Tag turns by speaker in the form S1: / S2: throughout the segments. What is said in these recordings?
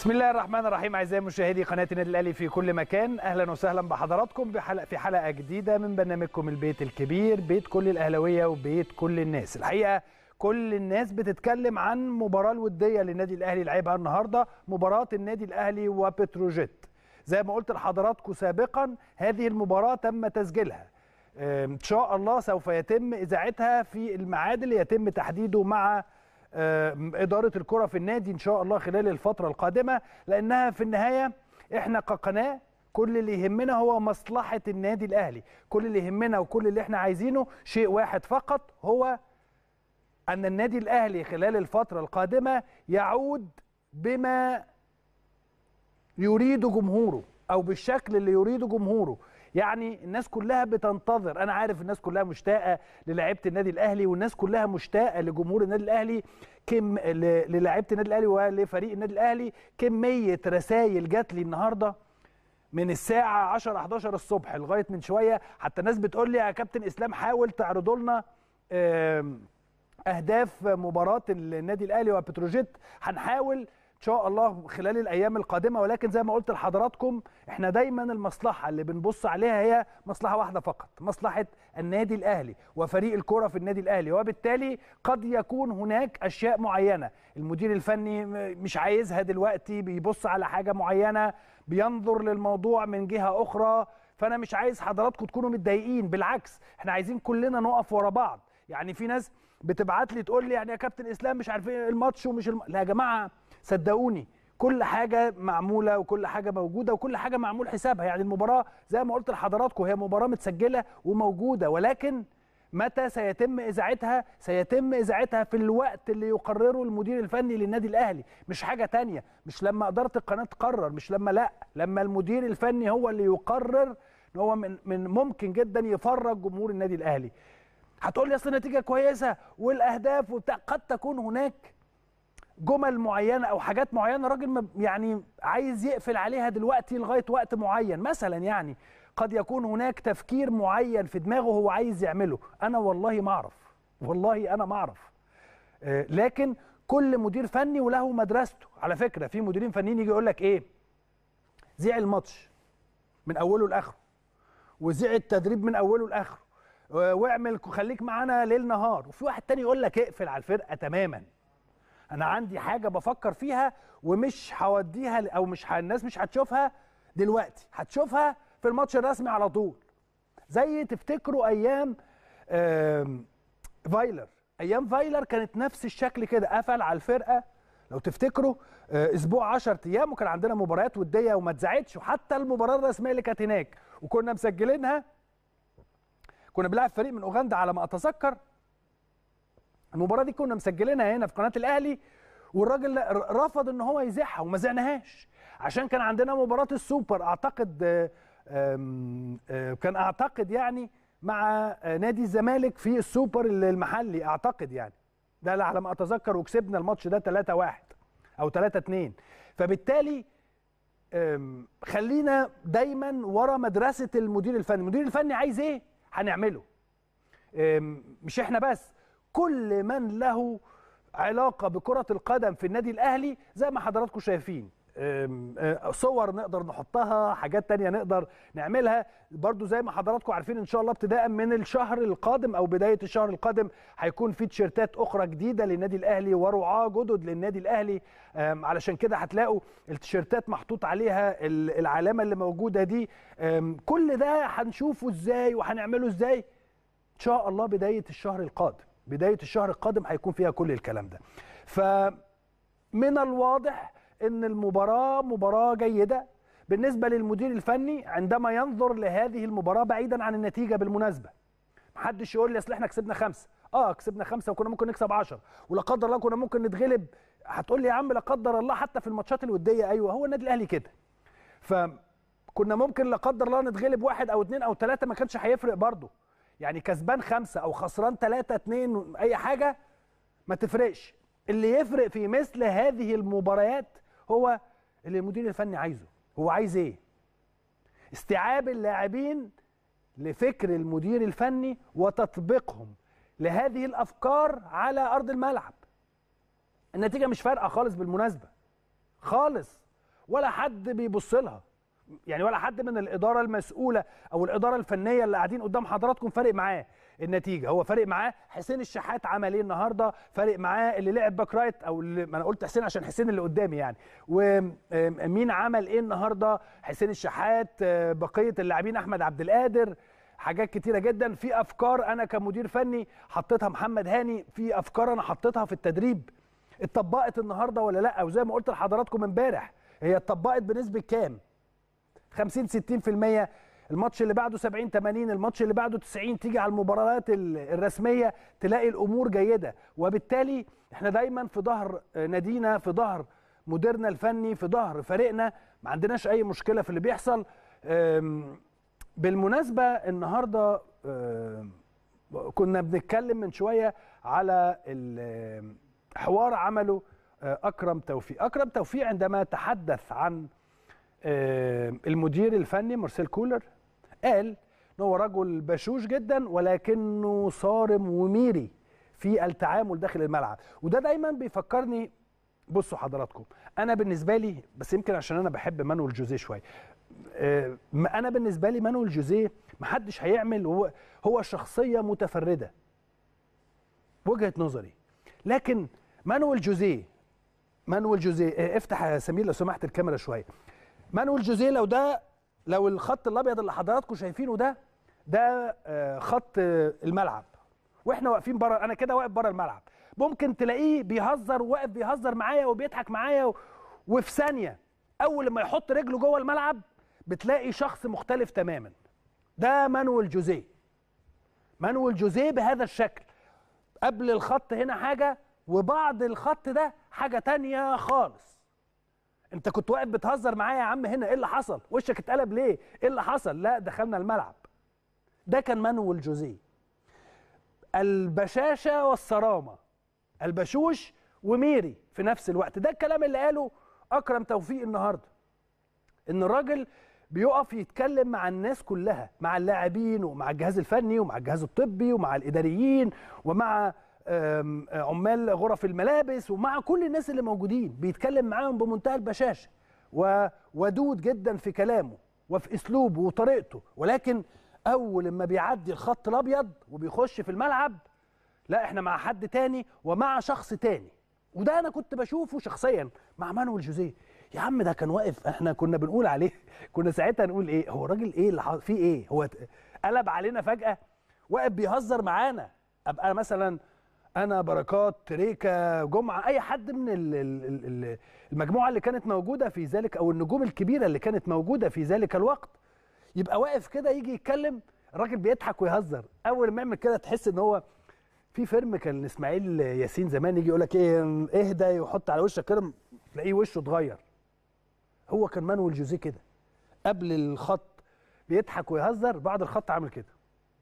S1: بسم الله الرحمن الرحيم اعزائي مشاهدي قناه النادي الاهلي في كل مكان اهلا وسهلا بحضراتكم بحلقه في حلقه جديده من برنامجكم البيت الكبير بيت كل الاهلاويه وبيت كل الناس الحقيقه كل الناس بتتكلم عن مباراه الوديه للنادي الاهلي لعبها النهارده مباراه النادي الاهلي وبتروجيت زي ما قلت لحضراتكم سابقا هذه المباراه تم تسجيلها ان شاء الله سوف يتم اذاعتها في الميعاد اللي يتم تحديده مع إدارة الكرة في النادي إن شاء الله خلال الفترة القادمة لأنها في النهاية إحنا كقناة كل اللي يهمنا هو مصلحة النادي الأهلي كل اللي يهمنا وكل اللي إحنا عايزينه شيء واحد فقط هو أن النادي الأهلي خلال الفترة القادمة يعود بما يريد جمهوره أو بالشكل اللي يريده جمهوره يعني الناس كلها بتنتظر انا عارف الناس كلها مشتاقه للاعيبه النادي الاهلي والناس كلها مشتاقه لجمهور النادي الاهلي كم للاعيبه النادي الاهلي ولفريق النادي الاهلي كميه رسائل جات لي النهارده من الساعه 10 11 الصبح لغايه من شويه حتى الناس بتقول لي يا كابتن اسلام حاول تعرضوا لنا اهداف مباراه النادي الاهلي وبتروجيت هنحاول ان شاء الله خلال الايام القادمه ولكن زي ما قلت لحضراتكم احنا دايما المصلحه اللي بنبص عليها هي مصلحه واحده فقط مصلحه النادي الاهلي وفريق الكره في النادي الاهلي وبالتالي قد يكون هناك اشياء معينه المدير الفني مش عايزها دلوقتي بيبص على حاجه معينه بينظر للموضوع من جهه اخرى فانا مش عايز حضراتكم تكونوا متضايقين بالعكس احنا عايزين كلنا نقف ورا بعض يعني في ناس بتبعت لي تقول لي يعني يا كابتن اسلام مش عارف ايه الماتش ومش الم... لا يا جماعه صدقوني كل حاجه معموله وكل حاجه موجوده وكل حاجه معمول حسابها يعني المباراه زي ما قلت لحضراتكم هي مباراه متسجله وموجوده ولكن متى سيتم اذاعتها سيتم اذاعتها في الوقت اللي يقرره المدير الفني للنادي الاهلي مش حاجه تانية مش لما اداره القناه تقرر مش لما لا لما المدير الفني هو اللي يقرر ان هو من من ممكن جدا يفرج جمهور النادي الاهلي هتقول لي اصل النتيجه كويسه والاهداف وبتاع قد تكون هناك جمل معينه او حاجات معينه راجل يعني عايز يقفل عليها دلوقتي لغايه وقت معين مثلا يعني قد يكون هناك تفكير معين في دماغه هو عايز يعمله انا والله ما اعرف والله انا ما اعرف لكن كل مدير فني وله مدرسته على فكره في مديرين فنيين يجي يقول لك ايه زيع الماتش من اوله لاخره وزيع التدريب من اوله لاخره واعمل خليك معانا ليل نهار وفي واحد تاني يقول لك اقفل على الفرقه تماما انا عندي حاجه بفكر فيها ومش هوديها او مش ه... الناس مش هتشوفها دلوقتي هتشوفها في الماتش الرسمي على طول زي تفتكروا ايام فايلر ايام فايلر كانت نفس الشكل كده قفل على الفرقه لو تفتكروا اسبوع 10 ايام وكان عندنا مباريات وديه وما اتذاعتش وحتى المباراه الرسميه اللي كانت هناك وكنا مسجلينها كنا بنلعب فريق من اوغندا على ما اتذكر المباراه دي كنا مسجلينها هنا في قناه الاهلي والراجل رفض ان هو يذيعها وما زعناهاش عشان كان عندنا مباراه السوبر اعتقد كان اعتقد يعني مع نادي الزمالك في السوبر المحلي اعتقد يعني ده على ما اتذكر وكسبنا الماتش ده 3 1 او 3 2 فبالتالي خلينا دايما ورا مدرسه المدير الفني المدير الفني عايز ايه هنعمله مش احنا بس كل من له علاقه بكره القدم في النادي الاهلي زي ما حضراتكم شايفين صور نقدر نحطها حاجات تانية نقدر نعملها برضو زي ما حضراتكم عارفين ان شاء الله ابتداء من الشهر القادم او بداية الشهر القادم هيكون في تيشيرتات اخرى جديدة للنادي الاهلي ورعاة جدد للنادي الاهلي علشان كده هتلاقوا التيشيرتات محطوط عليها العلامة اللي موجودة دي كل ده هنشوفه ازاي وهنعمله ازاي ان شاء الله بداية الشهر القادم بداية الشهر القادم هيكون فيها كل الكلام ده فمن الواضح ان المباراه مباراه جيده بالنسبه للمدير الفني عندما ينظر لهذه المباراه بعيدا عن النتيجه بالمناسبه محدش يقول لي اصل احنا كسبنا خمسه اه كسبنا خمسه وكنا ممكن نكسب 10 ولا قدر الله كنا ممكن نتغلب هتقول لي يا عم لا قدر الله حتى في الماتشات الوديه ايوه هو النادي الاهلي كده فكنا ممكن لا قدر الله نتغلب واحد او اثنين او ثلاثه ما كانش هيفرق برضه يعني كسبان خمسه او خسران ثلاثه اثنين اي حاجه ما تفرقش اللي يفرق في مثل هذه المباريات هو اللي المدير الفني عايزه هو عايز ايه استيعاب اللاعبين لفكر المدير الفني وتطبيقهم لهذه الافكار على ارض الملعب النتيجه مش فارقه خالص بالمناسبه خالص ولا حد بيبص لها يعني ولا حد من الاداره المسؤوله او الاداره الفنيه اللي قاعدين قدام حضراتكم فارق معاه النتيجه هو فارق معاه حسين الشحات عمل ايه النهارده فارق معاه اللي لعب باك رايت او اللي ما انا قلت حسين عشان حسين اللي قدامي يعني ومين عمل ايه النهارده حسين الشحات بقيه اللاعبين احمد عبد القادر حاجات كتيره جدا في افكار انا كمدير فني حطيتها محمد هاني في افكار انا حطيتها في التدريب اتطبقت النهارده ولا لا وزي ما قلت لحضراتكم امبارح هي اتطبقت بنسبه كام 50 60% الماتش اللي بعده 70 80 الماتش اللي بعده 90 تيجي على المباريات الرسميه تلاقي الامور جيده وبالتالي احنا دايما في ظهر نادينا في ظهر مديرنا الفني في ظهر فريقنا ما عندناش اي مشكله في اللي بيحصل بالمناسبه النهارده كنا بنتكلم من شويه على حوار عمله اكرم توفيق اكرم توفيق عندما تحدث عن المدير الفني مارسيل كولر قال ان هو رجل بشوش جدا ولكنه صارم وميري في التعامل داخل الملعب وده دايما بيفكرني بصوا حضراتكم انا بالنسبه لي بس يمكن عشان انا بحب مانويل جوزيه شويه انا بالنسبه لي مانويل جوزيه محدش هيعمل هو هو شخصيه متفرده وجهه نظري لكن مانويل جوزيه مانويل جوزيه افتح يا سمير لو سمحت الكاميرا شويه مانويل جوزيه لو ده لو الخط الابيض اللي حضراتكم شايفينه ده ده خط الملعب واحنا واقفين بره انا كده واقف بره الملعب ممكن تلاقيه بيهزر وواقف بيهزر معايا وبيضحك معايا و... وفي ثانيه اول ما يحط رجله جوه الملعب بتلاقي شخص مختلف تماما ده مانويل جوزيه مانويل جوزيه بهذا الشكل قبل الخط هنا حاجه وبعد الخط ده حاجه تانية خالص انت كنت واقف بتهزر معايا يا عم هنا ايه اللي حصل وشك اتقلب ليه ايه اللي حصل لا دخلنا الملعب ده كان مانويل جوزيه البشاشه والصرامه البشوش وميري في نفس الوقت ده الكلام اللي قاله اكرم توفيق النهارده ان الراجل بيقف يتكلم مع الناس كلها مع اللاعبين ومع الجهاز الفني ومع الجهاز الطبي ومع الاداريين ومع عمال غرف الملابس ومع كل الناس اللي موجودين بيتكلم معاهم بمنتهى البشاشه وودود جدا في كلامه وفي اسلوبه وطريقته ولكن اول ما بيعدي الخط الابيض وبيخش في الملعب لا احنا مع حد تاني ومع شخص تاني وده انا كنت بشوفه شخصيا مع مانويل جوزيه يا عم ده كان واقف احنا كنا بنقول عليه كنا ساعتها نقول ايه هو الراجل ايه اللي فيه ايه هو قلب علينا فجاه واقف بيهزر معانا ابقى مثلا انا بركات تريكا جمعه اي حد من المجموعه اللي كانت موجوده في ذلك او النجوم الكبيره اللي كانت موجوده في ذلك الوقت يبقى واقف كده يجي يتكلم الراجل بيضحك ويهزر اول ما يعمل كده تحس ان هو في فيلم كان اسماعيل ياسين زمان يجي يقول لك ايه اهدى ويحط على وشك كده تلاقيه وشه اتغير هو كان مانويل جوزيه كده قبل الخط بيضحك ويهزر بعد الخط عامل كده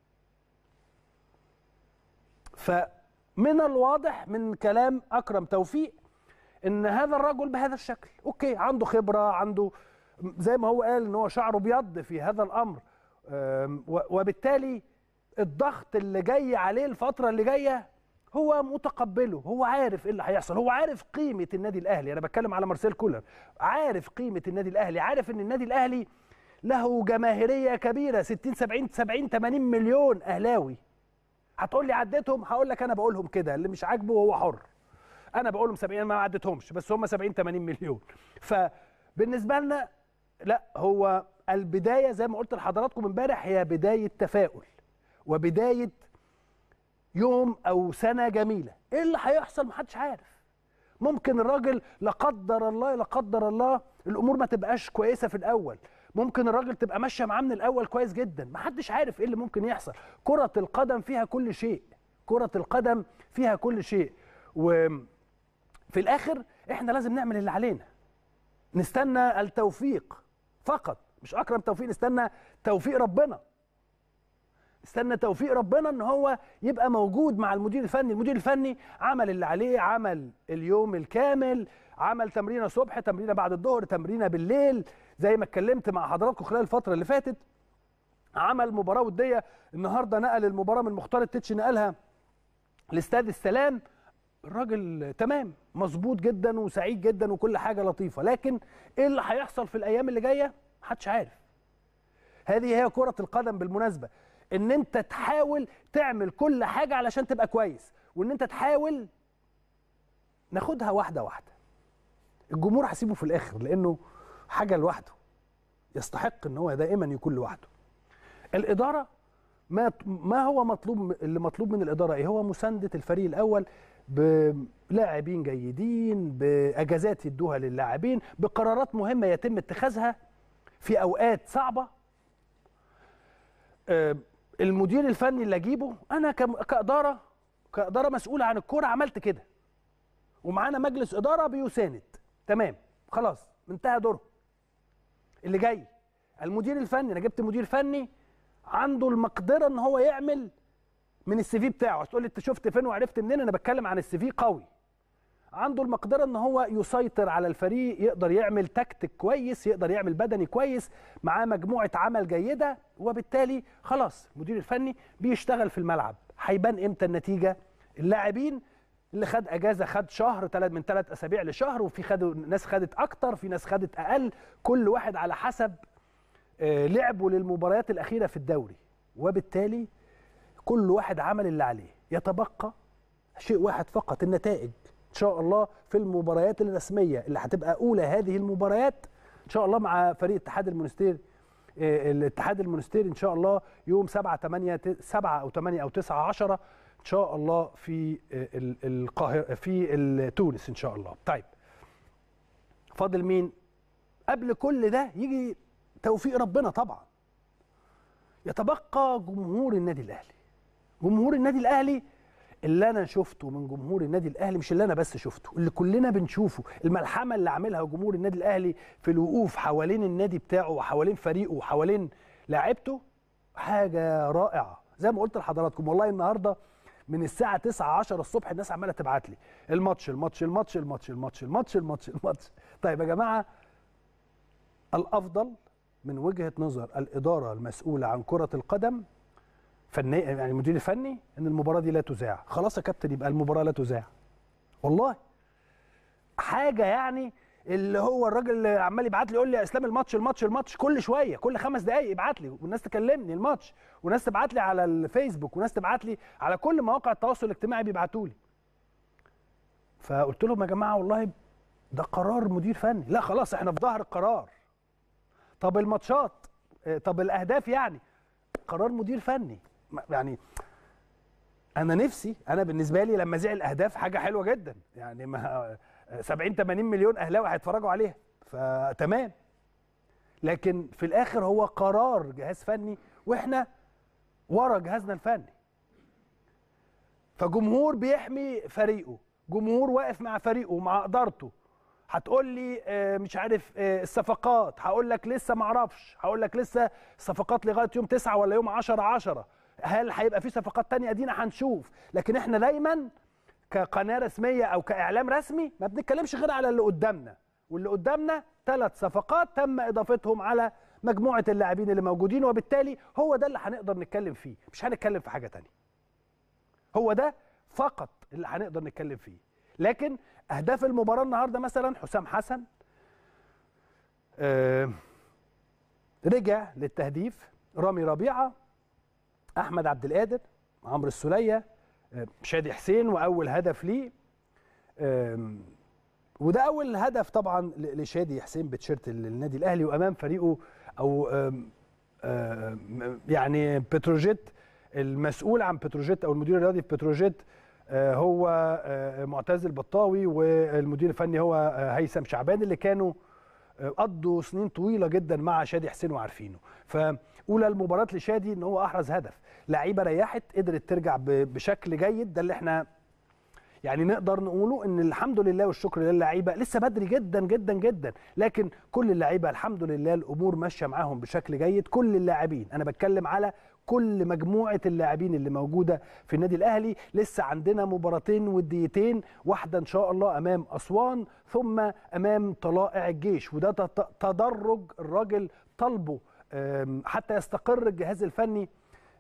S1: فمن الواضح من كلام اكرم توفيق ان هذا الرجل بهذا الشكل اوكي عنده خبره عنده زي ما هو قال ان هو شعره ابيض في هذا الامر وبالتالي الضغط اللي جاي عليه الفتره اللي جايه هو متقبله هو عارف ايه اللي هيحصل هو عارف قيمه النادي الاهلي انا بتكلم على مارسيل كولر عارف قيمه النادي الاهلي عارف ان النادي الاهلي له جماهيريه كبيره 60 70 70 80 مليون اهلاوي هتقول لي عديتهم هقول لك انا بقولهم كده اللي مش عاجبه هو حر انا بقولهم 70 ما عديتهمش بس هم 70 80 مليون فبالنسبه لنا لا هو البدايه زي ما قلت لحضراتكم امبارح هي بدايه تفاؤل وبدايه يوم او سنه جميله ايه اللي هيحصل محدش عارف ممكن الراجل لا قدر الله لا قدر الله الامور ما تبقاش كويسه في الاول ممكن الراجل تبقى ماشيه معاه من الاول كويس جدا محدش عارف ايه اللي ممكن يحصل كره القدم فيها كل شيء كره القدم فيها كل شيء وفي الاخر احنا لازم نعمل اللي علينا نستنى التوفيق فقط مش اكرم توفيق نستنى توفيق ربنا استنى توفيق ربنا ان هو يبقى موجود مع المدير الفني المدير الفني عمل اللي عليه عمل اليوم الكامل عمل تمرينه صبح تمرينه بعد الظهر تمرينه بالليل زي ما اتكلمت مع حضراتكم خلال الفتره اللي فاتت عمل مباراه وديه النهارده نقل المباراه من مختار التتش نقلها لاستاد السلام الراجل تمام مظبوط جدا وسعيد جدا وكل حاجه لطيفه لكن ايه اللي هيحصل في الايام اللي جايه محدش عارف هذه هي كره القدم بالمناسبه ان انت تحاول تعمل كل حاجه علشان تبقى كويس وان انت تحاول ناخدها واحده واحده الجمهور هسيبه في الاخر لانه حاجه لوحده يستحق ان هو دائما يكون لوحده الاداره ما ما هو مطلوب اللي مطلوب من الاداره ايه هو مسانده الفريق الاول بلاعبين جيدين باجازات يدوها للاعبين بقرارات مهمه يتم اتخاذها في اوقات صعبه آه، المدير الفني اللي اجيبه انا كم- كاداره كاداره مسؤوله عن الكوره عملت كده ومعانا مجلس اداره بيساند تمام خلاص انتهى دوره اللي جاي المدير الفني انا جبت مدير فني عنده المقدره ان هو يعمل من السي في بتاعه تقول لي انت شفت فين وعرفت منين انا بتكلم عن السي في قوي عنده المقدره ان هو يسيطر على الفريق يقدر يعمل تكتيك كويس يقدر يعمل بدني كويس معاه مجموعه عمل جيده وبالتالي خلاص المدير الفني بيشتغل في الملعب هيبان امتى النتيجه اللاعبين اللي خد اجازه خد شهر ثلاث من ثلاث اسابيع لشهر وفي خدوا ناس خدت اكتر في ناس خدت اقل كل واحد على حسب آه، لعبه للمباريات الاخيره في الدوري وبالتالي كل واحد عمل اللي عليه يتبقى شيء واحد فقط النتائج ان شاء الله في المباريات الرسميه اللي هتبقى اولى هذه المباريات ان شاء الله مع فريق اتحاد المونستير آه، الاتحاد المونستير ان شاء الله يوم 7 8 7 او 8 او 9 10 ان شاء الله في آه، ال- القاهره في ال- تونس ان شاء الله طيب فاضل مين قبل كل ده يجي توفيق ربنا طبعا يتبقى جمهور النادي الاهلي جمهور النادي الاهلي اللي انا شفته من جمهور النادي الاهلي مش اللي انا بس شفته اللي كلنا بنشوفه الملحمه اللي عاملها جمهور النادي الاهلي في الوقوف حوالين النادي بتاعه وحوالين فريقه وحوالين لاعيبته حاجه رائعه زي ما قلت لحضراتكم والله النهارده من الساعه 9 10 الصبح الناس عماله تبعت لي الماتش الماتش الماتش الماتش الماتش الماتش الماتش الماتش طيب يا جماعه الافضل من وجهه نظر الاداره المسؤوله عن كره القدم فني يعني المدير الفني ان المباراه دي لا تذاع خلاص يا كابتن يبقى المباراه لا تذاع والله حاجه يعني اللي هو الراجل اللي عمال يبعت لي يقول لي يا اسلام الماتش الماتش الماتش كل شويه كل خمس دقائق يبعت لي والناس تكلمني الماتش وناس تبعت لي على الفيسبوك وناس تبعت لي على كل مواقع التواصل الاجتماعي بيبعتوا لي فقلت لهم يا جماعه والله ده قرار مدير فني لا خلاص احنا في ظهر القرار طب الماتشات آه، طب الاهداف يعني قرار مدير فني ما- يعني انا نفسي انا بالنسبه لي لما زعل الاهداف حاجه حلوه جدا يعني ما 70 80 مليون اهلاوي هيتفرجوا عليها فتمام لكن في الاخر هو قرار جهاز فني واحنا ورا جهازنا الفني فجمهور بيحمي فريقه جمهور واقف مع فريقه ومع ادارته هتقول لي آه، مش عارف آه، الصفقات هقول لك لسه ما اعرفش هقول لك لسه الصفقات لغايه يوم 9 ولا يوم 10 10 هل هيبقى في صفقات تانية ادينا هنشوف لكن احنا دايما كقناه رسميه او كاعلام رسمي ما بنتكلمش غير على اللي قدامنا واللي قدامنا ثلاث صفقات تم اضافتهم على مجموعه اللاعبين اللي موجودين وبالتالي هو ده اللي هنقدر نتكلم فيه مش هنتكلم في حاجه تانية هو ده فقط اللي هنقدر نتكلم فيه لكن اهداف المباراه النهارده مثلا حسام حسن آه، رجع للتهديف رامي ربيعه احمد عبد القادر عمرو السوليه آه، شادي حسين واول هدف ليه آم، وده اول هدف طبعا ل- لشادي حسين بتشيرت النادي الاهلي وامام فريقه او آم، آم، يعني بتروجيت المسؤول عن بتروجيت او المدير الرياضي في بتروجيت آه، هو آه، معتز البطاوي والمدير الفني هو آه، هيثم شعبان اللي كانوا آه، قضوا سنين طويله جدا مع شادي حسين وعارفينه فاولى المباراه لشادي ان هو احرز هدف لعيبه ريحت قدرت ترجع ب- بشكل جيد ده اللي احنا يعني نقدر نقوله ان الحمد لله والشكر للعيبه لسه بدري جدا جدا جدا لكن كل اللعيبه الحمد لله الامور ماشيه معاهم بشكل جيد كل اللاعبين انا بتكلم على كل مجموعه اللاعبين اللي موجوده في النادي الاهلي لسه عندنا مباراتين وديتين واحده ان شاء الله امام اسوان ثم امام طلائع الجيش وده تت- تدرج الراجل طالبه أم، حتى يستقر الجهاز الفني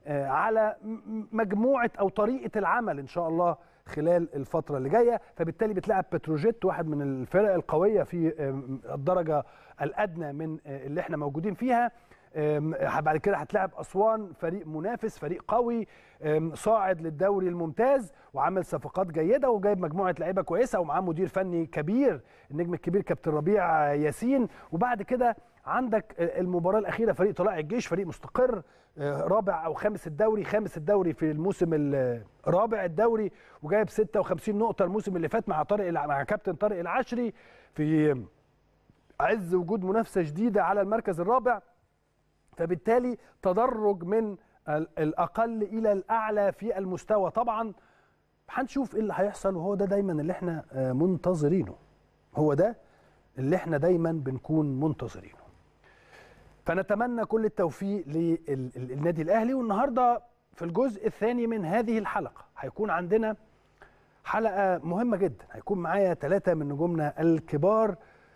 S1: على مجموعه او طريقه العمل ان شاء الله خلال الفتره اللي جايه فبالتالي بتلعب بتروجيت واحد من الفرق القويه في الدرجه الادنى من اللي احنا موجودين فيها بعد كده هتلاعب اسوان فريق منافس فريق قوي صاعد للدوري الممتاز وعامل صفقات جيده وجايب مجموعه لعيبه كويسه ومعاه مدير فني كبير النجم الكبير كابتن ربيع ياسين وبعد كده عندك المباراه الاخيره فريق طلائع الجيش فريق مستقر رابع او خامس الدوري خامس الدوري في الموسم الرابع الدوري وجايب 56 نقطه الموسم اللي فات مع طارق مع كابتن طارق العشري في عز وجود منافسه شديده على المركز الرابع فبالتالي تدرج من الاقل الى الاعلى في المستوى طبعا هنشوف ايه اللي هيحصل وهو ده دايما اللي احنا منتظرينه هو ده اللي احنا دايما بنكون منتظرينه فنتمنى كل التوفيق للنادي الاهلي والنهارده في الجزء الثاني من هذه الحلقه هيكون عندنا حلقه مهمه جدا هيكون معايا ثلاثه من نجومنا الكبار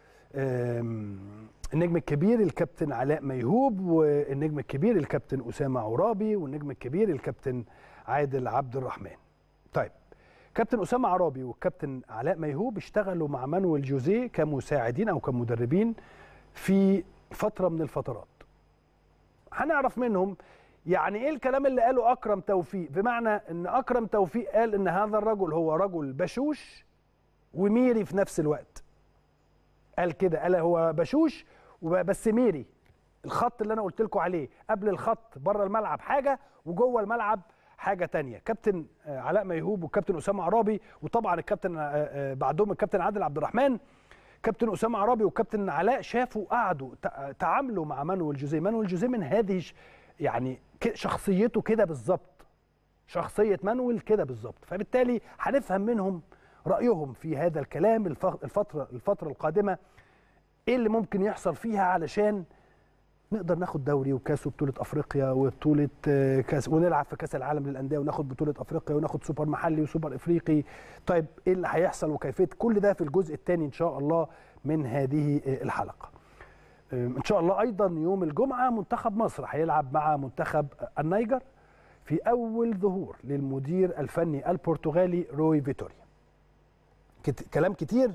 S1: النجم الكبير الكابتن علاء ميهوب والنجم الكبير الكابتن اسامه عرابي والنجم الكبير الكابتن عادل عبد الرحمن طيب كابتن اسامه عرابي والكابتن علاء ميهوب اشتغلوا مع مانويل جوزيه كمساعدين او كمدربين في فتره من الفترات هنعرف منهم يعني ايه الكلام اللي قاله اكرم توفيق بمعنى ان اكرم توفيق قال ان هذا الرجل هو رجل بشوش وميري في نفس الوقت قال كده قال هو بشوش بس ميري الخط اللي انا قلت لكم عليه قبل الخط بره الملعب حاجه وجوه الملعب حاجه تانية كابتن علاء ميهوب والكابتن اسامه عرابي وطبعا الكابتن بعدهم الكابتن عادل عبد الرحمن كابتن اسامه عرابي والكابتن علاء شافوا قعدوا تعاملوا مع مانويل جوزيه مانويل جوزيه من هذه يعني شخصيته كده بالظبط شخصيه مانويل كده بالظبط فبالتالي هنفهم منهم رايهم في هذا الكلام الفتره الفتره القادمه ايه اللي ممكن يحصل فيها علشان نقدر ناخد دوري وكاس وبطوله افريقيا وبطوله كاس ونلعب في كاس العالم للانديه وناخد بطوله افريقيا وناخد سوبر محلي وسوبر افريقي طيب ايه اللي هيحصل وكيفيه كل ده في الجزء الثاني ان شاء الله من هذه الحلقه ان شاء الله ايضا يوم الجمعه منتخب مصر هيلعب مع منتخب النيجر في اول ظهور للمدير الفني البرتغالي روي فيتوريا كلام كتير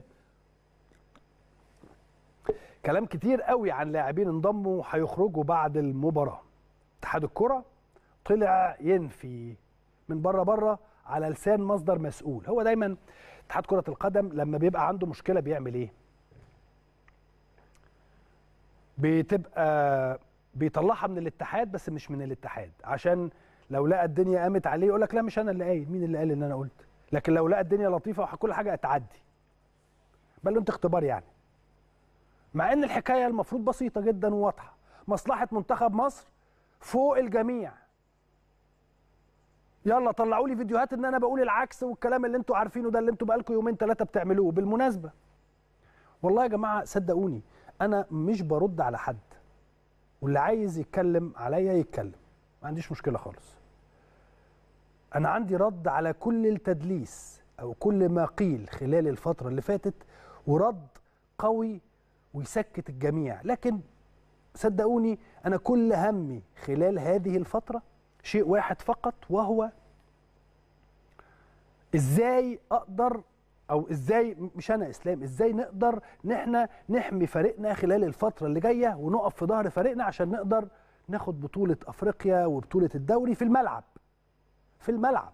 S1: كلام كتير قوي عن لاعبين انضموا هيخرجوا بعد المباراه اتحاد الكره طلع ينفي من بره بره على لسان مصدر مسؤول هو دايما اتحاد كره القدم لما بيبقى عنده مشكله بيعمل ايه بتبقى بيطلعها من الاتحاد بس مش من الاتحاد عشان لو لقى الدنيا قامت عليه يقول لك لا مش انا اللي قايل مين اللي قال ان انا قلت لكن لو لقى الدنيا لطيفه وكل حاجه هتعدي بل انت اختبار يعني مع ان الحكايه المفروض بسيطه جدا وواضحه مصلحه منتخب مصر فوق الجميع يلا طلعوا لي فيديوهات ان انا بقول العكس والكلام اللي انتوا عارفينه ده اللي انتوا بقالكم يومين ثلاثه بتعملوه بالمناسبه والله يا جماعه صدقوني انا مش برد على حد واللي عايز يتكلم عليا يتكلم ما عنديش مشكله خالص انا عندي رد على كل التدليس او كل ما قيل خلال الفتره اللي فاتت ورد قوي ويسكت الجميع لكن صدقوني انا كل همي خلال هذه الفتره شيء واحد فقط وهو ازاي اقدر او ازاي مش انا اسلام ازاي نقدر ان احنا نحمي فريقنا خلال الفتره اللي جايه ونقف في ظهر فريقنا عشان نقدر ناخد بطوله افريقيا وبطوله الدوري في الملعب في الملعب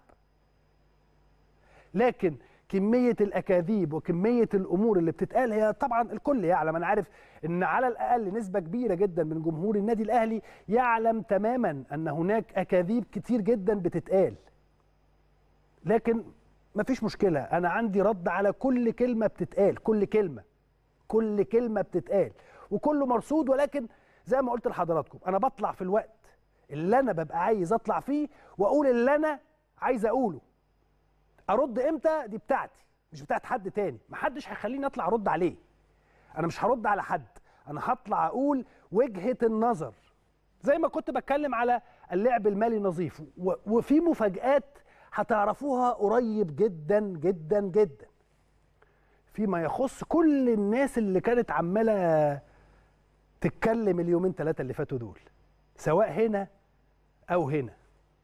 S1: لكن كميه الاكاذيب وكميه الامور اللي بتتقال هي طبعا الكل يعلم انا عارف ان على الاقل نسبه كبيره جدا من جمهور النادي الاهلي يعلم تماما ان هناك اكاذيب كتير جدا بتتقال لكن مفيش مشكله انا عندي رد على كل كلمه بتتقال كل كلمه كل كلمه بتتقال وكله مرصود ولكن زي ما قلت لحضراتكم انا بطلع في الوقت اللي انا ببقى عايز اطلع فيه واقول اللي انا عايز اقوله ارد امتى دي بتاعتي مش بتاعت حد تاني محدش هيخليني اطلع ارد عليه انا مش هرد على حد انا هطلع اقول وجهه النظر زي ما كنت بتكلم على اللعب المالي نظيف وفي مفاجآت هتعرفوها قريب جدا جدا جدا فيما يخص كل الناس اللي كانت عماله تتكلم اليومين ثلاثه اللي فاتوا دول سواء هنا او هنا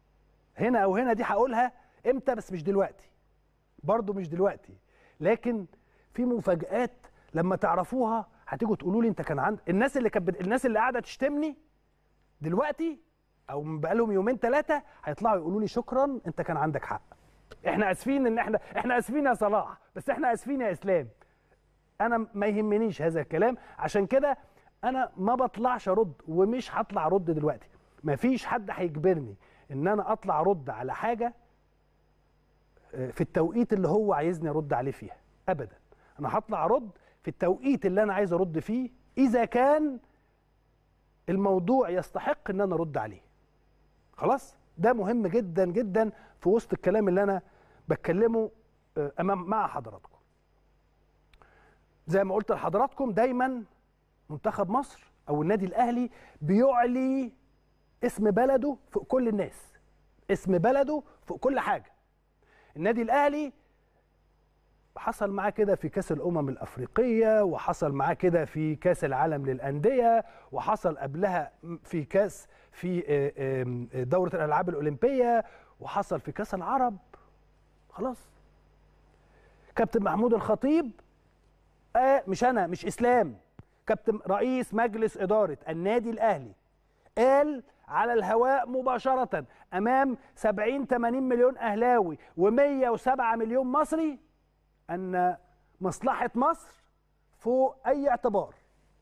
S1: هنا او هنا دي هقولها امتى بس مش دلوقتي برضو مش دلوقتي لكن في مفاجآت لما تعرفوها هتيجوا تقولوا لي انت كان عند الناس اللي كانت بت- الناس اللي قاعده تشتمني دلوقتي او من بقالهم يومين ثلاثه هيطلعوا يقولوا لي شكرا انت كان عندك حق احنا اسفين ان احنا احنا اسفين يا صلاح بس احنا اسفين يا اسلام انا ما يهمنيش هذا الكلام عشان كده انا ما بطلعش ارد ومش هطلع ارد دلوقتي مفيش حد هيجبرني ان انا اطلع ارد على حاجه آه، في التوقيت اللي هو عايزني ارد عليه فيها ابدا انا هطلع ارد في التوقيت اللي انا عايز ارد فيه اذا كان الموضوع يستحق ان انا ارد عليه خلاص ده مهم جدا جدا في وسط الكلام اللي انا بتكلمه آه، امام مع حضراتكم زي ما قلت لحضراتكم دايما منتخب مصر او النادي الاهلي بيعلي اسم بلده فوق كل الناس اسم بلده فوق كل حاجه النادي الاهلي حصل معاه كده في كاس الامم الافريقيه وحصل معاه كده في كاس العالم للانديه وحصل قبلها في كاس في آه، آم، دوره الالعاب الاولمبيه وحصل في كاس العرب خلاص كابتن محمود الخطيب آه مش انا مش اسلام كابتن رئيس مجلس اداره النادي الاهلي قال على الهواء مباشره امام 70 80 مليون اهلاوي و107 مليون مصري ان مصلحه مصر فوق اي اعتبار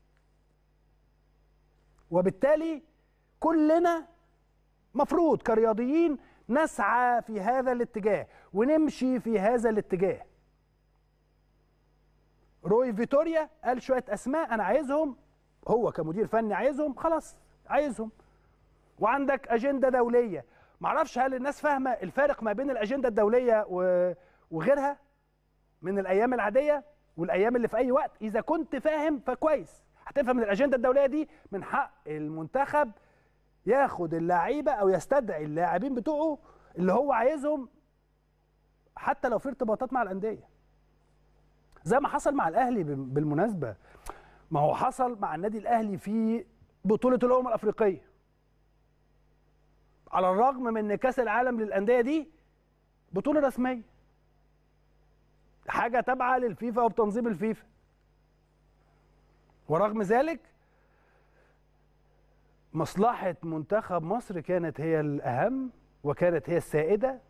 S1: وبالتالي كلنا مفروض كرياضيين نسعى في هذا الاتجاه ونمشي في هذا الاتجاه روي فيتوريا قال شويه اسماء انا عايزهم هو كمدير فني عايزهم خلاص عايزهم وعندك اجنده دوليه معرفش هل الناس فاهمه الفارق ما بين الاجنده الدوليه و- وغيرها من الايام العاديه والايام اللي في اي وقت اذا كنت فاهم فكويس هتفهم ان الاجنده الدوليه دي من حق المنتخب ياخد اللعيبه او يستدعي اللاعبين بتوعه اللي هو عايزهم حتى لو في ارتباطات مع الانديه زي ما حصل مع الاهلي بال- بالمناسبه ما هو حصل مع النادي الاهلي في بطوله الامم الافريقيه على الرغم من ان كاس العالم للانديه دي بطوله رسميه حاجه تابعه للفيفا وبتنظيم الفيفا ورغم ذلك مصلحه منتخب مصر كانت هي الاهم وكانت هي السائده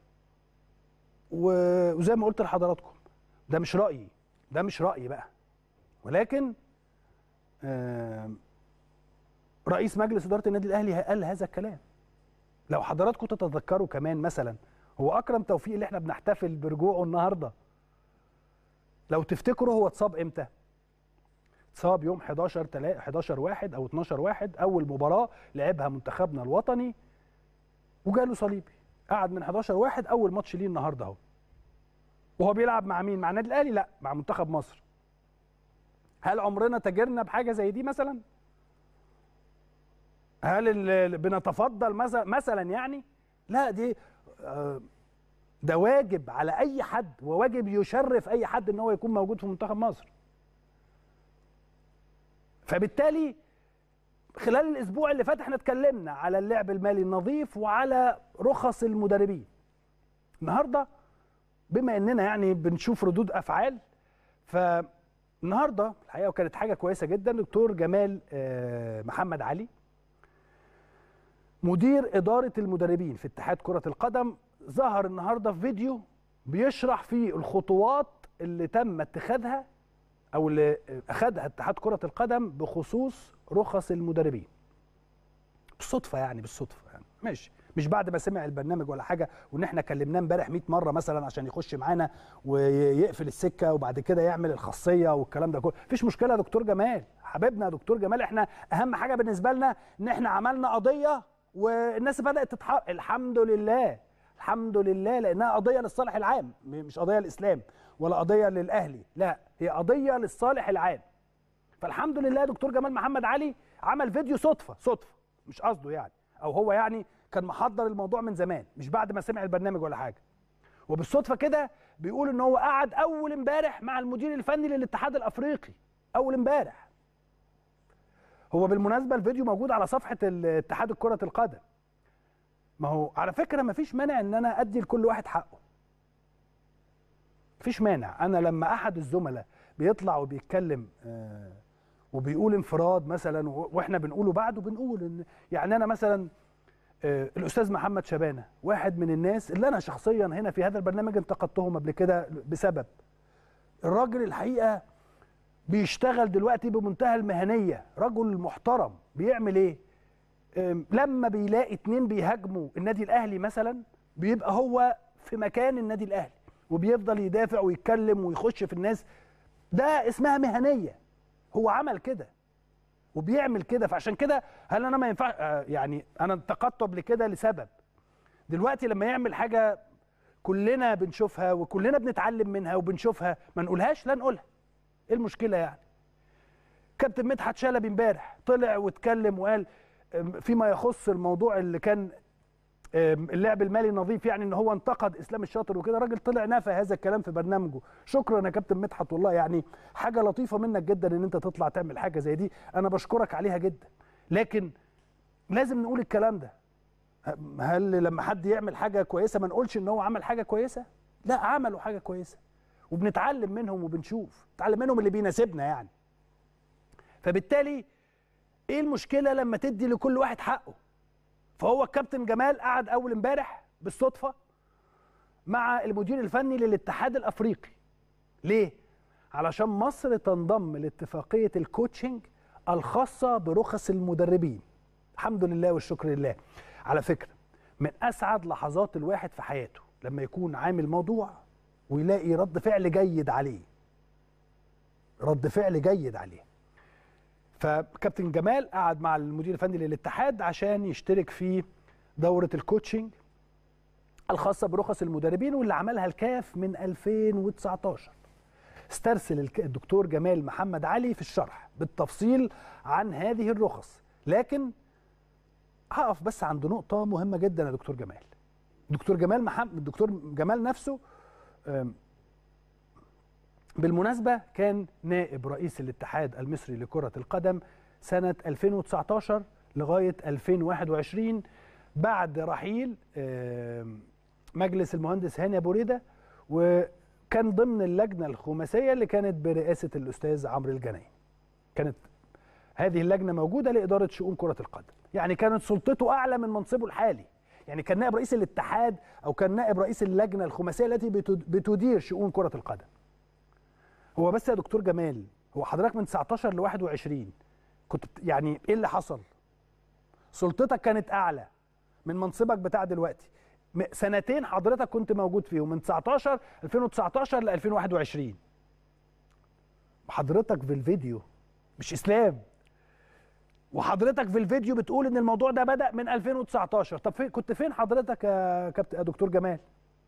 S1: و- وزي ما قلت لحضراتكم ده مش رايي ده مش رايي بقى ولكن آم، رئيس مجلس اداره النادي الاهلي قال هذا الكلام لو حضراتكم تتذكروا كمان مثلا هو اكرم توفيق اللي احنا بنحتفل برجوعه النهارده لو تفتكروا هو اتصاب امتى اتصاب يوم 11 تلا- 11 واحد او 12 واحد اول مباراه لعبها منتخبنا الوطني وجاله صليبي قعد من 11 واحد اول ماتش ليه النهارده اهو وهو بيلعب مع مين مع النادي الاهلي لا مع منتخب مصر هل عمرنا تاجرنا بحاجه زي دي مثلا هل ال- بنتفضل مثلا مثلا يعني لا دي آه، ده واجب على اي حد وواجب يشرف اي حد ان هو يكون موجود في منتخب مصر فبالتالي خلال الاسبوع اللي فات احنا اتكلمنا على اللعب المالي النظيف وعلى رخص المدربين النهارده بما اننا يعني بنشوف ردود افعال فالنهارده الحقيقه وكانت حاجه كويسه جدا دكتور جمال آه، محمد علي مدير اداره المدربين في اتحاد كره القدم ظهر النهارده في فيديو بيشرح فيه الخطوات اللي تم اتخاذها او اللي اخذها اتحاد كره القدم بخصوص رخص المدربين بالصدفه يعني بالصدفه يعني ماشي مش بعد ما سمع البرنامج ولا حاجه وان احنا كلمناه امبارح 100 مره مثلا عشان يخش معانا ويقفل السكه وبعد كده يعمل الخاصيه والكلام ده كله مفيش مشكله يا دكتور جمال حبيبنا يا دكتور جمال احنا اهم حاجه بالنسبه لنا ان احنا عملنا قضيه والناس بدات تتحقق الحمد لله الحمد لله لانها قضيه للصالح العام م- مش قضيه للاسلام ولا قضيه للاهلي لا هي قضيه للصالح العام فالحمد لله دكتور جمال محمد علي عمل فيديو صدفه صدفه مش قصده يعني او هو يعني كان محضر الموضوع من زمان مش بعد ما سمع البرنامج ولا حاجه وبالصدفه كده بيقول ان هو قعد اول امبارح مع المدير الفني للاتحاد الافريقي اول امبارح هو بالمناسبه الفيديو موجود على صفحه ال- اتحاد كره القدم ما هو على فكره ما فيش مانع ان انا ادي لكل واحد حقه مفيش مانع انا لما احد الزملاء بيطلع وبيتكلم آه وبيقول انفراد مثلا و- واحنا بنقوله بعده بنقول ان يعني انا مثلا آه الاستاذ محمد شبانه واحد من الناس اللي انا شخصيا هنا في هذا البرنامج انتقدتهم قبل كده بسبب الراجل الحقيقه بيشتغل دلوقتي بمنتهى المهنيه رجل محترم بيعمل ايه أم، لما بيلاقي اتنين بيهاجموا النادي الاهلي مثلا بيبقى هو في مكان النادي الاهلي وبيفضل يدافع ويتكلم ويخش في الناس ده اسمها مهنيه هو عمل كده وبيعمل كده فعشان كده هل انا ما ينفع آه، يعني انا انتقدته قبل كده لسبب دلوقتي لما يعمل حاجه كلنا بنشوفها وكلنا بنتعلم منها وبنشوفها ما نقولهاش لا نقولها ايه المشكله يعني كابتن مدحت شلبي امبارح طلع واتكلم وقال أم، فيما يخص الموضوع اللي كان أم، اللعب المالي نظيف يعني ان هو انتقد اسلام الشاطر وكده راجل طلع نفى هذا الكلام في برنامجه شكرا يا كابتن مدحت والله يعني حاجه لطيفه منك جدا ان انت تطلع تعمل حاجه زي دي انا بشكرك عليها جدا لكن لازم نقول الكلام ده هل لما حد يعمل حاجه كويسه ما نقولش ان هو عمل حاجه كويسه لا عملوا حاجه كويسه وبنتعلم منهم وبنشوف نتعلم منهم اللي بيناسبنا يعني فبالتالي ايه المشكله لما تدي لكل واحد حقه فهو الكابتن جمال قعد اول امبارح بالصدفه مع المدير الفني للاتحاد الافريقي ليه علشان مصر تنضم لاتفاقيه الكوتشنج الخاصه برخص المدربين الحمد لله والشكر لله على فكره من اسعد لحظات الواحد في حياته لما يكون عامل موضوع ويلاقي رد فعل جيد عليه رد فعل جيد عليه فكابتن جمال قعد مع المدير الفني للاتحاد عشان يشترك في دورة الكوتشنج الخاصة برخص المدربين واللي عملها الكاف من 2019 استرسل الك- الدكتور جمال محمد علي في الشرح بالتفصيل عن هذه الرخص لكن هقف بس عند نقطة مهمة جدا يا دكتور جمال دكتور جمال محمد الدكتور جمال نفسه أم، بالمناسبة كان نائب رئيس الاتحاد المصري لكرة القدم سنة 2019 لغاية 2021 بعد رحيل آم، مجلس المهندس هاني أبو ريدة وكان ضمن اللجنة الخماسية اللي كانت برئاسة الأستاذ عمرو الجناي كانت هذه اللجنة موجودة لإدارة شؤون كرة القدم يعني كانت سلطته أعلى من منصبه الحالي يعني كان نائب رئيس الاتحاد أو كان نائب رئيس اللجنة الخماسية التي بتد- بتدير شؤون كرة القدم هو بس يا دكتور جمال هو حضرتك من 19 ل 21 كنت بت- يعني ايه اللي حصل؟ سلطتك كانت اعلى من منصبك بتاع دلوقتي م- سنتين حضرتك كنت موجود فيهم من 19 2019 ل 2021 حضرتك في الفيديو مش اسلام وحضرتك في الفيديو بتقول ان الموضوع ده بدأ من 2019 طب في كنت فين حضرتك يا كابتن يا دكتور جمال؟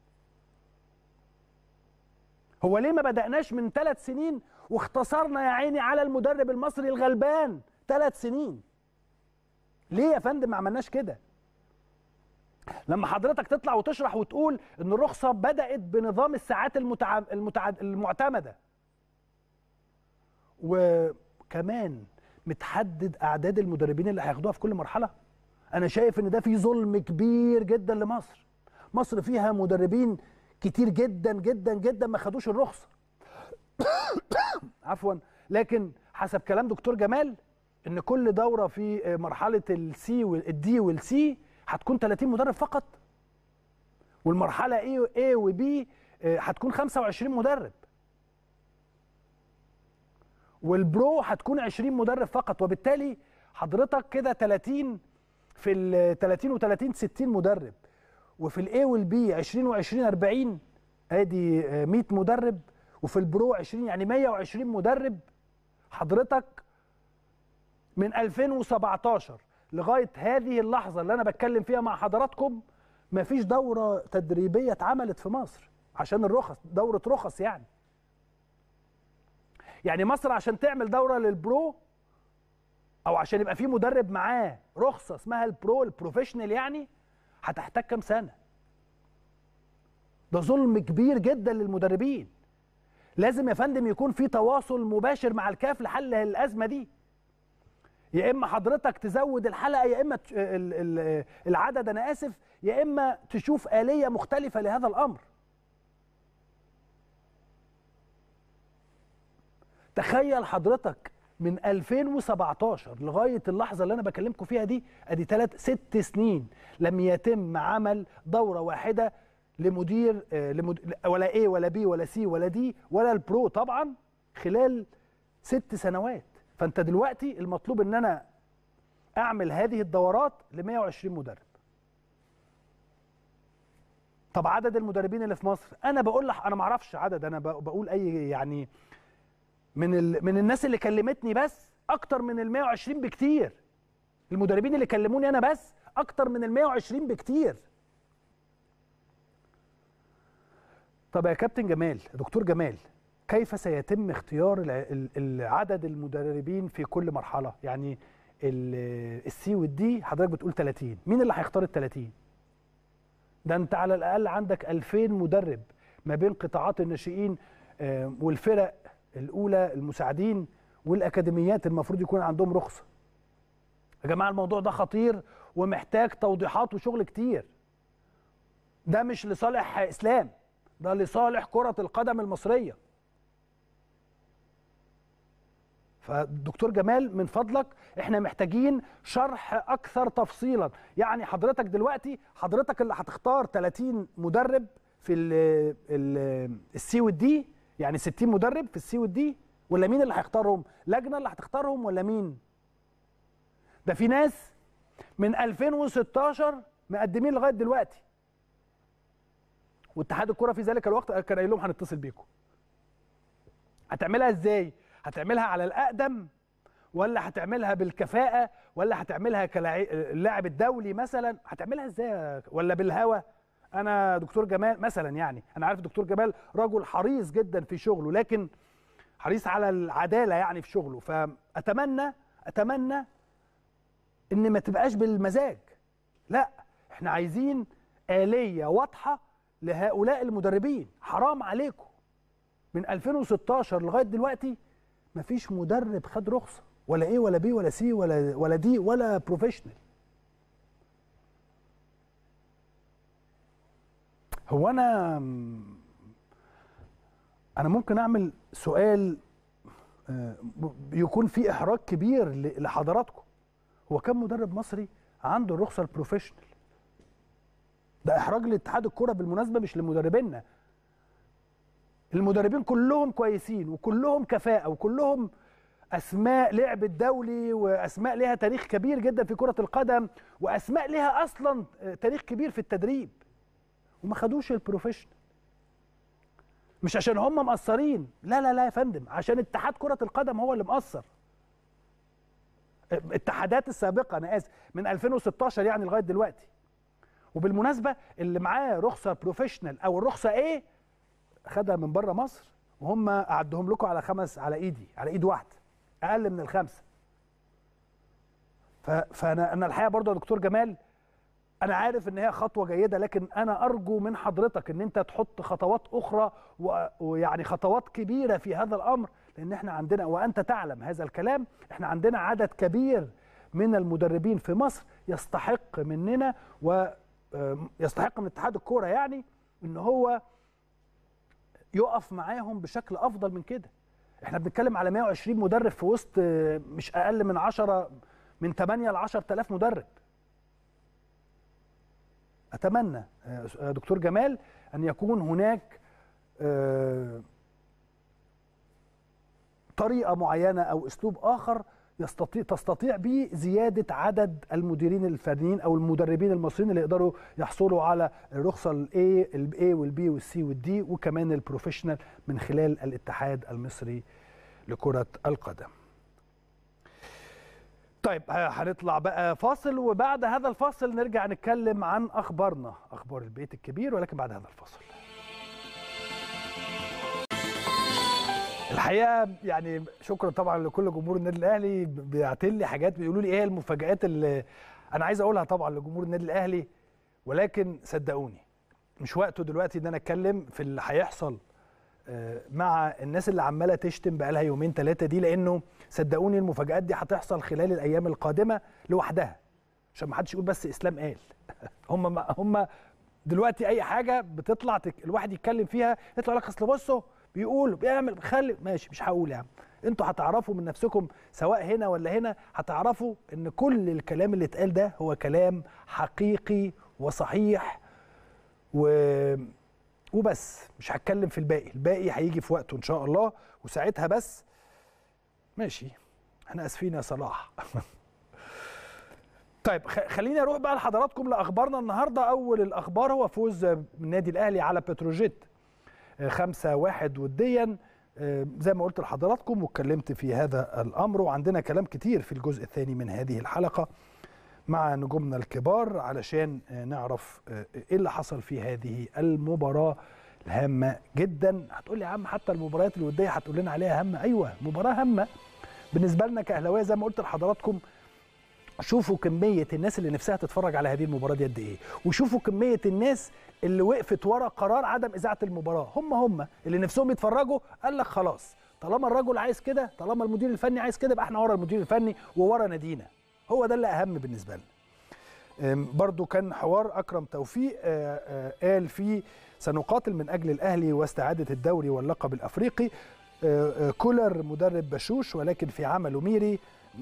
S1: هو ليه ما بدأناش من ثلاث سنين واختصرنا يا عيني على المدرب المصري الغلبان ثلاث سنين ليه يا فندم ما عملناش كده لما حضرتك تطلع وتشرح وتقول ان الرخصة بدأت بنظام الساعات المتع... المتع... المعتمدة وكمان متحدد اعداد المدربين اللي هياخدوها في كل مرحلة انا شايف ان ده في ظلم كبير جدا لمصر مصر فيها مدربين كتير جدا جدا جدا ما خدوش الرخصه عفوا لكن حسب كلام دكتور جمال ان كل دوره في مرحله السي والدي والسي هتكون 30 مدرب فقط والمرحله اي اي وبي هتكون 25 مدرب والبرو هتكون 20 مدرب فقط وبالتالي حضرتك كده 30 في ال 30 و30 60 مدرب وفي الاي والبي 20 و20 40 ادي آه، 100 مدرب وفي البرو 20 يعني 120 مدرب حضرتك من 2017 لغايه هذه اللحظه اللي انا بتكلم فيها مع حضراتكم مفيش دوره تدريبيه اتعملت في مصر عشان الرخص دوره رخص يعني يعني مصر عشان تعمل دوره للبرو او عشان يبقى في مدرب معاه رخصه اسمها البرو البروفيشنال يعني هتحتاج كام سنه ده ظلم كبير جدا للمدربين لازم يا فندم يكون في تواصل مباشر مع الكاف لحل الازمه دي يا اما حضرتك تزود الحلقه يا اما ت- ال- ال- العدد انا اسف يا اما تشوف اليه مختلفه لهذا الامر تخيل حضرتك من 2017 لغايه اللحظه اللي انا بكلمكم فيها دي ادي ثلاث ست سنين لم يتم عمل دوره واحده لمدير آه، لمد... ولا ايه ولا بي ولا سي ولا دي ولا البرو طبعا خلال ست سنوات فانت دلوقتي المطلوب ان انا اعمل هذه الدورات ل 120 مدرب طب عدد المدربين اللي في مصر انا بقول لك انا ما اعرفش عدد انا ب- بقول اي يعني من ال... من الناس اللي كلمتني بس اكتر من ال 120 بكتير المدربين اللي كلموني انا بس اكتر من ال 120 بكتير طب يا كابتن جمال دكتور جمال كيف سيتم اختيار الع- ال- ال- عدد المدربين في كل مرحله يعني ال- السي والدي حضرتك بتقول 30 مين اللي هيختار ال 30 ده انت على الاقل عندك 2000 مدرب ما بين قطاعات الناشئين آه، والفرق الاولى المساعدين والاكاديميات المفروض يكون عندهم رخصه يا جماعه الموضوع ده خطير ومحتاج توضيحات وشغل كتير ده مش لصالح اسلام ده لصالح كره القدم المصريه فدكتور جمال من فضلك احنا محتاجين شرح اكثر تفصيلا يعني حضرتك دلوقتي حضرتك اللي هتختار 30 مدرب في ال ال السي والدي يعني 60 مدرب في السي والدي ولا مين اللي هيختارهم لجنه اللي هتختارهم ولا مين ده في ناس من 2016 مقدمين لغايه دلوقتي واتحاد الكره في ذلك الوقت كان قايل لهم هنتصل بيكم هتعملها ازاي هتعملها على الاقدم ولا هتعملها بالكفاءه ولا هتعملها كلاعب الدولي مثلا هتعملها ازاي ولا بالهوى انا دكتور جمال مثلا يعني انا عارف دكتور جمال رجل حريص جدا في شغله لكن حريص على العداله يعني في شغله فاتمنى اتمنى ان ما تبقاش بالمزاج لا احنا عايزين آلية واضحة لهؤلاء المدربين حرام عليكم من 2016 لغاية دلوقتي مفيش مدرب خد رخصة ولا ايه ولا بي ولا سي ولا ولا دي ولا بروفيشنال هو انا انا ممكن اعمل سؤال آه، يكون فيه احراج كبير ل- لحضراتكم هو كم مدرب مصري عنده الرخصه البروفيشنال ده احراج لاتحاد الكره بالمناسبه مش لمدربينا المدربين كلهم كويسين وكلهم كفاءه وكلهم اسماء لعب الدولي واسماء لها تاريخ كبير جدا في كره القدم واسماء لها اصلا تاريخ كبير في التدريب وما خدوش البروفيشنال مش عشان هم مقصرين لا لا لا يا فندم عشان اتحاد كره القدم هو اللي مقصر الاتحادات السابقه انا اسف من 2016 يعني لغايه دلوقتي وبالمناسبه اللي معاه رخصه بروفيشنال او الرخصه ايه خدها من بره مصر وهم اعدهم لكم على خمس على ايدي على ايد واحده اقل من الخمسه ف- فانا انا الحقيقه برضو يا دكتور جمال انا عارف ان هي خطوه جيده لكن انا ارجو من حضرتك ان انت تحط خطوات اخرى و- ويعني خطوات كبيره في هذا الامر لان احنا عندنا وانت تعلم هذا الكلام احنا عندنا عدد كبير من المدربين في مصر يستحق مننا ويستحق من اتحاد الكوره يعني ان هو يقف معاهم بشكل افضل من كده احنا بنتكلم على 120 مدرب في وسط آه، مش اقل من 10 من 8 ل 10000 مدرب اتمنى آه، آه، دكتور جمال ان يكون هناك آه، طريقه معينه او اسلوب اخر يستطيع تستطيع به زياده عدد المديرين الفنيين او المدربين المصريين اللي يقدروا يحصلوا على الرخصه الاي الاي والبي والسي والدي وكمان البروفيشنال من خلال الاتحاد المصري لكره القدم. طيب ه- هنطلع بقى فاصل وبعد هذا الفاصل نرجع نتكلم عن اخبارنا اخبار البيت الكبير ولكن بعد هذا الفاصل. الحقيقه يعني شكرا طبعا لكل جمهور النادي الاهلي بيعتل لي حاجات بيقولوا لي ايه المفاجات اللي انا عايز اقولها طبعا لجمهور النادي الاهلي ولكن صدقوني مش وقته دلوقتي ان انا اتكلم في اللي هيحصل آه، مع الناس اللي عماله تشتم بقالها يومين ثلاثه دي لانه صدقوني المفاجات دي هتحصل خلال الايام القادمه لوحدها عشان ما حدش يقول بس اسلام قال هم هم دلوقتي اي حاجه بتطلع تك... الواحد يتكلم فيها يطلع لك اصل بصوا بيقول بيعمل خلي ماشي مش هقول يا عم انتوا هتعرفوا من نفسكم سواء هنا ولا هنا هتعرفوا ان كل الكلام اللي اتقال ده هو كلام حقيقي وصحيح و... وبس مش هتكلم في الباقي الباقي هيجي في وقته ان شاء الله وساعتها بس ماشي احنا اسفين يا صلاح طيب خليني اروح بقى لحضراتكم لاخبارنا النهارده اول الاخبار هو فوز النادي الاهلي على بتروجيت 5 1 وديا زي ما قلت لحضراتكم واتكلمت في هذا الامر وعندنا كلام كتير في الجزء الثاني من هذه الحلقه مع نجومنا الكبار علشان نعرف ايه اللي حصل في هذه المباراه الهامه جدا هتقول لي يا عم حتى المباريات الوديه هتقول لنا عليها هامه ايوه مباراه هامه بالنسبه لنا كاهلاويه زي ما قلت لحضراتكم شوفوا كميه الناس اللي نفسها تتفرج على هذه المباراه دي قد ايه وشوفوا كميه الناس اللي وقفت ورا قرار عدم اذاعه المباراه هم هم اللي نفسهم يتفرجوا قال لك خلاص طالما الرجل عايز كده طالما المدير الفني عايز كده يبقى احنا ورا المدير الفني وورا نادينا هو ده اللي اهم بالنسبه لنا برضو كان حوار اكرم توفيق قال فيه سنقاتل من اجل الاهلي واستعاده الدوري واللقب الافريقي كولر مدرب بشوش ولكن في عمله ميري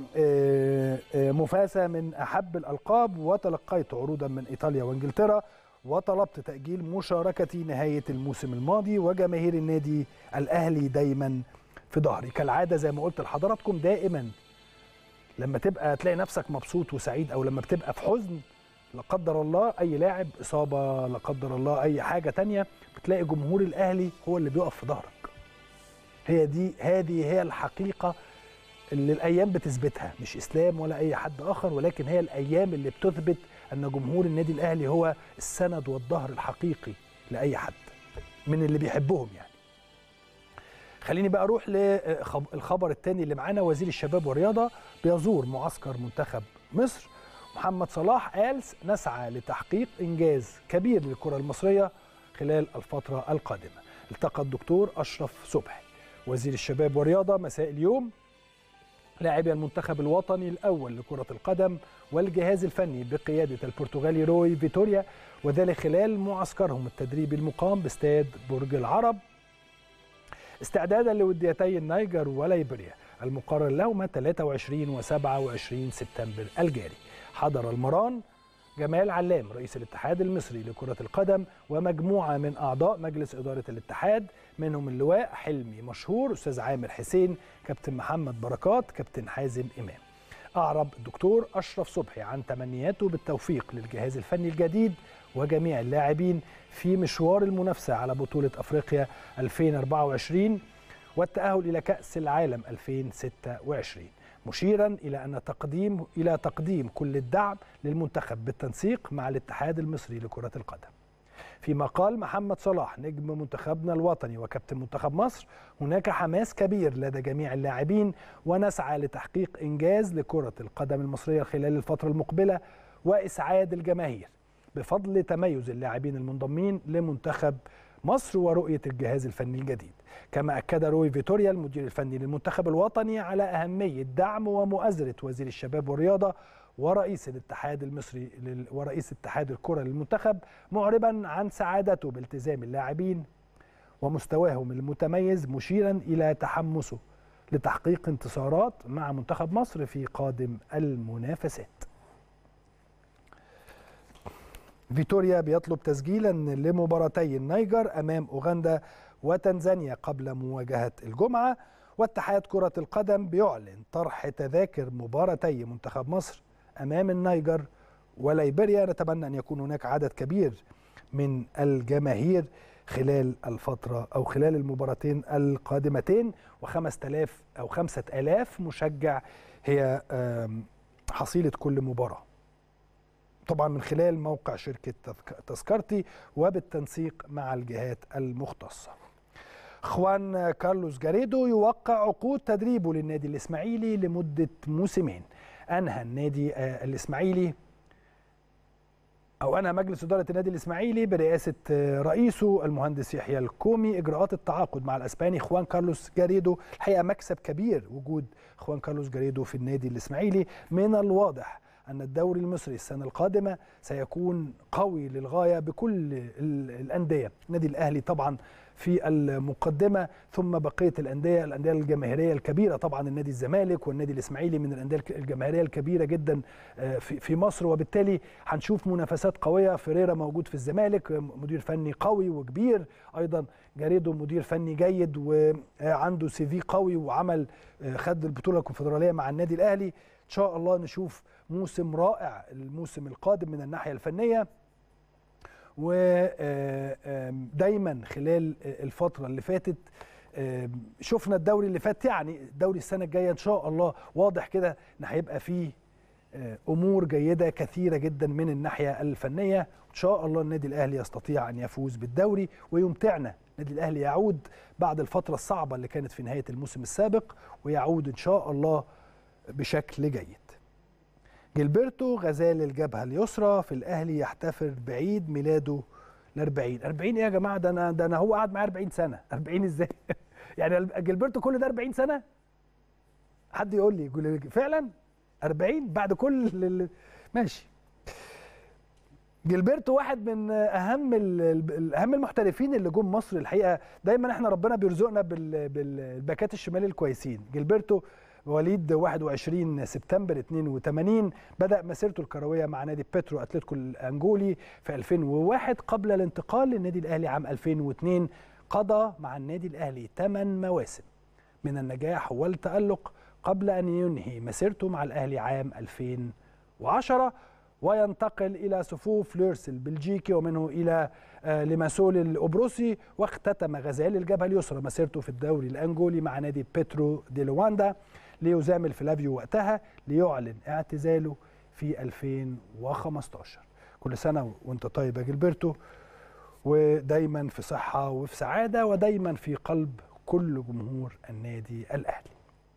S1: مفاسة من أحب الألقاب وتلقيت عروضا من إيطاليا وإنجلترا وطلبت تأجيل مشاركتي نهاية الموسم الماضي وجماهير النادي الأهلي دايما في ظهري كالعادة زي ما قلت لحضراتكم دائما لما تبقى تلاقي نفسك مبسوط وسعيد أو لما بتبقى في حزن لا قدر الله أي لاعب إصابة لا قدر الله أي حاجة تانية بتلاقي جمهور الأهلي هو اللي بيقف في ظهرك هي دي هذه هي الحقيقة اللي الايام بتثبتها مش اسلام ولا اي حد اخر ولكن هي الايام اللي بتثبت ان جمهور النادي الاهلي هو السند والظهر الحقيقي لاي حد من اللي بيحبهم يعني خليني بقى اروح للخبر الثاني اللي معانا وزير الشباب والرياضه بيزور معسكر منتخب مصر محمد صلاح قال نسعى لتحقيق انجاز كبير للكره المصريه خلال الفتره القادمه التقى الدكتور اشرف صبحي وزير الشباب والرياضه مساء اليوم لاعبي المنتخب الوطني الأول لكرة القدم والجهاز الفني بقيادة البرتغالي روي فيتوريا وذلك خلال معسكرهم التدريبي المقام باستاد برج العرب استعدادا لوديتي النيجر وليبريا المقرر لهما 23 و 27 سبتمبر الجاري حضر المران جمال علام رئيس الاتحاد المصري لكرة القدم ومجموعة من أعضاء مجلس إدارة الاتحاد منهم اللواء حلمي مشهور أستاذ عامر حسين كابتن محمد بركات كابتن حازم إمام أعرب الدكتور أشرف صبحي عن تمنياته بالتوفيق للجهاز الفني الجديد وجميع اللاعبين في مشوار المنافسة على بطولة أفريقيا 2024 والتأهل إلى كأس العالم 2026 مشيرا الى ان تقديم الى تقديم كل الدعم للمنتخب بالتنسيق مع الاتحاد المصري لكره القدم. فيما قال محمد صلاح نجم منتخبنا الوطني وكابتن منتخب مصر هناك حماس كبير لدى جميع اللاعبين ونسعى لتحقيق انجاز لكره القدم المصريه خلال الفتره المقبله واسعاد الجماهير بفضل تميز اللاعبين المنضمين لمنتخب مصر ورؤيه الجهاز الفني الجديد. كما أكد روي فيتوريا المدير الفني للمنتخب الوطني على أهمية دعم ومؤازرة وزير الشباب والرياضة ورئيس الاتحاد المصري ورئيس اتحاد الكرة للمنتخب معربا عن سعادته بالتزام اللاعبين ومستواهم المتميز مشيرا إلى تحمسه لتحقيق انتصارات مع منتخب مصر في قادم المنافسات فيتوريا بيطلب تسجيلا لمباراتي النيجر أمام أوغندا وتنزانيا قبل مواجهة الجمعة واتحاد كرة القدم بيعلن طرح تذاكر مباراتي منتخب مصر أمام النيجر وليبيريا نتمنى أن يكون هناك عدد كبير من الجماهير خلال الفترة أو خلال المباراتين القادمتين وخمسة آلاف أو خمسة آلاف مشجع هي حصيلة كل مباراة طبعا من خلال موقع شركة تذكرتي وبالتنسيق مع الجهات المختصة خوان كارلوس جاريدو يوقع عقود تدريبه للنادي الإسماعيلي لمدة موسمين أنهى النادي الإسماعيلي أو أنهى مجلس إدارة النادي الإسماعيلي برئاسة رئيسه المهندس يحيى الكومي إجراءات التعاقد مع الأسباني خوان كارلوس جاريدو الحقيقة مكسب كبير وجود خوان كارلوس جاريدو في النادي الإسماعيلي من الواضح أن الدوري المصري السنة القادمة سيكون قوي للغاية بكل الأندية النادي الأهلي طبعا في المقدمة ثم بقية الأندية الأندية الجماهيرية الكبيرة طبعا النادي الزمالك والنادي الإسماعيلي من الأندية الجماهيرية الكبيرة جدا في مصر وبالتالي هنشوف منافسات قوية فيريرا موجود في الزمالك مدير فني قوي وكبير أيضا جاريدو مدير فني جيد وعنده سي في قوي وعمل خد البطولة الكونفدرالية مع النادي الأهلي إن شاء الله نشوف موسم رائع الموسم القادم من الناحية الفنية ودايما خلال الفترة اللي فاتت شفنا الدوري اللي فات يعني الدوري السنة الجاية إن شاء الله واضح كده إن هيبقى فيه أمور جيدة كثيرة جدا من الناحية الفنية إن شاء الله النادي الأهلي يستطيع أن يفوز بالدوري ويمتعنا النادي الأهلي يعود بعد الفترة الصعبة اللي كانت في نهاية الموسم السابق ويعود إن شاء الله بشكل جيد جilberto غزال الجبهه اليسرى في الاهلي يحتفل بعيد ميلاده ال 40 40 ايه يا جماعه ده انا ده انا هو قعد معايا 40 سنه 40 ازاي يعني جilberto كل ده 40 سنه حد يقول لي فعلا 40 بعد كل ماشي جilberto واحد من اهم اهم المحترفين اللي جم مصر الحقيقه دايما احنا ربنا بيرزقنا بالباكات الشمال الكويسين جilberto مواليد 21 سبتمبر 82 بدأ مسيرته الكروية مع نادي بيترو أتلتيكو الأنجولي في 2001 قبل الانتقال للنادي الأهلي عام 2002 قضى مع النادي الأهلي 8 مواسم من النجاح والتألق قبل أن ينهي مسيرته مع الأهلي عام 2010 وينتقل إلى صفوف ليرس البلجيكي ومنه إلى لماسول الأبروسي واختتم غزال الجبهة اليسرى مسيرته في الدوري الأنجولي مع نادي بيترو دي لواندا ليزامل فلافيو وقتها ليعلن اعتزاله في 2015 كل سنة وانت طيب يا جilberto ودايما في صحة وفي سعادة ودايما في قلب كل جمهور النادي الأهلي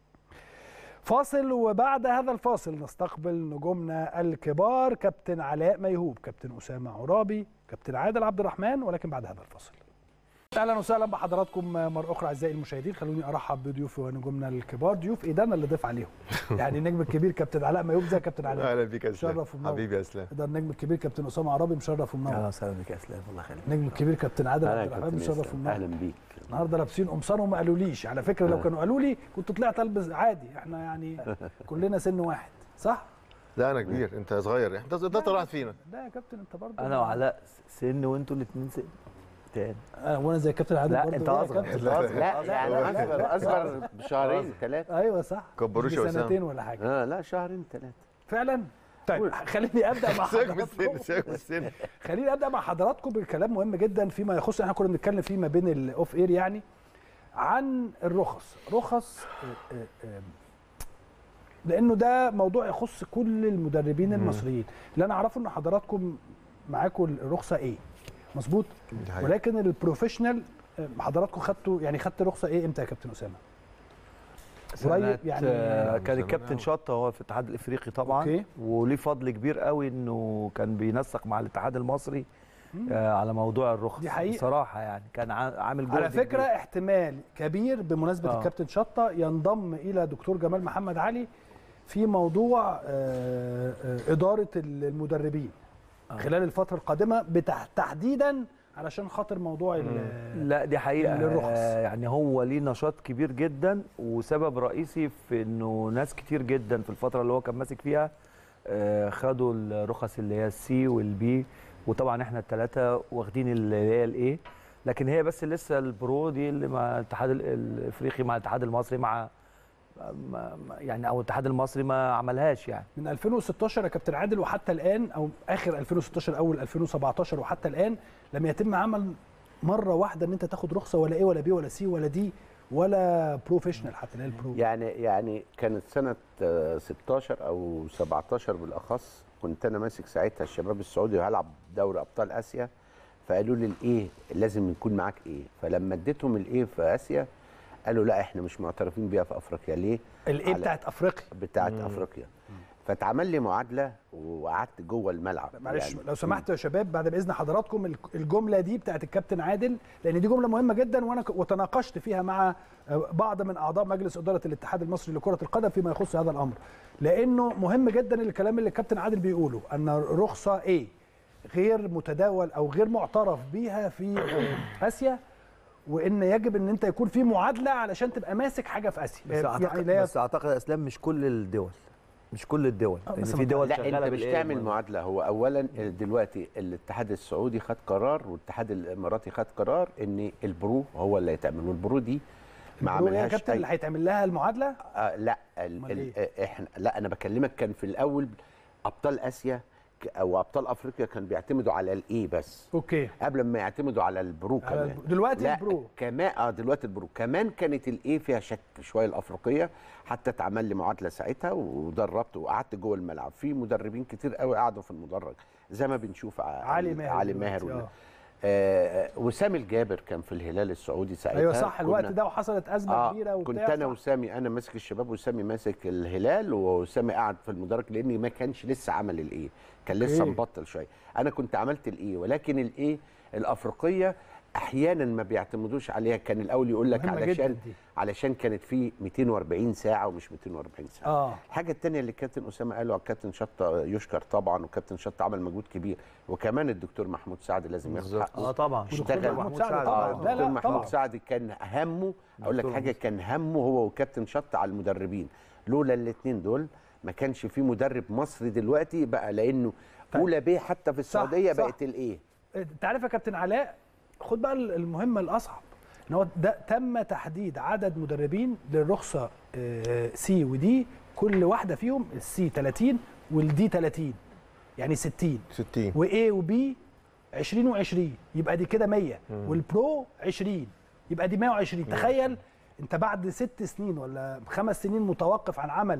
S1: فاصل وبعد هذا الفاصل نستقبل نجومنا الكبار كابتن علاء ميهوب كابتن أسامة عرابي كابتن عادل عبد الرحمن ولكن بعد هذا الفاصل اهلا وسهلا بحضراتكم مره اخرى اعزائي المشاهدين خلوني ارحب بضيوفي ونجومنا الكبار ضيوف ايه ده انا اللي ضيف عليهم يعني النجم الكبير كابتن علاء ميوب زي كابتن علاء
S2: اهلا بيك يا اسلام
S1: مشرف ومنور
S2: حبيبي يا اسلام
S1: ده النجم الكبير كابتن اسامه عرابي مشرف ومنور
S3: اهلا وسهلا بك يا اسلام الله يخليك
S1: النجم الكبير كابتن عادل عبد الرحمن مشرف ومنور
S3: اهلا بيك
S1: النهارده لابسين قمصان وما قالوليش على فكره لو كانوا قالوا لي كنت طلعت البس عادي احنا يعني كلنا سن واحد صح؟
S2: لا انا كبير انت صغير انت ده طلعت فينا
S1: لا يا كابتن انت برضه
S3: انا وعلاء سن وانتوا الاثنين سن تاني
S1: آه وانا زي كابتن عادل
S3: لا
S1: برضه
S3: انت
S1: يا
S3: اصغر
S1: كابتن.
S2: لا،
S4: لا يعني اصغر اصغر بشهرين ثلاثه
S1: ايوه صح
S2: كبروش يا
S1: سنتين
S2: اسامه
S1: ولا حاجه
S4: اه لا شهرين ثلاثه
S1: فعلا طيب خليني ابدا مع
S2: سيبك من
S1: حضراتكم
S2: السن سيبك من السن
S1: خليني ابدا مع حضراتكم بكلام مهم جدا فيما يخص احنا كنا بنتكلم فيه ما بين الاوف اير يعني عن الرخص رخص آه، آه، آه، لانه ده موضوع يخص كل المدربين المصريين اللي انا اعرفه ان حضراتكم معاكم الرخصه ايه مظبوط
S2: دي حقيقة.
S1: ولكن البروفيشنال آه، حضراتكم خدتوا يعني خدت رخصه ايه امتى يا كابتن اسامه قريب
S3: سنة
S1: يعني
S3: آه،
S2: من
S3: كان
S2: زمان
S3: الكابتن
S2: أوي.
S3: شطه هو في الاتحاد الافريقي طبعا
S1: أوكي.
S3: وليه فضل كبير قوي انه كان بينسق مع الاتحاد المصري آه على موضوع الرخص
S1: دي حقيقة.
S3: بصراحه يعني كان عا- عامل جهد
S1: على فكره
S3: كبير.
S1: احتمال كبير بمناسبه
S3: آه.
S1: الكابتن شطه ينضم الى دكتور جمال محمد علي في موضوع آه، آه، اداره المدربين
S3: آه.
S1: خلال الفتره القادمه بتح- تحديدا علشان خاطر موضوع ال-
S3: لا دي حقيقه
S1: للرخص.
S3: آه، يعني هو ليه نشاط كبير جدا وسبب رئيسي في انه ناس كتير جدا في الفتره اللي هو كان ماسك فيها آه، خدوا الرخص اللي هي السي والبي وطبعا احنا الثلاثه واخدين اللي هي الايه لكن هي بس لسه البرو دي اللي مع الاتحاد ال- الافريقي مع الاتحاد المصري مع ما- ما- يعني او الاتحاد المصري ما عملهاش يعني
S1: من 2016 يا كابتن عادل وحتى الان او اخر 2016 اول 2017 وحتى الان لم يتم عمل مره واحده ان انت تاخد رخصه ولا ايه ولا بي ولا سي ولا دي ولا بروفيشنال حتى اللي هي البرو
S4: يعني يعني كانت سنه آه، 16 او 17 بالاخص كنت انا ماسك ساعتها الشباب السعودي وهلعب دوري ابطال اسيا فقالوا لي الايه لازم يكون معاك ايه فلما اديتهم الايه في اسيا قالوا لا احنا مش معترفين بيها في افريقيا ليه
S1: الايه
S4: على-
S1: بتاعت افريقيا
S4: بتاعت افريقيا فاتعمل لي معادله وقعدت جوه الملعب
S1: معلش
S4: يعني
S1: لو سمحت يا شباب بعد باذن حضراتكم الك- الجمله دي بتاعت الكابتن عادل لان دي جمله مهمه جدا وانا ك- وتناقشت فيها مع آه، بعض من اعضاء مجلس اداره الاتحاد المصري لكره القدم فيما يخص هذا الامر لانه مهم جدا الكلام اللي الكابتن عادل بيقوله ان رخصه ايه غير متداول او غير معترف بيها في آه، اسيا وان يجب ان انت يكون في معادله علشان تبقى ماسك حاجه في اسيا
S3: بس اعتقد
S1: لا
S3: بس اعتقد يا اسلام مش كل الدول مش كل الدول
S1: آه،
S3: لان
S1: بس
S3: في
S1: ما-
S3: دول
S4: لا
S3: شغاله
S4: انت مش
S3: بالإيه
S4: تعمل
S3: المهم.
S4: معادله هو اولا دلوقتي الاتحاد السعودي خد قرار والاتحاد الاماراتي خد قرار ان البرو هو اللي هيتعمل والبرو دي ما
S1: البرو إيه يا
S4: عملهاش
S1: كابتن
S4: أي-
S1: اللي هيتعمل لها المعادله
S4: آه لا ال
S1: أمال
S4: ال آه، احنا لا انا بكلمك كان في الاول ابطال اسيا ك- او ابطال افريقيا كانوا بيعتمدوا على الايه بس
S1: اوكي
S4: قبل ما يعتمدوا على البرو
S1: على
S4: كمان
S1: البرو. دلوقتي
S4: لا
S1: البرو.
S4: كمان اه دلوقتي البرو كمان كانت الايه فيها شك شويه الافريقيه حتى اتعمل لي معادله ساعتها ودربت وقعدت جوه الملعب في مدربين كتير قوي قعدوا في المدرج زي ما بنشوف ع-
S1: علي ماهر
S4: علي
S1: دلوقتي،
S4: ماهر ولا-
S1: آه.
S4: آه وسام الجابر كان في الهلال السعودي ساعتها
S1: ايوه صح الوقت
S4: كنا-
S1: ده وحصلت ازمه
S4: اه
S1: كبيره وبتاع
S4: كنت انا
S1: صح.
S4: وسامي انا ماسك الشباب وسامي ماسك الهلال وسامي قاعد في المدرج لاني ما كانش لسه عمل الايه كان لسه
S1: أوكي.
S4: مبطل شويه انا كنت عملت الايه ولكن الايه الافريقيه احيانا ما بيعتمدوش عليها كان الاول يقول لك
S1: مهمة جداً
S4: علشان
S1: دي.
S4: علشان كانت في 240 ساعه ومش 240 ساعه
S1: اه
S4: الحاجه الثانيه اللي الكابتن اسامه قاله على الكابتن شطه يشكر طبعا والكابتن شطه عمل مجهود كبير وكمان الدكتور محمود سعد لازم ياخد
S3: بالظبط.
S4: حقه
S3: اه طبعا
S1: ودكتور
S4: اشتغل
S1: محمود سعد طبعا
S4: آه،
S1: لا
S4: دكتور
S1: لا
S4: محمود
S1: طبعا
S4: سعد كان همه اقول لك
S3: دكتور
S4: حاجه كان همه هو وكابتن شط على المدربين لولا الاثنين دول ما كانش في مدرب مصري دلوقتي بقى لانه
S1: طيب.
S4: اولى بيه حتى في السعوديه
S1: صح.
S4: بقت الايه
S1: انت عارف يا كابتن علاء خد بقى المهمه الاصعب ان هو ده تم تحديد عدد مدربين للرخصه آه، سي ودي كل واحده فيهم السي 30 والدي 30 يعني 60
S2: 60
S1: واي وبي 20 و20 يبقى دي كده 100 والبرو 20 يبقى دي 120 تخيل انت بعد ست سنين ولا خمس سنين متوقف عن عمل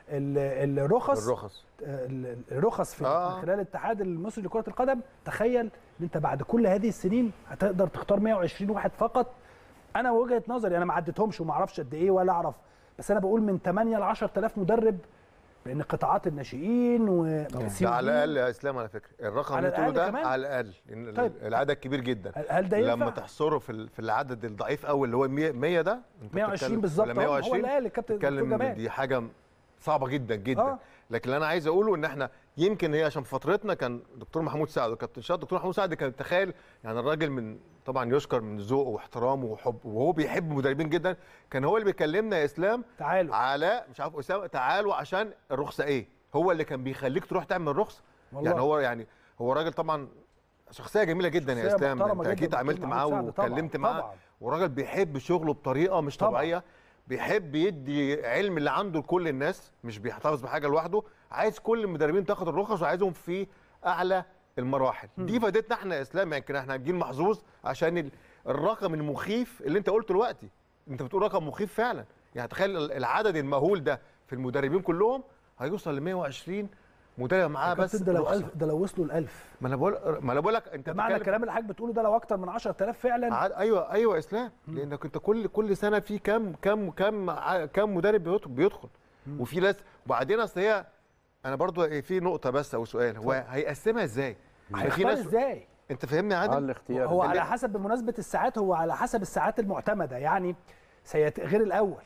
S1: ال- الرخص
S2: الرخص
S1: ال- الرخص في
S2: آه.
S1: من خلال الاتحاد المصري لكره القدم تخيل ان انت بعد كل هذه السنين هتقدر تختار 120 واحد فقط انا وجهه نظري انا ما عديتهمش وما اعرفش قد ايه ولا اعرف بس انا بقول من 8 ل 10000 مدرب لان قطاعات الناشئين و
S2: ده على الاقل يا اسلام على فكره الرقم
S1: على
S2: اللي تقوله
S1: الأقل
S2: ده
S1: كمان؟
S2: على الاقل لأن
S1: طيب.
S2: العدد كبير جدا
S1: هل ده ينفع؟
S2: لما تحصره في ال- في العدد الضعيف قوي اللي هو 100 100 ده انت
S1: 120
S2: بتتكلم-
S1: بالظبط
S2: ولا
S1: أهو، هو
S2: 120
S1: اللي قال الكابتن دكتور
S2: بتتكلم
S1: جمال.
S2: إن دي حاجه صعبه جدا جدا
S1: آه.
S2: آه. لكن اللي انا عايز اقوله ان احنا يمكن هي عشان في فترتنا كان دكتور محمود سعد وكابتن شاد دكتور محمود سعد كان تخيل يعني الراجل من طبعا يشكر من ذوقه واحترامه وحب وهو بيحب المدربين جدا كان هو اللي بيكلمنا يا اسلام
S1: تعالوا
S2: على مش عارف اسامه تعالوا عشان الرخصه ايه هو اللي كان بيخليك تروح تعمل رخصه
S1: والله.
S2: يعني هو يعني هو راجل طبعا شخصيه جميله جدا يا
S1: شخصية
S2: اسلام
S1: محترمة
S2: انت
S1: جداً
S2: اكيد
S1: دكتور
S2: اتعاملت
S1: محمود
S2: معاه
S1: سعد طبعاً،
S2: واتكلمت معاه
S1: طبعاً.
S2: وراجل بيحب شغله بطريقه مش
S1: طبعاً.
S2: طبيعيه بيحب يدي علم اللي عنده لكل الناس مش بيحتفظ بحاجه لوحده عايز كل المدربين تاخد الرخص وعايزهم في اعلى المراحل دي فادتنا احنا يا اسلام يمكن احنا جيل محظوظ عشان ال- الرقم المخيف اللي انت قلته دلوقتي انت بتقول رقم مخيف فعلا يعني تخيل ال- العدد المهول ده في المدربين كلهم هيوصل ل 120 مدرب معاه بس
S1: بس ده لو
S2: رخصة.
S1: ألف ده لو وصلوا ل 1000
S2: ما انا بقول ما انا بقول لك انت
S1: ده معنى
S2: بتتكلم-
S1: الكلام اللي حضرتك بتقوله ده لو اكتر من 10000 فعلا
S2: عاد ايوه ايوه يا اسلام لانك انت كل كل سنه في كام كام كام ع- كام مدرب بيدخل, بيدخل. وفي ناس وبعدين اصل هي انا برضو في نقطه بس او سؤال هو هيقسمها ازاي؟ ما في
S1: هيختار
S2: ناس
S1: ازاي
S2: انت فاهمني يا
S4: اه
S2: عادل؟
S4: الاختيار
S1: هو
S4: ده.
S1: على حسب بمناسبه الساعات هو على حسب الساعات المعتمده يعني سيت... غير الاول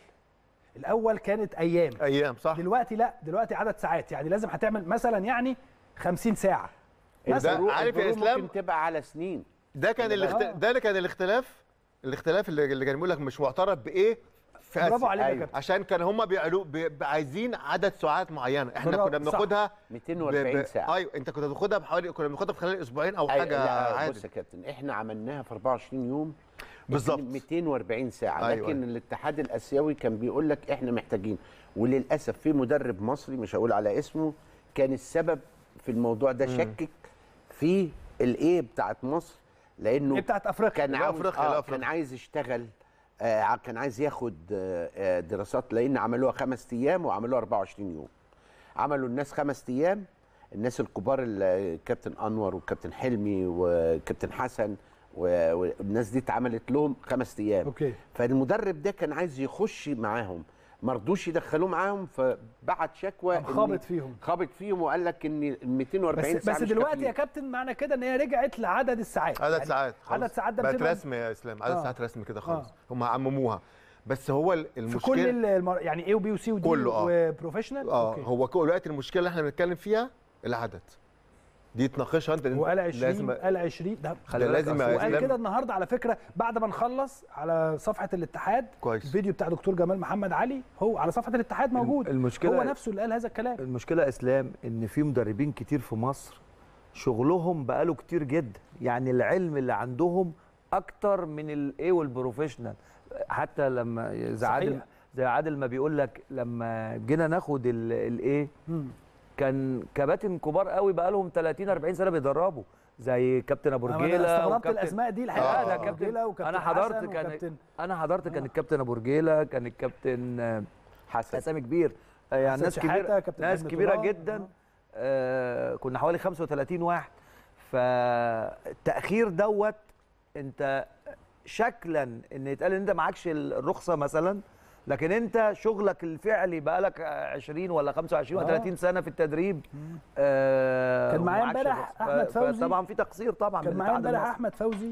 S1: الاول كانت ايام
S2: ايام صح
S1: دلوقتي لا دلوقتي عدد ساعات يعني لازم هتعمل مثلا يعني 50 ساعه
S2: ده
S4: البرو-
S2: عارف يا
S4: البرو
S2: اسلام
S4: ممكن تبقى على سنين
S2: ده كان
S1: اللي
S2: الاخت...
S1: بقى-
S2: ده اللي كان الاختلاف الاختلاف اللي, اللي كان بيقول لك مش معترف بايه في
S1: برافو
S2: آسيا.
S1: عليك يا
S4: أيوة.
S1: كابتن
S2: عشان كان هم بيعلو بي... بي- عايزين عدد ساعات معينه احنا
S1: برافو،
S2: كنا
S1: صح.
S2: بناخدها
S4: 240 ساعه
S2: ايوه انت كنت بتاخدها بحوالي كنا بناخدها في خلال اسبوعين او
S4: أي-
S2: حاجه
S4: لا،
S2: عادي
S4: بص يا كابتن احنا عملناها في 24 يوم
S2: بالظبط.
S4: 240 ساعه
S2: أيوة،
S4: لكن
S2: أيوة.
S4: الاتحاد الاسيوي كان بيقول لك احنا محتاجين وللاسف في مدرب مصري مش هقول على اسمه كان السبب في الموضوع ده شكك في الايه بتاعت مصر لانه
S1: ايه بتاعت افريقيا
S4: كان
S2: لا،
S4: عاوز
S2: أفريقيا،
S4: آه
S2: لا، أفريقيا.
S4: كان عايز يشتغل آه كان عايز ياخد آه آه، دراسات لان عملوها خمس ايام وعملوها 24 يوم عملوا الناس خمس ايام الناس الكبار الكابتن انور والكابتن حلمي والكابتن حسن و- والناس دي اتعملت لهم خمس ايام
S1: اوكي
S4: فالمدرب ده كان عايز يخش معاهم ما رضوش يدخلوه معاهم فبعت شكوى
S1: قام
S4: إن-
S1: خابط فيهم.
S4: خابط فيهم وقال لك ان 240
S1: بس
S4: ساعه
S1: بس
S4: مش
S1: دلوقتي يا
S4: كافيين.
S1: كابتن معنى كده ان هي رجعت لعدد الساعات
S2: عدد
S1: يعني
S2: ساعات
S1: عدد
S2: خلاص.
S1: ساعات ده
S2: بقت
S1: بتبقى
S2: رسمي يا اسلام عدد
S1: آه.
S2: ساعات رسمي كده خلاص
S1: آه.
S2: هم عمموها بس هو ال-
S1: في
S2: المشكله
S1: كل المر... يعني ايه وبي وسي ودي
S2: كله، آه.
S1: وبروفيشنال
S2: اه هو كل دلوقتي المشكله اللي احنا بنتكلم فيها العدد دي تناقشها انت
S1: وقال 20
S2: لازم
S1: قال 20 ده
S3: خلي
S2: ده
S3: بالك
S2: لازم
S3: أصل
S2: يا
S1: وقال
S2: إسلام.
S1: كده النهارده على فكره بعد ما نخلص على صفحه الاتحاد
S2: كويس.
S1: الفيديو بتاع دكتور جمال محمد علي هو على صفحه الاتحاد موجود
S3: المشكلة-
S1: هو نفسه اللي قال هذا الكلام
S3: المشكله يا اسلام ان في مدربين كتير في مصر شغلهم بقاله كتير جدا يعني العلم اللي عندهم اكتر من الايه والبروفيشنال حتى لما زي عادل
S1: صحيح.
S3: زي عادل ما بيقول لك لما جينا ناخد الايه
S1: مم.
S3: كان كباتن كبار قوي بقى لهم 30 40 سنه بيدربوا زي كابتن ابو
S1: أنا
S3: رجيله
S1: استغربت
S3: وكابتن-
S1: الاسماء دي
S3: لا
S1: الحقيقه
S3: ده
S1: أبو
S3: كابتن
S1: رجيلة وكابتن
S3: انا حضرت
S1: حسن
S3: كان
S1: وكابتن-
S3: انا حضرت كان الكابتن ابو رجيله كان الكابتن آه،
S4: حسن
S3: اسامي كبير آه، يعني
S1: حسن
S3: ناس
S1: شحاتة،
S3: كبيره
S1: كابتن
S3: ناس
S1: حلمي
S3: كبيره
S1: طلال.
S3: جدا
S1: آه.
S3: آه كنا حوالي 35 واحد فالتاخير دوت انت شكلا ان يتقال ان انت معكش الرخصه مثلا لكن انت شغلك الفعلي بقالك 20 ولا 25 ولا
S1: آه.
S3: 30 سنه في التدريب آه
S1: كان معايا
S3: ومعكش
S1: امبارح
S3: الرخصة.
S1: أحمد
S3: ف-
S1: فوزي.
S3: طبعا في تقصير طبعا
S1: كان
S3: من
S1: معايا
S3: الاتحاد
S1: امبارح
S3: المصري.
S1: احمد فوزي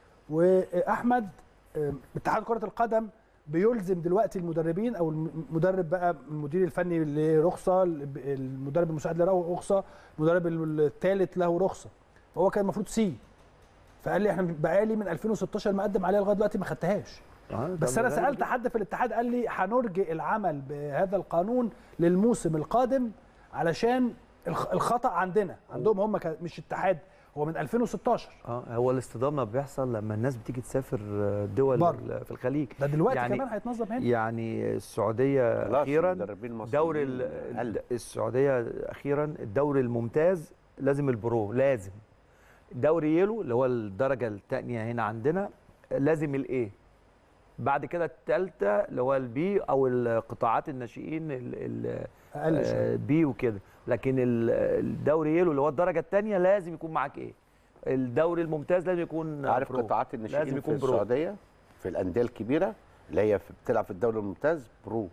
S1: واحمد آه، اتحاد كره القدم بيلزم دلوقتي المدربين او المدرب بقى المدير الفني له رخصه المدرب المساعد له رخصه المدرب الثالث له رخصه هو كان المفروض سي فقال لي احنا بقالي من 2016 مقدم عليها لغايه دلوقتي ما خدتهاش
S3: آه،
S1: بس
S3: طب
S1: انا
S3: ده
S1: سالت حد في الاتحاد قال لي هنرجئ العمل بهذا القانون للموسم القادم علشان الخ- الخطا عندنا عندهم هم ك- مش اتحاد هو من 2016
S3: اه هو الاصطدام بيحصل لما الناس بتيجي تسافر دول
S1: بره.
S3: ال- في الخليج
S1: ده دلوقتي
S3: يعني-
S1: كمان هيتنظم هنا
S3: يعني السعوديه
S4: خلاص
S3: اخيرا
S4: المدربين المصريين
S3: دوري ال-
S4: قل.
S3: السعوديه اخيرا الدوري الممتاز لازم البرو لازم دوري يلو اللي هو الدرجه الثانيه هنا عندنا لازم الايه بعد كده الثالثه اللي هو البي او القطاعات الناشئين ال- ال-
S1: اقل شويه
S3: آه، بي وكده لكن ال- الدوري يلو اللي هو الدرجه الثانيه لازم يكون معاك ايه الدوري الممتاز لازم يكون
S4: عارف
S3: برو.
S4: قطاعات الناشئين
S3: لازم
S4: في
S3: يكون برو.
S4: السعوديه في الانديه الكبيره اللي هي في- بتلعب في الدوري الممتاز برو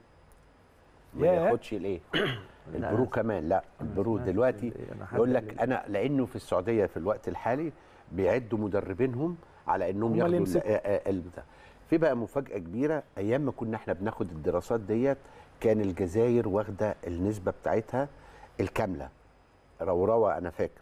S4: ما
S1: ياه.
S4: ياخدش الايه البرو كمان لا البرو دلوقتي
S3: أنا حد
S4: يقول
S3: قال
S4: لك
S3: لي.
S4: انا لانه في السعوديه في الوقت الحالي بيعدوا مدربينهم على انهم
S1: هم اللي
S4: ياخدوا ال-
S1: يمسكوا.
S4: آه، آه، البتاع. في بقى مفاجاه كبيره ايام ما كنا احنا بناخد الدراسات ديت كان الجزائر واخده النسبه بتاعتها الكامله روروه انا فاكر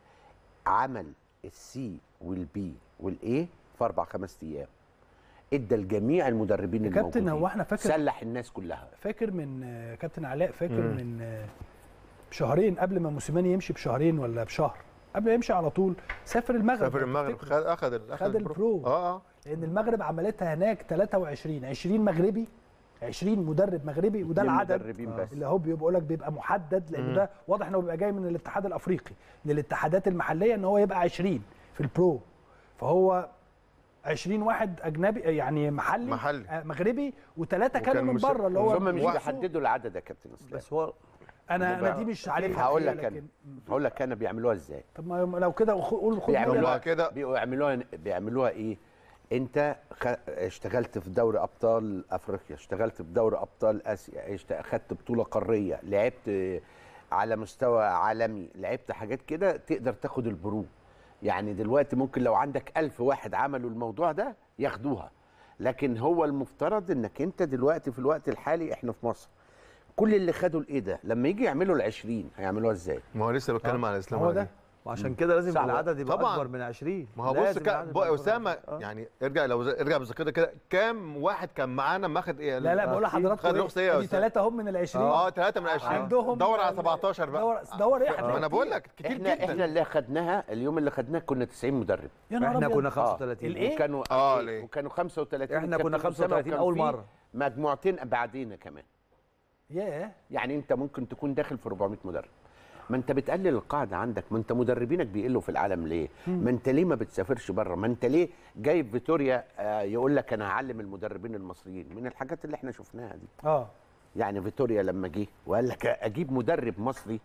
S4: عمل السي والبي والاي في اربع خمس ايام ادى لجميع المدربين
S1: يا كابتن
S4: الموجودين
S1: هو احنا فاكر
S4: سلح الناس كلها
S1: فاكر من آه، كابتن علاء فاكر من آه، بشهرين قبل ما موسيماني يمشي بشهرين ولا بشهر قبل ما يمشي على طول سافر المغرب
S2: سافر
S1: لو
S2: المغرب
S1: تفتكروا.
S2: خد اخذ ال-
S1: خد البرو.
S2: اه اه
S1: لان المغرب عملتها هناك 23 20 مغربي 20 مدرب مغربي وده
S4: اتنين
S1: العدد
S4: مدربين بس.
S1: اللي هو بيقول لك بيبقى محدد لان ده واضح انه بيبقى جاي من الاتحاد الافريقي للاتحادات المحليه ان هو يبقى 20 في البرو فهو 20 واحد اجنبي يعني محلي
S2: محلي.
S1: آه، مغربي وثلاثه
S2: وكان
S1: كانوا من
S2: مس-
S1: بره اللي هو
S4: هم مش
S2: واحد.
S4: بيحددوا العدد يا كابتن اسلام
S3: بس هو
S1: انا انا
S2: بقى-
S1: دي مش عارفها
S4: هقول
S1: الحقيقة،
S4: لك انا
S1: لكن-
S4: هقول لك انا بيعملوها ازاي
S1: طب ما لو كده خ- قول خد
S2: بيعملوها
S4: بيعملوها
S2: كده.
S4: بيعملوها بيعملوها ايه انت خ... اشتغلت في دوري ابطال افريقيا اشتغلت في دوري ابطال اسيا اشت... اخدت بطوله قاريه لعبت على مستوى عالمي لعبت حاجات كده تقدر تاخد البرو يعني دلوقتي ممكن لو عندك ألف واحد عملوا الموضوع ده ياخدوها لكن هو المفترض انك انت دلوقتي في الوقت الحالي احنا في مصر كل اللي خدوا الايه ده لما يجي يعملوا العشرين هيعملوها ازاي
S2: ما هو لسه بتكلم على الاسلام
S1: هو
S2: على
S1: ده
S2: دي.
S3: وعشان كده لازم
S4: صعب.
S3: العدد يبقى
S2: طبعاً.
S3: اكبر من 20
S2: ما هو بص
S3: لازم
S2: كا...
S3: العدد
S2: بقى
S3: يبقى أكبر من
S2: اسامه
S3: 20. آه.
S2: يعني ارجع لو ارجع بالذاكره كده كام واحد كان معانا ماخد ايه
S1: لا لا بقول لحضراتكم
S2: خد رخصه ايه يا
S1: دي
S2: استاذ
S1: ثلاثه هم من ال 20
S2: اه 3 من 20
S1: عندهم
S2: دور على 17 بقى
S1: دور دور ايه
S2: ما انا بقول لك كتير
S4: احنا
S2: جدا
S4: احنا اللي خدناها اليوم اللي خدناه كنا 90 مدرب
S1: يا نهار
S3: احنا
S1: أبيض.
S3: كنا
S4: آه.
S3: 35
S1: الإيه؟
S4: وكانوا
S2: آه،
S4: آه
S2: ليه؟
S4: وكانوا 35
S3: إحنا كنا
S4: كابتن أسامة
S3: 35
S4: وكان
S3: أول
S4: في
S3: مرة.
S4: مجموعتين بعدينا كمان
S1: ياه
S4: يعني انت ممكن تكون داخل في 400 مدرب ما انت بتقلل القاعده عندك ما انت مدربينك بيقلوا في العالم ليه ما انت ليه ما بتسافرش بره ما انت ليه جايب فيتوريا آه، يقول لك انا هعلم المدربين المصريين من الحاجات اللي احنا شفناها دي
S1: اه
S4: يعني فيتوريا لما جه وقال لك اجيب مدرب مصري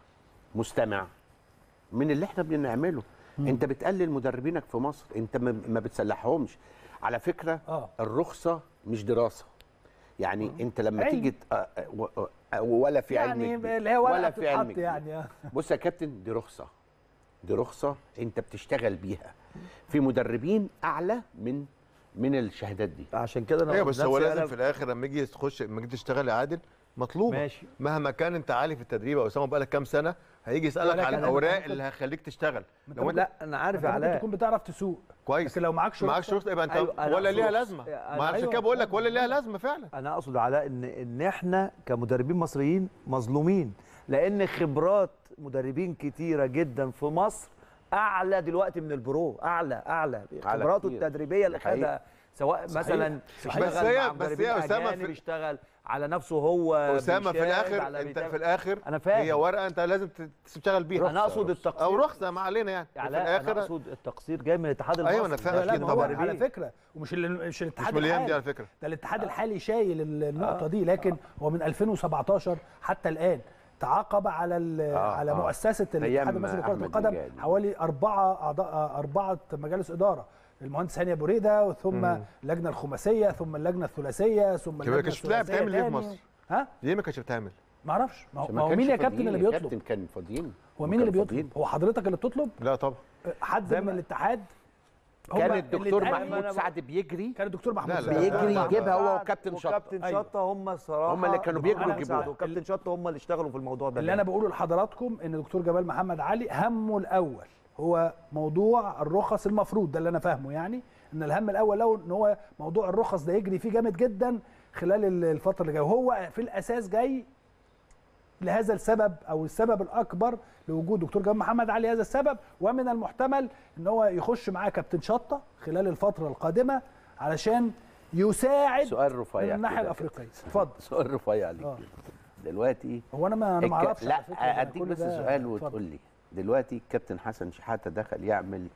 S4: مستمع من اللي احنا بنعمله انت بتقلل مدربينك في مصر انت ما ما بتسلحهمش على فكره
S1: آه.
S4: الرخصه مش دراسه يعني انت لما
S1: علم.
S4: تيجي ت- آه، آه، و- آه، ولا في علم
S1: يعني
S4: كبير.
S1: اللي هي ورقه
S4: ولا في علم
S1: بتتحط
S4: كبير.
S1: يعني آه.
S4: بص يا كابتن دي رخصه دي رخصه انت بتشتغل بيها في مدربين اعلى من من الشهادات دي
S3: عشان كده انا
S2: ايوه
S3: قلت
S2: بس هو
S3: نفسي
S2: لازم
S3: أنا-
S2: في الاخر لما يجي تخش لما يجي تشتغل يا عادل مطلوبه
S3: ماشي.
S2: مهما كان انت عالي في التدريب او اسامه بقالك كام سنه هيجي يسالك
S1: ولكن
S2: على
S1: أنا-
S2: الاوراق
S1: أنا-
S2: اللي هيخليك تشتغل
S1: أنت
S2: لو انت
S3: لا انا عارف
S1: انت
S3: يا
S1: ممكن
S3: علاء
S1: تكون بتعرف تسوق
S2: كويس
S1: لكن لو معكش
S2: معكش
S1: رخصة-
S2: رخصه يبقى انت
S3: أيوة، أنا
S2: ولا ليها
S3: أقصد-
S2: لازمه
S3: أنا-
S2: ما عشان
S1: أيوة.
S2: كده بقول لك ولا ليها لازمه فعلا
S3: انا اقصد علاء ان ان احنا كمدربين مصريين مظلومين لان خبرات مدربين كتيره جدا في مصر اعلى دلوقتي من البرو اعلى اعلى
S4: أعلى
S3: خبراته
S4: كتير.
S3: التدريبيه اللي
S4: حقيقي.
S3: خدها سواء
S1: صحيح.
S3: مثلا
S1: صحيح.
S3: اشتغل
S2: بس هي-
S3: مع
S2: بس
S3: مدربين
S2: هي أسامة
S3: أجانب،
S2: في-
S3: اشتغل على نفسه هو
S2: اسامه في
S3: بيشاهد
S2: الاخر
S3: على
S2: انت
S3: بيتابع.
S2: في الاخر
S3: أنا فاهم.
S2: هي ورقه انت لازم تشتغل بيها
S3: انا اقصد التقصير
S2: او رخصه ما علينا يعني في
S3: علاء انا
S2: الاخر
S3: اقصد التقصير جاي من الاتحاد المصري
S2: أيوة، أنا فاهم.
S1: لا لا
S2: أكيد
S1: ما هو
S2: طبعاً.
S1: على فكره ومش ال- مش
S2: مش
S1: الاتحاد
S2: من الايام دي
S1: الحالي
S2: على فكره
S1: ده الاتحاد الحالي شايل ال- النقطه دي لكن هو من 2017 حتى الان تعاقب على ال-
S4: آه،
S1: على
S4: آه.
S1: مؤسسه الاتحاد
S4: أيام
S1: المصري لكره
S4: أحمد
S1: القدم
S4: نجاد.
S1: حوالي اربعه اعضاء اربعه مجالس اداره المهندس هاني ابو ريده ثم اللجنه الخماسيه ثم اللجنه الثلاثيه ثم
S2: كده
S1: اللجنه
S2: كانش بتلعب
S1: الثلاثيه
S2: بتعمل إيه في
S1: تاني.
S2: مصر؟
S1: ها
S2: ليه ما كانتش بتعمل
S1: ما اعرفش ما هو-
S4: عشان
S1: ما هو
S4: كانش
S1: مين يا
S4: فاضيين
S1: كابتن اللي بيطلب
S4: كابتن كان فاضيين
S1: هو مين اللي
S4: كانوا
S1: بيطلب
S4: فاضيين.
S1: هو حضرتك اللي بتطلب
S2: لا طبعا
S1: حد
S3: زي
S1: من
S3: ما-
S1: الاتحاد هم
S4: كان
S1: اللي
S4: الدكتور
S1: اتقال-
S4: محمود سعد بيجري
S1: كان الدكتور محمود
S2: لا، لا،
S1: سعد.
S4: بيجري
S2: لا،
S4: يجيبها هو
S3: سعد
S4: وكابتن شطه
S3: وكابتن
S1: أيوة.
S3: شطه هم الصراحه
S4: هم اللي كانوا بيجروا
S3: محمد
S4: يجيبوها.
S3: سعد وكابتن شطه هم اللي اشتغلوا في الموضوع ده
S1: اللي انا بقوله لحضراتكم ان دكتور جمال محمد علي همه الاول هو موضوع الرخص المفروض ده اللي انا فاهمه يعني ان الهم الاول له ان هو موضوع الرخص ده يجري فيه جامد جدا خلال ال- الفتره اللي جايه وهو في الاساس جاي لهذا السبب او السبب الاكبر لوجود دكتور جمال محمد علي هذا السبب ومن المحتمل ان هو يخش معاه كابتن شطه خلال الفتره القادمه علشان يساعد
S4: سؤال رفيع
S1: من الناحيه
S4: كده.
S1: الافريقيه اتفضل
S4: سؤال رفيع عليك
S1: آه.
S4: دلوقتي
S1: هو انا ما انا ما
S4: الك-
S1: اعرفش
S4: لا
S1: على فكرة، أنا
S4: اديك
S1: كل
S4: بس
S1: ده-
S4: سؤال
S1: اتفضل.
S4: وتقول لي دلوقتي الكابتن حسن شحاته دخل يعمل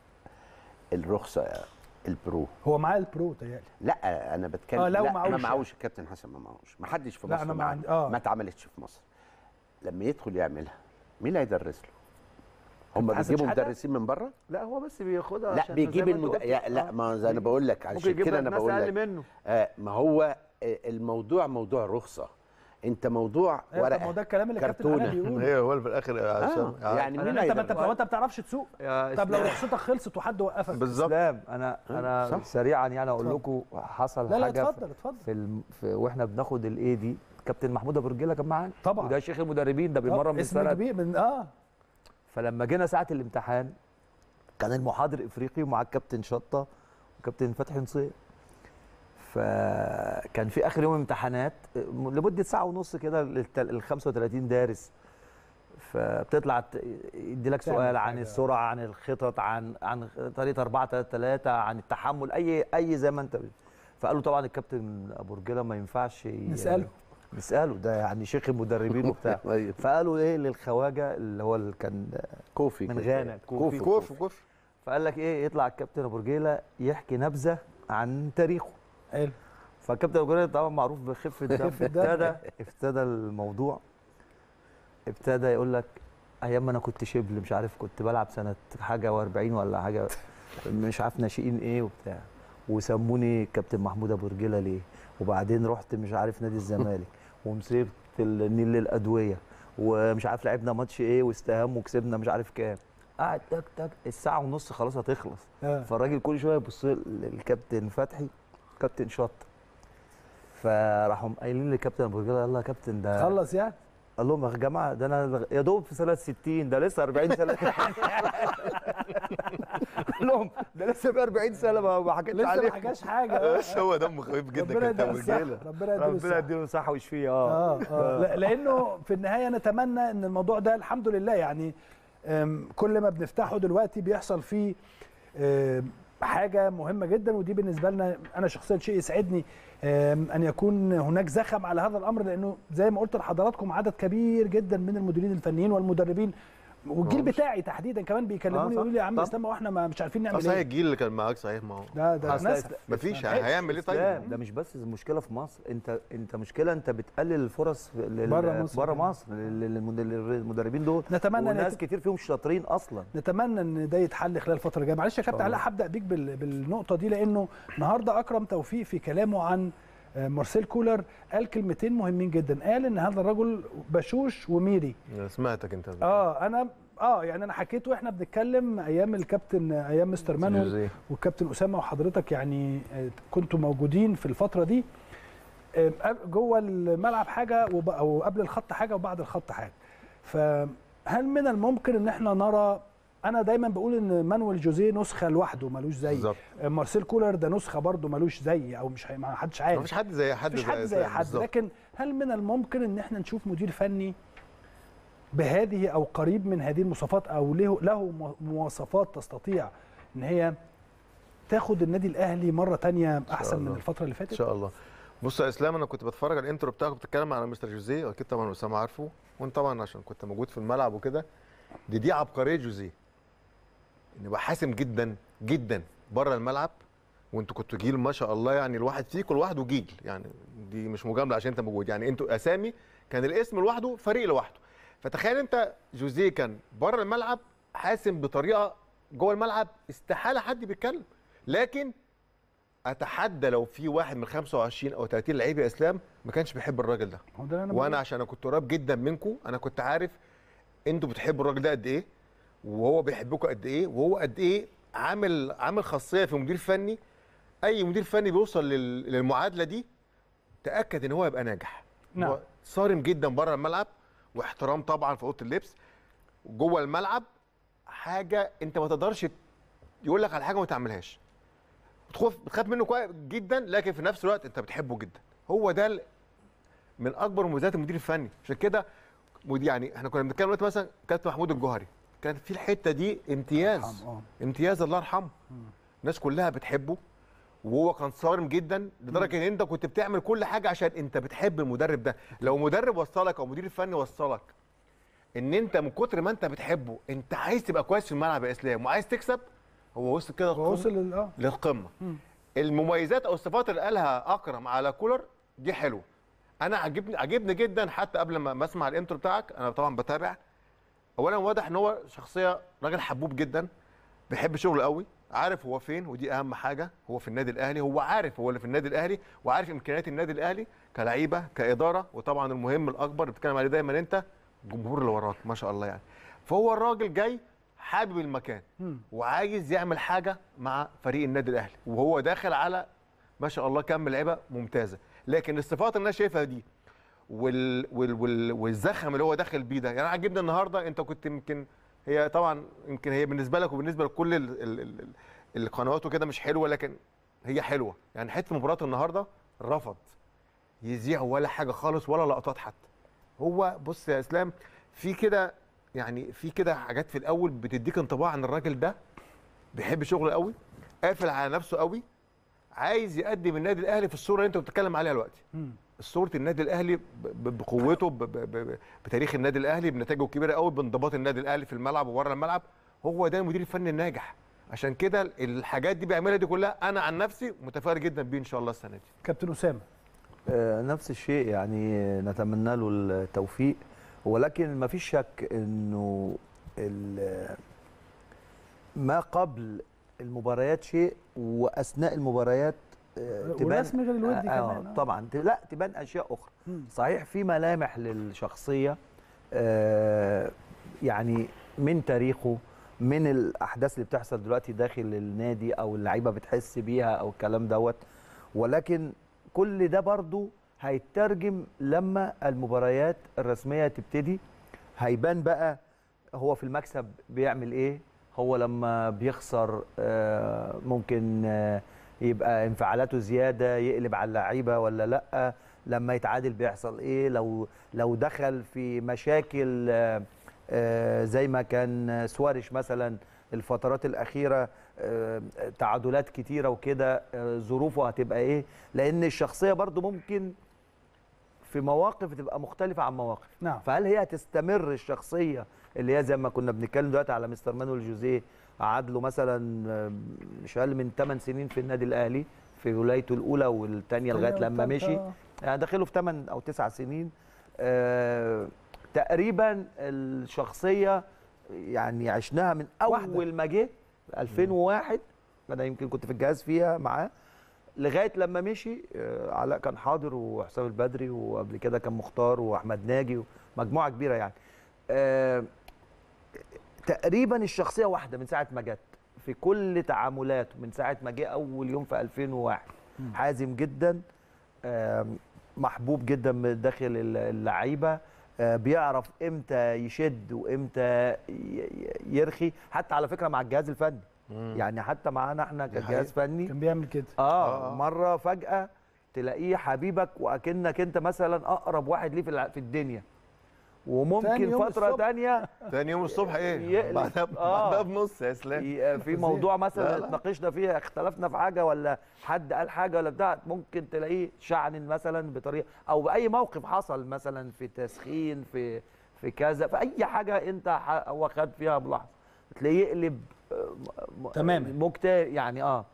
S4: الرخصه البرو
S1: هو معاه البرو تهيألي
S4: لا انا بتكلم
S1: آه، لو
S4: لا
S1: معهوش
S4: ما
S1: يعني.
S4: معهوش الكابتن حسن ما معهوش ما حدش في
S1: لا،
S4: مصر
S1: أنا ما
S4: معاه.
S1: عندي- آه.
S4: ما اتعملتش في مصر لما يدخل يعملها مين اللي هيدرس له هم
S1: حسن
S4: بيجيبوا
S1: شحاتة؟
S4: مدرسين من بره
S3: لا هو بس بياخدها
S4: لا
S3: عشان
S4: بيجيب
S3: زي ما أنت
S4: المد...
S3: قلت.
S4: يا لا
S3: آه.
S4: ما زي انا بقول لك
S3: ممكن
S4: عشان
S3: يجيب
S4: كده
S3: لك
S4: انا
S3: ناس
S4: بقول
S3: اقل
S4: لك
S3: منه
S4: آه ما هو آه، الموضوع موضوع رخصه انت موضوع
S1: أيوة، طب
S4: ورقه
S1: ما هو ده الكلام اللي كابتن
S4: كرتونة.
S1: علاء بيقوله
S2: هي هو في الاخر يا
S4: آه
S2: عصام
S4: يعني مين
S1: انت ما انت
S4: هيدرس
S1: هو انت ما بتعرفش تسوق
S3: يا
S1: طب لو
S3: إسلام-
S1: رخصتك خلصت وحد وقفك
S2: بالظبط
S3: اسلام انا انا
S4: صح.
S3: سريعا يعني اقول
S1: اتفضل.
S3: لكم حصل
S1: لا لا
S3: حاجه
S1: اتفضل اتفضل
S3: في, الم... في واحنا بناخد الاي دي كابتن محمود ابو رجيله كان معانا
S1: طبعا.
S3: وده شيخ المدربين ده بيمرن من
S1: اسم
S3: سنه
S1: كبير من اه
S3: فلما جينا ساعه الامتحان كان المحاضر افريقي ومع الكابتن شطه وكابتن فتحي نصير فكان في اخر يوم امتحانات لمده ساعه ونص كده ال 35 دارس فبتطلع ت- يدي لك
S1: تعمل
S3: سؤال عن
S1: حاجة.
S3: السرعه عن الخطط عن عن طريقه 4 3 3 عن التحمل اي اي زي ما انت بت- فقالوا طبعا الكابتن ابو رجيله ما ينفعش ي-
S1: نسأله.
S3: نساله ده يعني شيخ المدربين وبتاع
S4: أيوة.
S3: فقالوا ايه للخواجه اللي هو اللي كان
S4: كوفي
S3: من
S4: كده.
S3: غانا
S4: كوفي
S2: كوف كوف
S3: فقال لك ايه يطلع الكابتن ابو رجيله يحكي نبذه عن تاريخه
S1: حلو
S3: فالكابتن ابو رجيله طبعا معروف بخفه الدم
S1: خفة الدم.
S3: ابتدى ابتدى الموضوع ابتدى يقول لك ايام ما انا كنت شبل مش عارف كنت بلعب سنه حاجه و40 ولا حاجه مش عارف ناشئين ايه وبتاع وسموني كابتن محمود ابو رجيله ليه وبعدين رحت مش عارف نادي الزمالك ومسكت النيل للادويه ومش عارف لعبنا ماتش ايه واستهام وكسبنا مش عارف كام قعد تك تك الساعه ونص خلاص هتخلص
S1: آه.
S3: فالراجل كل شويه يبص للكابتن فتحي كابتن شط فراحوا قايلين للكابتن ابو رجاله يلا يا كابتن ده
S1: خلص يعني
S3: قال لهم يا جماعه ده انا يا دوب في سنه 60 ده لسه 40 سنه قال لهم ده لسه في 40 سنه ما ما حكيتش
S1: لسه ما
S3: عليه
S1: حكاش حاجه
S2: بس هو دمه خفيف جدا
S1: ربنا
S2: كابتن
S1: يديله
S2: ابو رجاله
S1: الصحه ربنا يديله
S3: ربنا
S1: الصحه
S3: يديله صحه ويشفيه اه
S1: اه اه لا- لانه في النهايه نتمنى ان الموضوع ده الحمد لله يعني أم، كل ما بنفتحه دلوقتي بيحصل فيه أم، حاجه مهمه جدا ودي بالنسبه لنا انا شخصيا شيء يسعدني أم، ان يكون هناك زخم على هذا الامر لانه زي ما قلت لحضراتكم عدد كبير جدا من المديرين الفنيين والمدربين والجيل بتاعي تحديدا كمان
S3: آه،
S1: بيكلموني
S3: صح.
S1: يقولوا لي يا عم
S3: طب.
S1: اسلام هو احنا ما مش عارفين نعمل
S2: اصل هي
S1: ايه
S2: الجيل اللي كان معاك صحيح ما هو
S1: ده ده
S3: أصل
S1: ناس
S2: مفيش
S1: عيب.
S2: هيعمل ايه
S3: اسلام
S2: طيب
S3: ده مش بس المشكله في مصر انت انت مشكله انت بتقلل الفرص لل-
S1: بره مصر
S3: بره
S1: كمان.
S3: مصر لل- للمد- للمدربين دول
S1: نتمنى ان
S3: وناس
S1: يت-
S3: كتير فيهم شاطرين اصلا
S1: نتمنى ان ده يتحل خلال الفتره الجايه معلش يا كابتن
S3: الله.
S1: علاء هبدا بيك بال- بالنقطه دي لانه النهارده اكرم توفيق في كلامه عن آه، مارسيل كولر قال كلمتين مهمين جدا قال ان هذا الرجل بشوش وميري
S2: سمعتك انت
S1: اه انا اه يعني انا حكيت واحنا بنتكلم ايام الكابتن ايام مستر مانويل
S2: جوزيه.
S1: والكابتن اسامه وحضرتك يعني آه، كنتوا موجودين في الفتره دي آه، قب- جوه الملعب حاجه وب- او قبل الخط حاجه وبعد الخط حاجه فهل من الممكن ان احنا نرى انا دايما بقول ان مانويل جوزيه نسخه لوحده ملوش زي
S2: بالظبط
S1: آه، مارسيل كولر ده نسخه برده ملوش زي او مش هي- ما حدش عارف
S2: مفيش حد زي حد
S1: مفيش حد زي حد
S2: بالظبط.
S1: لكن هل من الممكن ان احنا نشوف مدير فني بهذه او قريب من هذه المواصفات او له له مو- مواصفات تستطيع ان هي تاخد النادي الاهلي مره تانية احسن من
S2: الله.
S1: الفتره اللي
S2: ان
S1: فاتت
S2: شاء الله بص يا اسلام انا كنت بتفرج على الانترو بتاعك بتتكلم على مستر جوزيه واكيد طبعا اسامه عارفه وانت طبعا عشان كنت موجود في الملعب وكده دي دي عبقريه جوزيه ان يبقى حاسم جدا جدا بره الملعب وانتوا كنتوا جيل ما شاء الله يعني الواحد فيكم لوحده جيل يعني دي مش مجامله عشان انت موجود يعني انتوا اسامي كان الاسم لوحده فريق لوحده فتخيل انت جوزيه كان بره الملعب حاسم بطريقه جوه الملعب استحاله حد بيتكلم لكن اتحدى لو في واحد من 25 او 30 لعيب يا اسلام ما كانش بيحب الراجل ده
S1: هو ده اللي انا
S2: وانا
S1: بقوله.
S2: عشان انا كنت قريب جدا منكم انا كنت عارف انتوا بتحبوا الراجل ده قد ايه وهو بيحبكم قد ايه وهو قد ايه عامل عامل خاصيه في مدير فني اي مدير فني بيوصل لل- للمعادله دي تاكد ان هو يبقى ناجح
S1: نعم.
S2: هو صارم جدا بره الملعب واحترام طبعا في اوضه اللبس جوه الملعب حاجه انت ما تقدرش يقول لك على حاجه وما تعملهاش بتخاف بتخاف منه كويس جدا لكن في نفس الوقت انت بتحبه جدا هو ده ال- من اكبر مميزات المدير الفني عشان كده مدي- يعني احنا كنا بنتكلم دلوقتي مثلا كابتن محمود الجوهري كانت في الحته دي امتياز
S1: يرحم، آه.
S2: امتياز الله يرحمه الناس كلها بتحبه وهو كان صارم جدا لدرجه ان انت كنت بتعمل كل حاجه عشان انت بتحب المدرب ده لو مدرب وصلك او مدير فني وصلك ان انت من كتر ما انت بتحبه انت عايز تبقى كويس في الملعب يا اسلام وعايز تكسب هو وصل كده
S1: هو
S2: القمة.
S1: وصل لل- اه
S2: للقمه المميزات او الصفات اللي قالها اكرم على كولر دي حلوه انا عجبني عجبني جدا حتى قبل ما ما اسمع الانترو بتاعك انا طبعا بتابع اولا واضح ان هو شخصيه راجل حبوب جدا بيحب شغله قوي عارف هو فين ودي اهم حاجه هو في النادي الاهلي هو عارف هو اللي في النادي الاهلي وعارف امكانيات النادي الاهلي كلعيبه كاداره وطبعا المهم الاكبر اللي بتتكلم عليه دايما انت الجمهور اللي وراك ما شاء الله يعني فهو الراجل جاي حابب المكان وعايز يعمل حاجه مع فريق النادي الاهلي وهو داخل على ما شاء الله كم لعيبه ممتازه لكن الصفات اللي انا شايفها دي وال وال وال والزخم اللي هو داخل بيه ده يعني أنا عجبني النهارده انت كنت يمكن هي طبعا يمكن هي بالنسبه لك وبالنسبه لكل ال ال ال ال القنوات وكده مش حلوه لكن هي حلوه يعني حته مباراه النهارده رفض يذيع ولا حاجه خالص ولا لقطات حتى هو بص يا اسلام في كده يعني في كده حاجات في الاول بتديك انطباع ان الراجل ده بيحب شغله قوي قافل على نفسه قوي عايز يقدم النادي الاهلي في الصوره اللي انت بتتكلم عليها دلوقتي صوره النادي الاهلي ب- ب- بقوته ب- ب- ب- بتاريخ النادي الاهلي بنتائجه الكبيره قوي بانضباط النادي الاهلي في الملعب وبره الملعب هو ده المدير الفني الناجح عشان كده الحاجات دي بيعملها دي كلها انا عن نفسي متفائل جدا بيه ان شاء الله السنه دي
S1: كابتن اسامه
S3: آه، نفس الشيء يعني نتمنى له التوفيق ولكن ما فيش شك انه ال- ما قبل المباريات شيء واثناء المباريات آه، تبان
S1: ورسم غير الودي
S3: آه،
S1: كمان، آه.
S3: طبعا ت- لا تبان اشياء اخرى
S1: مم.
S3: صحيح في ملامح للشخصيه آه، يعني من تاريخه من الاحداث اللي بتحصل دلوقتي داخل النادي او اللعيبه بتحس بيها او الكلام دوت ولكن كل ده برضو هيترجم لما المباريات الرسميه تبتدي هيبان بقى هو في المكسب بيعمل ايه هو لما بيخسر آه، ممكن آه، يبقى انفعالاته زياده يقلب على اللعيبه ولا لا لما يتعادل بيحصل ايه لو لو دخل في مشاكل آه، آه، زي ما كان سواريش مثلا الفترات الاخيره آه، تعادلات كتيره وكده آه، ظروفه هتبقى ايه لان الشخصيه برضو ممكن في مواقف تبقى مختلفه عن مواقف
S1: نعم
S3: فهل هي هتستمر الشخصيه اللي هي زي ما كنا بنتكلم دلوقتي على مستر مانويل جوزيه قعد له مثلا آه، مش اقل من 8 سنين في النادي الاهلي في ولايته الاولى والثانيه لغايه لما مشي يعني داخله في 8 او 9 سنين آه تقريبا الشخصيه يعني عشناها من
S1: واحدة.
S3: اول ما جه 2001 انا يمكن كنت في الجهاز فيها معاه لغايه لما مشي آه، علاء كان حاضر وحسام البدري وقبل كده كان مختار واحمد ناجي ومجموعه كبيره يعني آه، تقريبا الشخصيه واحده من ساعه ما جت في كل تعاملاته من ساعه ما جه اول يوم في 2001 حازم جدا آم، محبوب جدا من داخل ال- اللعيبه آه، بيعرف امتى يشد وامتى ي- ي- يرخي حتى على فكره مع الجهاز الفني يعني حتى معانا احنا
S2: دي
S3: كجهاز فني
S1: كان بيعمل كده
S3: اه,
S2: آه.
S3: مره فجاه تلاقيه حبيبك واكنك انت مثلا اقرب واحد ليه في الع- في الدنيا
S1: تاني
S3: وممكن
S1: يوم
S3: فتره
S1: الصبح.
S3: تانية
S2: تاني يوم الصبح ايه
S3: يقلب.
S2: بعدها
S3: آه.
S2: بعدها بنص يا اسلام
S3: ي- في موضوع مثلا
S2: لا، لا.
S3: اتناقشنا فيه اختلفنا في حاجه ولا حد قال حاجه ولا بتاع ممكن تلاقيه شعن مثلا بطريقه او باي موقف حصل مثلا في تسخين في في كذا في اي حاجه انت ح- هو خد فيها ملاحظه تلاقيه يقلب آه، م-
S1: تماماً.
S3: مكتئب يعني اه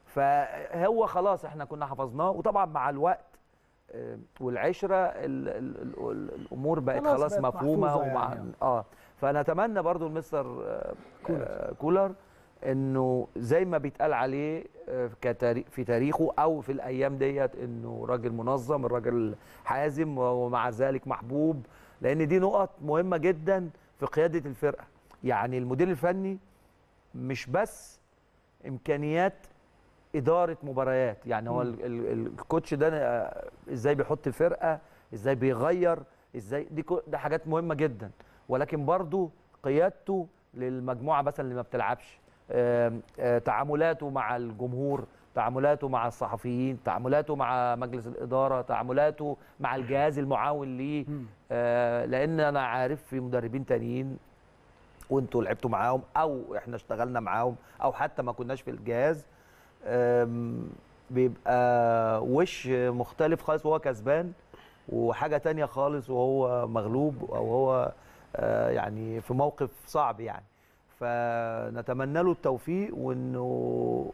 S3: فهو خلاص احنا كنا حفظناه وطبعا مع الوقت آه، والعشره ال ال ال ال الامور بقت
S1: خلاص
S3: خلاص,
S1: بقت
S3: مفهومه
S1: محفوظة
S3: ومع
S1: يعني.
S3: اه فنتمنى برضو المستر آه،
S1: كولر.
S3: آه، كولر انه زي ما بيتقال عليه آه، كتاريخ في تاريخه او في الايام ديت انه راجل منظم الراجل حازم ومع ذلك محبوب لان دي نقط مهمه جدا في قياده الفرقه يعني المدير الفني مش بس امكانيات اداره مباريات يعني هو ال- ال- الكوتش ده آه، ازاي بيحط الفرقه ازاي بيغير ازاي دي كو- ده حاجات مهمه جدا ولكن برضو قيادته للمجموعه مثلا اللي ما بتلعبش آم، آه، تعاملاته مع الجمهور تعاملاته مع الصحفيين تعاملاته مع مجلس الاداره تعاملاته مع الجهاز المعاون ليه آه، لان انا عارف في مدربين تانيين وانتوا لعبتوا معاهم او احنا اشتغلنا معاهم او حتى ما كناش في الجهاز آم، بيبقى وش مختلف خالص وهو كسبان وحاجه تانية خالص وهو مغلوب او هو آه، يعني في موقف صعب يعني فنتمنى له التوفيق وانه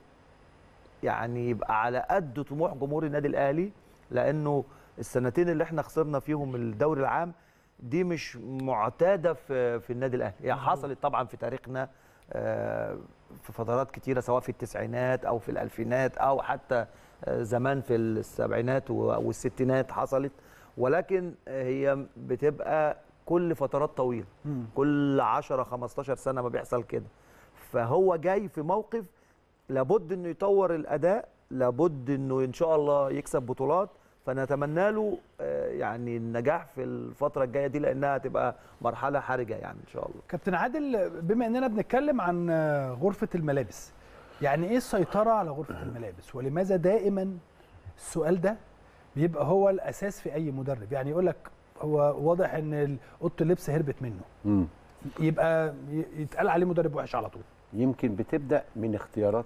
S3: يعني يبقى على قد طموح جمهور النادي الاهلي لانه السنتين اللي احنا خسرنا فيهم الدوري العام دي مش معتاده في في النادي الاهلي هي حصلت طبعا في تاريخنا آه، في فترات كتيره سواء في التسعينات او في الالفينات او حتى آه، زمان في السبعينات و- والستينات حصلت ولكن آه، هي بتبقى كل فترات طويله
S1: مم.
S3: كل 10 15 سنه ما بيحصل كده فهو جاي في موقف لابد انه يطور الاداء لابد انه ان شاء الله يكسب بطولات فنتمنى له آه، يعني النجاح في الفتره الجايه دي لانها هتبقى مرحله حرجه يعني ان شاء الله
S1: كابتن عادل بما اننا بنتكلم عن آه، غرفه الملابس يعني ايه السيطره على غرفه الملابس ولماذا دائما السؤال ده بيبقى هو الاساس في اي مدرب يعني يقول لك هو واضح ان ال- اوضه اللبس هربت منه
S4: مم.
S1: يبقى ي- يتقال عليه مدرب وحش على طول
S4: يمكن بتبدا من اختيارات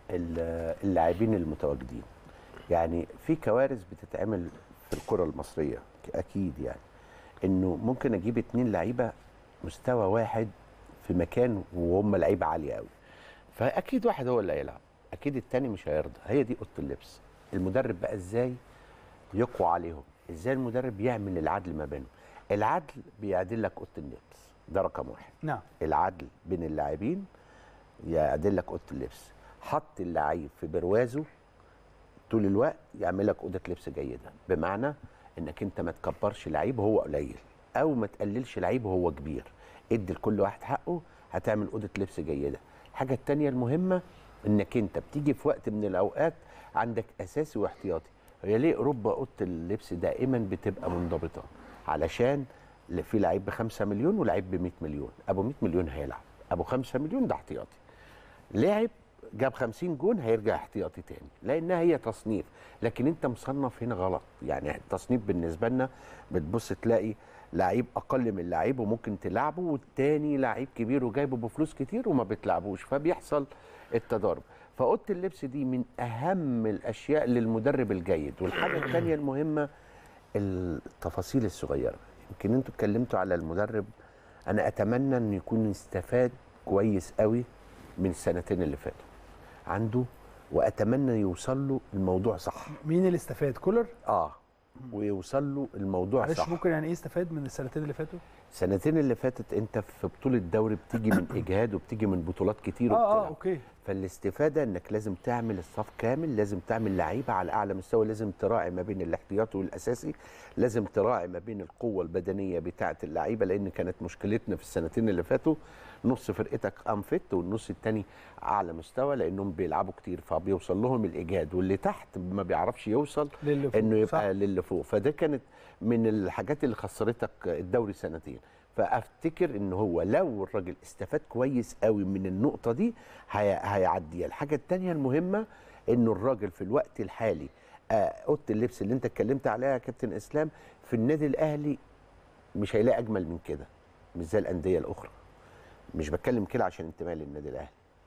S4: ال- اللاعبين المتواجدين يعني في كوارث بتتعمل في الكره المصريه اكيد يعني انه ممكن اجيب اتنين لعيبه مستوى واحد في مكان وهم لعيبه عاليه قوي فاكيد واحد هو اللي هيلعب اكيد التاني مش هيرضى هي دي اوضه اللبس المدرب بقى ازاي يقوى عليهم ازاي المدرب يعمل العدل ما بينهم العدل بيعدل لك اوضه اللبس ده رقم واحد
S1: نعم
S4: العدل بين اللاعبين يعدل لك اوضه اللبس حط اللعيب في بروازه طول الوقت يعمل لك اوضه لبس جيده بمعنى انك انت ما تكبرش لعيب وهو قليل او ما تقللش لعيب وهو كبير ادي لكل واحد حقه هتعمل اوضه لبس جيده الحاجه التانية المهمه انك انت بتيجي في وقت من الاوقات عندك اساسي واحتياطي هي ليه اوروبا اوضه اللبس دائما بتبقى منضبطه علشان ل- في لعيب ب 5 مليون ولعيب ب 100 مليون ابو 100 مليون هيلعب ابو 5 مليون ده احتياطي لعب جاب 50 جون هيرجع احتياطي تاني لانها هي تصنيف لكن انت مصنف هنا غلط يعني التصنيف بالنسبه لنا بتبص تلاقي لعيب اقل من لعيب وممكن تلعبه والتاني لعيب كبير وجايبه بفلوس كتير وما بتلعبوش فبيحصل التضارب فاوضه اللبس دي من اهم الاشياء للمدرب الجيد والحاجه الثانيه المهمه التفاصيل الصغيره يمكن انتوا اتكلمتوا على المدرب انا اتمنى انه يكون استفاد كويس قوي من السنتين اللي فاتوا عنده واتمنى يوصل له الموضوع صح
S1: مين اللي استفاد كولر
S4: اه ويوصل له الموضوع
S1: معلش
S4: صح
S1: ممكن يعني ايه استفاد من السنتين اللي فاتوا
S4: السنتين اللي فاتت انت في بطوله دوري بتيجي من اجهاد وبتيجي من بطولات كتير
S1: اه اه
S4: وبتلعب
S1: اوكي
S4: فالاستفاده انك لازم تعمل الصف كامل لازم تعمل لعيبه على اعلى مستوى لازم تراعي ما بين الاحتياطي والاساسي لازم تراعي ما بين القوه البدنيه بتاعه اللعيبه لان كانت مشكلتنا في السنتين اللي فاتوا نص فرقتك انفت والنص الثاني اعلى مستوى لانهم بيلعبوا كتير فبيوصل لهم الايجاد واللي تحت ما بيعرفش يوصل
S1: للي فوق،
S4: انه
S1: صح.
S4: يبقى للي فوق فده كانت من الحاجات اللي خسرتك الدوري سنتين فافتكر ان هو لو الراجل استفاد كويس قوي من النقطه دي هي هيعديها الحاجه الثانيه المهمه انه الراجل في الوقت الحالي آه، اوضه اللبس اللي انت اتكلمت عليها يا كابتن اسلام في النادي الاهلي مش هيلاقي اجمل من كده مش زي الانديه الاخرى مش بتكلم كده عشان انتماء للنادي الاهلي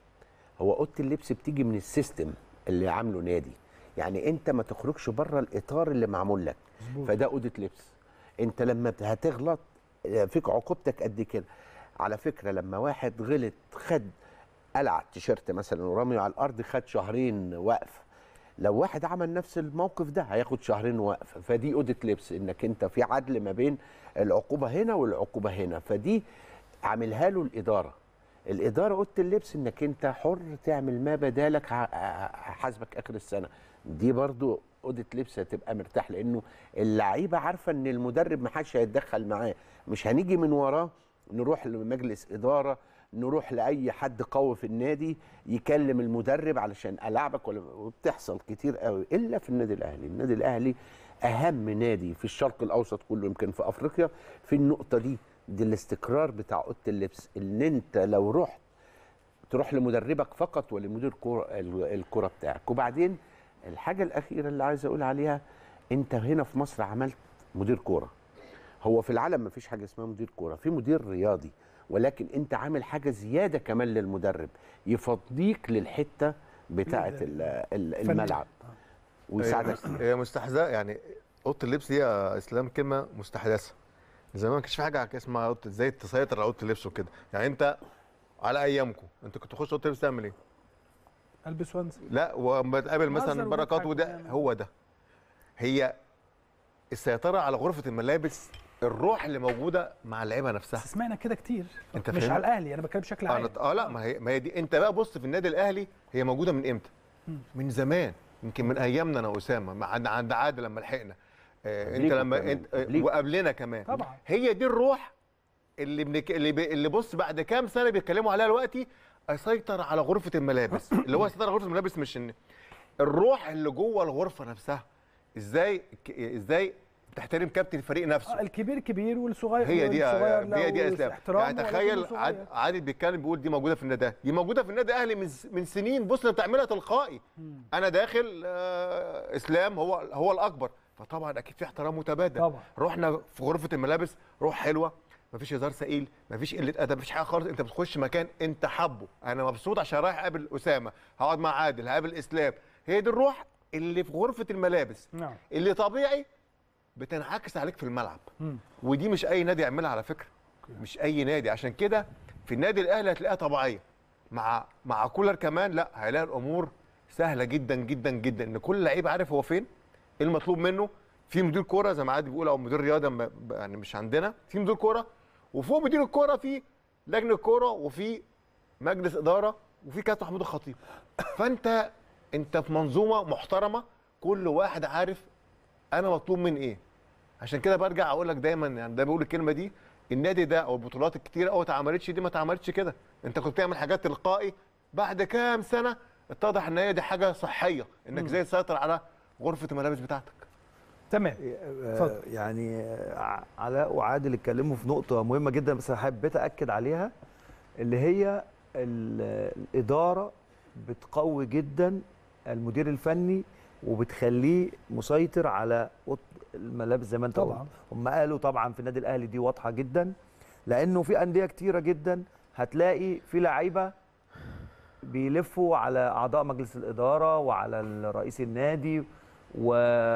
S4: هو اوضه اللبس بتيجي من السيستم اللي عامله نادي يعني انت ما تخرجش بره الاطار اللي معمول لك فده اوضه لبس انت لما بت- هتغلط فيك عقوبتك قد كده على فكره لما واحد غلط خد قلع التيشيرت مثلا ورميه على الارض خد شهرين وقف لو واحد عمل نفس الموقف ده هياخد شهرين وقف فدي اوضه لبس انك انت في عدل ما بين العقوبه هنا والعقوبه هنا فدي عاملها له الاداره الاداره اوضه اللبس انك انت حر تعمل ما بدالك ه- ه- هحاسبك اخر السنه دي برضو اوضه لبس هتبقى مرتاح لانه اللعيبه عارفه ان المدرب ما حدش هيتدخل معاه مش هنيجي من وراه نروح لمجلس اداره نروح لاي حد قوي في النادي يكلم المدرب علشان العبك ولا وبتحصل كتير قوي الا في النادي الاهلي النادي الاهلي اهم نادي في الشرق الاوسط كله يمكن في افريقيا في النقطه دي دي الاستقرار بتاع اوضه اللبس ان انت لو رحت تروح لمدربك فقط ولمدير كرة الكرة بتاعك وبعدين الحاجة الأخيرة اللي عايز أقول عليها أنت هنا في مصر عملت مدير كرة هو في العالم ما فيش حاجة اسمها مدير كرة في مدير رياضي ولكن أنت عامل حاجة زيادة كمان للمدرب يفضيك للحتة بتاعة ال- ال- الملعب ويساعدك
S2: هي مستحدثه يعني اوضه اللبس دي يا اسلام كلمه مستحدثه زمان ما كانش في حاجه اسمها أوضة- ازاي تسيطر على اوضه اللبس وكده يعني انت على ايامكم انت كنت تخش اوضه اللبس تعمل ايه؟
S1: البس وانزل
S2: لا وما تقابل
S1: نهزر
S2: مثلا بركات
S1: ونضحك
S2: وده
S1: ونعمل.
S2: هو ده هي السيطره على غرفه الملابس الروح اللي موجوده مع اللعيبه نفسها
S1: بس سمعنا كده كتير
S2: أنت
S1: مش
S2: فاهم؟
S1: على الاهلي انا بتكلم بشكل عام
S2: أنا اه لا ما هي ما هي دي انت بقى بص في النادي الاهلي هي موجوده من امتى؟ من زمان يمكن من ايامنا انا واسامه مع- عند عند عادل لما لحقنا آه انت
S4: قبليكوا
S2: لما
S4: كمان،
S2: انت آه،
S4: قبليكوا.
S2: وقبلنا كمان
S1: طبعا.
S2: هي دي الروح اللي بنك... اللي, ب... اللي بص بعد كام سنه بيتكلموا عليها دلوقتي اسيطر على غرفه الملابس اللي هو اسيطر على غرفه الملابس مش ان الروح اللي جوه الغرفه نفسها ازاي ك... ازاي تحترم كابتن الفريق نفسه
S1: آه، الكبير كبير والصغير
S2: هي دي
S1: والصغير له
S2: هي دي يا اسلام
S1: احترام
S2: يعني تخيل
S1: ولكنه
S2: عاد-
S1: صغير.
S2: عادل بيتكلم بيقول دي موجوده في النادي الأهلي. دي موجوده في النادي الاهلي من س- من سنين بص انت بتعملها تلقائي انا داخل آه اسلام هو هو الاكبر فطبعا اكيد في احترام متبادل
S1: طبعا.
S2: رحنا في غرفه الملابس روح حلوه مفيش هزار ثقيل مفيش قله ادب مفيش حاجه خالص انت بتخش مكان انت حابه انا مبسوط عشان رايح اقابل اسامه هقعد مع عادل هقابل اسلام هي دي الروح اللي في غرفه الملابس
S1: نعم
S2: اللي طبيعي بتنعكس عليك في الملعب
S1: مم.
S2: ودي مش اي نادي يعملها على فكره مش اي نادي عشان كده في النادي الاهلي هتلاقيها طبيعيه مع مع كولر كمان لا هيلاقي الامور سهله جدا جدا جدا ان كل لعيب عارف هو فين ايه المطلوب منه في مدير كوره زي ما عادي بيقول او مدير رياضه ما- يعني مش عندنا في مدير كوره وفوق مدير الكوره في لجنه كوره وفي مجلس اداره وفي كابتن محمود الخطيب فانت انت في منظومه محترمه كل واحد عارف انا مطلوب من ايه عشان كده برجع اقول لك دايما يعني ده بقول الكلمه دي النادي ده او البطولات الكتير قوي اتعملتش دي ما اتعملتش كده انت كنت بتعمل حاجات تلقائي بعد كام سنه اتضح ان هي دي حاجه صحيه انك ازاي تسيطر على غرفه الملابس بتاعتك
S1: تمام اتفضل.
S3: آه، يعني آه، علاء وعادل اتكلموا في نقطة مهمة جدا بس أنا حبيت أكد عليها اللي هي ال- الإدارة بتقوي جدا المدير الفني وبتخليه مسيطر على أوضة الملابس زي ما انت
S1: طبعاً.
S3: قلت هم قالوا طبعا في النادي الاهلي دي واضحه جدا لانه في انديه كتيره جدا هتلاقي في لعيبه بيلفوا على اعضاء مجلس الاداره وعلى رئيس النادي و...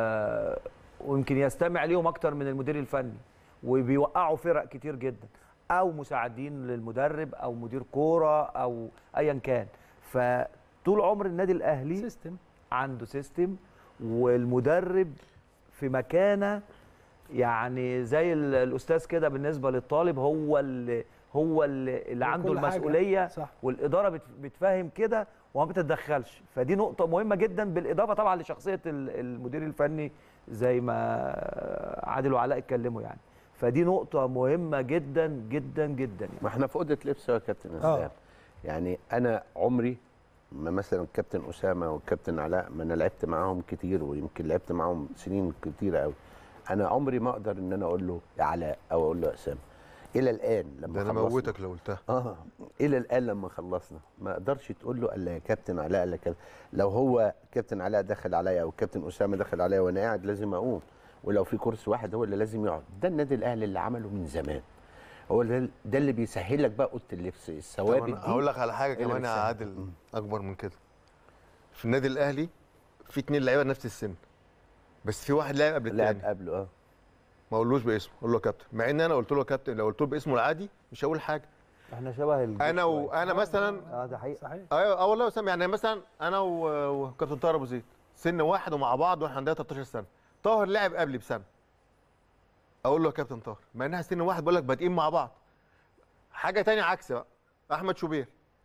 S3: ويمكن يستمع ليهم اكتر من المدير الفني وبيوقعوا فرق كتير جدا او مساعدين للمدرب او مدير كوره او ايا كان فطول عمر النادي الاهلي
S1: سيستم
S3: عنده سيستم والمدرب في مكانه يعني زي ال- الاستاذ كده بالنسبه للطالب هو اللي هو اللي, اللي عنده
S1: كل حاجة.
S3: المسؤوليه
S1: صح.
S3: والاداره بت- بتفهم كده وما بتتدخلش فدي نقطه مهمه جدا بالاضافه طبعا لشخصيه ال- المدير الفني زي ما عادل وعلاء اتكلموا يعني فدي نقطه مهمه جدا جدا جدا يعني
S4: ما احنا في اوضه لبس يا كابتن
S1: آه.
S4: اسلام يعني انا عمري ما مثلا الكابتن اسامه والكابتن علاء ما انا لعبت معاهم كتير ويمكن لعبت معاهم سنين كتيره قوي انا عمري ما اقدر ان انا اقول له يا علاء او اقول له يا اسامه الى الان لما
S2: ده انا
S4: خلصنا-
S2: موتك لو قلتها
S4: اه الى الان لما خلصنا ما اقدرش تقول له الا يا كابتن علاء الا كابتن لو هو كابتن علاء دخل عليا او الكابتن اسامه دخل عليا وانا قاعد لازم اقوم ولو في كرسي واحد هو اللي لازم يقعد ده النادي الاهلي اللي عمله من زمان هو ده, ده اللي بيسهل لك بقى اوضه اللبس
S2: طب
S4: الثوابت
S2: أنا
S4: دي
S2: هقول لك على حاجه
S4: اللي
S2: كمان يا
S4: بتساعد.
S2: عادل اكبر من كده في النادي الاهلي في اتنين لعيبه نفس السن بس في واحد لاعب قبل
S4: لعب
S2: التاني
S4: قبله اه
S2: ما اقولوش باسمه اقول له يا كابتن مع ان انا قلت له يا كابتن لو قلت له باسمه العادي مش هقول حاجه
S3: احنا شبه الجيش
S2: انا
S3: شوية.
S2: وانا مثلا
S3: اه ده حقيقي
S1: صحيح
S2: ايوه اه والله يا اسامه يعني مثلا انا و- وكابتن طاهر ابو زيد سن واحد ومع بعض واحنا عندنا 13 سنه طاهر لعب قبلي بسنه اقول له يا كابتن طاهر مع انها سن واحد بقول لك بادئين مع بعض حاجه تانية عكس بقى احمد شوبير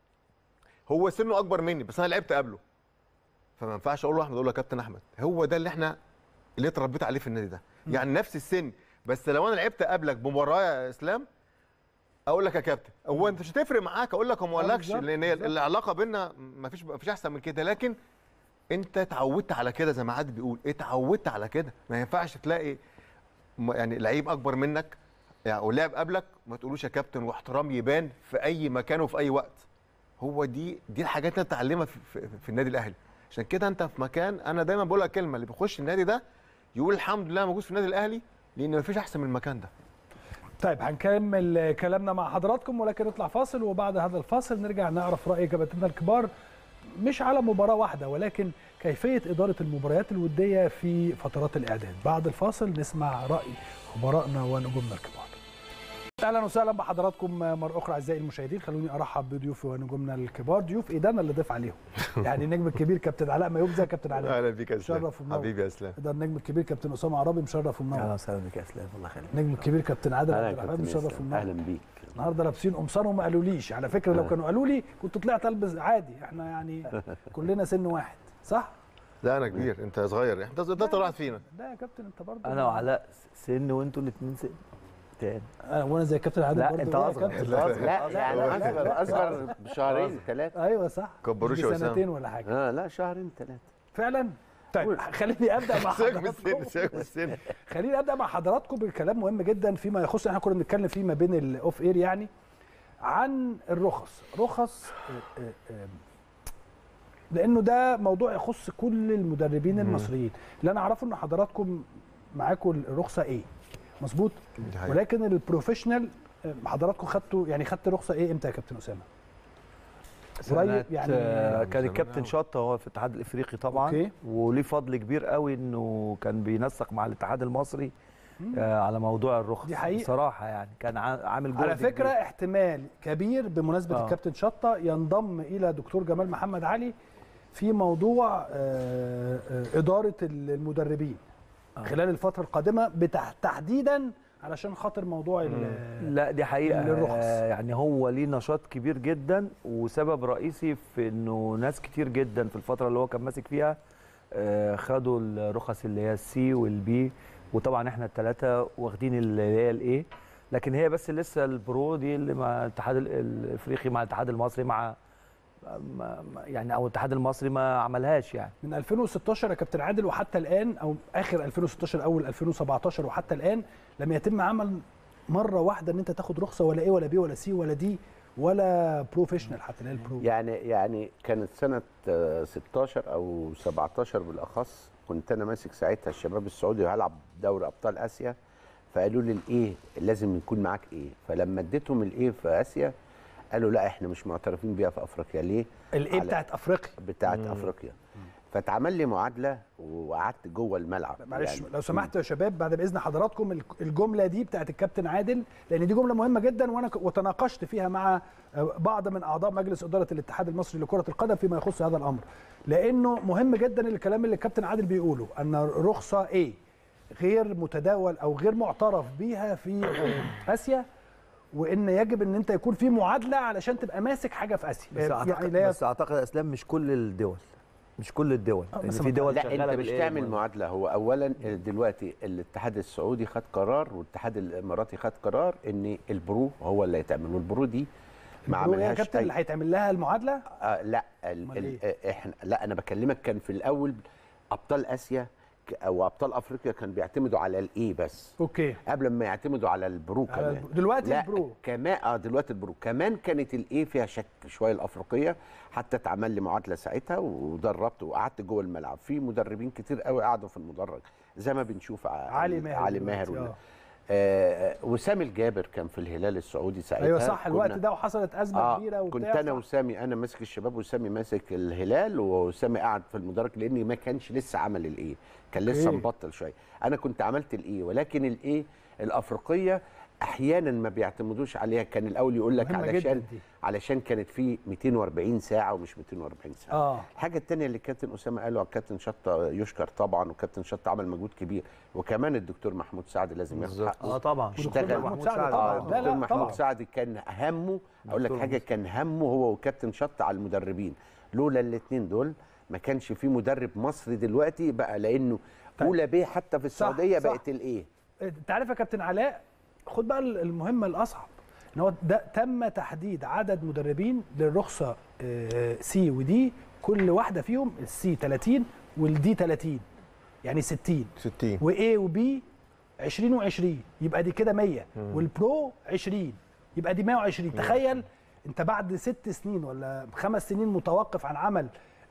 S2: هو سنه اكبر مني بس انا لعبت قبله فما ينفعش اقول له احمد اقول له يا كابتن احمد هو ده اللي احنا اللي اتربيت عليه في النادي ده يعني نفس السن بس لو انا لعبت قبلك بمباراه يا اسلام اقول لك يا كابتن هو انت مش هتفرق معاك اقول لك وما
S1: آه،
S2: اقولكش
S1: بالظبط،
S2: لان هي
S1: بالظبط.
S2: العلاقه بينا ما فيش ما فيش احسن من كده لكن انت اتعودت على كده زي ما عادل بيقول اتعودت على كده ما ينفعش تلاقي م- يعني لعيب اكبر منك يعني ولعب قبلك ما تقولوش يا كابتن واحترام يبان في اي مكان وفي اي وقت هو دي دي الحاجات اللي انت تتعلمها في, في, في النادي الاهلي عشان كده انت في مكان انا دايما بقول لك كلمه اللي بيخش النادي ده يقول الحمد لله موجود في النادي الاهلي لان ما فيش احسن من المكان ده
S1: طيب هنكمل كلامنا مع حضراتكم ولكن نطلع فاصل وبعد هذا الفاصل نرجع نعرف راي كباتننا الكبار مش على مباراه واحده ولكن كيفيه اداره المباريات الوديه في فترات الاعداد بعد الفاصل نسمع راي خبرائنا ونجومنا الكبار اهلا وسهلا بحضراتكم مره اخرى اعزائي المشاهدين خلوني ارحب بضيوفي ونجومنا الكبار ضيوف ايه ده انا اللي ضيف عليهم يعني النجم الكبير كابتن علاء ميوب زي كابتن علاء
S2: اهلا بيك يا اسلام
S1: شرف ومنور.
S2: حبيبي يا اسلام
S1: ده النجم الكبير كابتن اسامه عربي مشرف
S3: اهلا
S1: ومنور
S3: وسهلا بك يا اسلام الله يخليك
S1: النجم الكبير كابتن عادل
S4: اهلا
S1: عبد
S4: يا
S1: الرحمن
S4: كابتن
S1: مشرف
S4: إسلام.
S1: ومنور
S4: اهلا بيك
S1: النهارده لابسين قمصان وما قالوليش على فكره لو
S4: آه.
S1: كانوا قالوا لي كنت طلعت البس عادي احنا يعني كلنا سن واحد صح؟
S2: لا انا كبير انت صغير انت ده طلعت فينا
S1: لا يا كابتن انت برضه
S3: انا وعلاء سن وانتوا الاثنين سن تاني
S1: انا وانا زي كابتن عادل
S3: لا
S1: برضه
S3: انت
S1: لا يا
S3: اصغر
S1: كابتن.
S3: انت اصغر
S4: لا يعني
S1: لا، لا،
S4: اصغر اصغر بشهرين ثلاثه
S1: ايوه صح
S2: كبروش
S1: مش
S2: يا وسام.
S1: سنتين ولا حاجه
S4: اه لا شهرين ثلاثه
S1: فعلا طيب خليني ابدا مع
S2: سيبك من السن
S1: حضراتكم
S2: سيبك من السن
S1: خليني ابدا مع حضراتكم بكلام مهم جدا فيما يخص احنا كنا بنتكلم فيه ما بين الاوف اير يعني عن الرخص رخص آه، آه، آه، لانه ده موضوع يخص كل المدربين المصريين اللي انا اعرفه ان حضراتكم معاكم الرخصه ايه مظبوط
S2: دي حقيقة.
S1: ولكن البروفيشنال آه، حضراتكم خدتوا يعني خدت رخصه ايه امتى يا كابتن اسامه قريب
S3: سنة
S1: يعني
S3: آه،
S2: من
S3: كان
S2: زمان
S3: الكابتن
S2: أوي.
S3: شطه هو في الاتحاد الافريقي طبعا
S1: أوكي.
S3: وليه فضل كبير قوي انه كان بينسق مع الاتحاد المصري آه، على موضوع الرخص
S1: دي حقيقة.
S3: بصراحه يعني كان عا- عامل جهد
S1: على فكره
S3: كبير.
S1: احتمال كبير بمناسبه
S3: آه.
S1: الكابتن شطه ينضم الى دكتور جمال محمد علي في موضوع آه، آه، اداره المدربين خلال الفتره القادمه بتح- تحديدا علشان خاطر موضوع ال-
S3: لا دي حقيقه
S1: للرخص.
S3: آه، يعني هو ليه نشاط كبير جدا وسبب رئيسي في انه ناس كتير جدا في الفتره اللي هو كان ماسك فيها آه، خدوا الرخص اللي هي السي والبي وطبعا احنا الثلاثه واخدين اللي هي الايه لكن هي بس لسه البرو دي اللي مع الاتحاد ال- الافريقي مع الاتحاد المصري مع ما- ما- يعني او الاتحاد المصري ما عملهاش يعني
S1: من 2016 يا كابتن عادل وحتى الان او اخر 2016 اول 2017 وحتى الان لم يتم عمل مره واحده ان انت تاخد رخصه ولا ايه ولا بي ولا سي ولا دي ولا بروفيشنال حتى اللي هي البرو
S4: يعني يعني كانت سنه آه، 16 او 17 بالاخص كنت انا ماسك ساعتها الشباب السعودي وهلعب دوري ابطال اسيا فقالوا لي الايه لازم يكون معاك ايه فلما اديتهم الايه في اسيا قالوا لا احنا مش معترفين بيها في افريقيا ليه
S1: الايه
S4: على-
S1: بتاعت افريقيا
S4: بتاعت افريقيا فاتعمل لي معادله وقعدت جوه الملعب
S1: معلش
S4: يعني
S1: لو سمحت يا شباب بعد باذن حضراتكم الك- الجمله دي بتاعت الكابتن عادل لان دي جمله مهمه جدا وانا ك- وتناقشت فيها مع آه، بعض من اعضاء مجلس اداره الاتحاد المصري لكره القدم فيما يخص هذا الامر لانه مهم جدا الكلام اللي الكابتن عادل بيقوله ان رخصه ايه غير متداول او غير معترف بيها في آه، اسيا وان يجب ان انت يكون في معادله علشان تبقى ماسك حاجه في اسيا
S3: بس اعتقد
S1: يعني لا
S3: بس اعتقد يا اسلام مش كل الدول مش كل الدول
S1: آه،
S3: لان
S1: بس
S3: في
S1: ما-
S3: دول
S4: لا
S3: شغاله
S4: انت مش
S3: بالايه
S4: تعمل معادله هو اولا دلوقتي الاتحاد السعودي خد قرار والاتحاد الاماراتي خد قرار ان البرو هو اللي هيتعمل والبرو دي ما
S1: البرو إيه يا
S4: عملهاش
S1: كابتن
S4: أي-
S1: اللي هيتعمل لها المعادله
S4: آه لا ال
S1: أمال
S4: ال آه، احنا لا انا بكلمك كان في الاول ابطال اسيا ك- او ابطال افريقيا كان بيعتمدوا على الاي بس
S1: اوكي
S4: قبل ما يعتمدوا على البرو
S1: على
S4: كمان
S1: البرو. دلوقتي
S4: لا
S1: البرو.
S4: كمان اه دلوقتي البرو كمان كانت الايه فيها شك شويه الافريقيه حتى اتعمل لي معادله ساعتها ودربت وقعدت جوه الملعب في مدربين كتير قوي قعدوا في المدرج زي ما بنشوف ع-
S1: علي ماهر
S4: علي
S1: دلوقتي،
S4: ماهر ولا-
S1: آه.
S4: آه وسام الجابر كان في الهلال السعودي ساعتها
S1: ايوه صح الوقت
S4: كنا-
S1: ده وحصلت ازمه
S4: اه
S1: كبيره وبتاع
S4: كنت انا
S1: صح.
S4: وسامي انا ماسك الشباب وسامي ماسك الهلال وسامي قاعد في المدرج لاني ما كانش لسه عمل الايه كان لسه
S1: أوكي.
S4: مبطل شويه انا كنت عملت الايه ولكن الايه الافريقيه احيانا ما بيعتمدوش عليها كان الاول يقول لك
S1: مهمة
S4: علشان
S1: جداً دي.
S4: علشان كانت في 240 ساعه ومش 240 ساعه
S1: اه
S4: الحاجه الثانيه اللي كابتن اسامه قاله على الكابتن شطه يشكر طبعا وكابتن شطه عمل مجهود كبير وكمان الدكتور محمود سعد لازم ياخد
S2: بالظبط.
S4: حقه
S3: اه طبعا
S4: اشتغل
S1: محمود سعد طبعاً.
S4: اه
S1: لا،
S4: الدكتور
S1: لا،
S4: محمود
S1: طبعاً.
S4: سعد كان همه اقول لك
S3: دكتور
S4: حاجه كان همه هو وكابتن شط على المدربين لولا الاثنين دول ما كانش في مدرب مصري دلوقتي بقى لانه
S1: طيب.
S4: اولى بيه حتى في السعوديه
S1: صح.
S4: بقت الايه
S1: انت عارف يا كابتن علاء خد بقى المهمه الاصعب ان هو ده تم تحديد عدد مدربين للرخصه آه، سي ودي كل واحده فيهم السي 30 والدي 30 يعني 60
S2: 60
S1: واي وبي 20 و20 يبقى دي كده 100 والبرو 20 يبقى دي 120 تخيل انت بعد ست سنين ولا خمس سنين متوقف عن عمل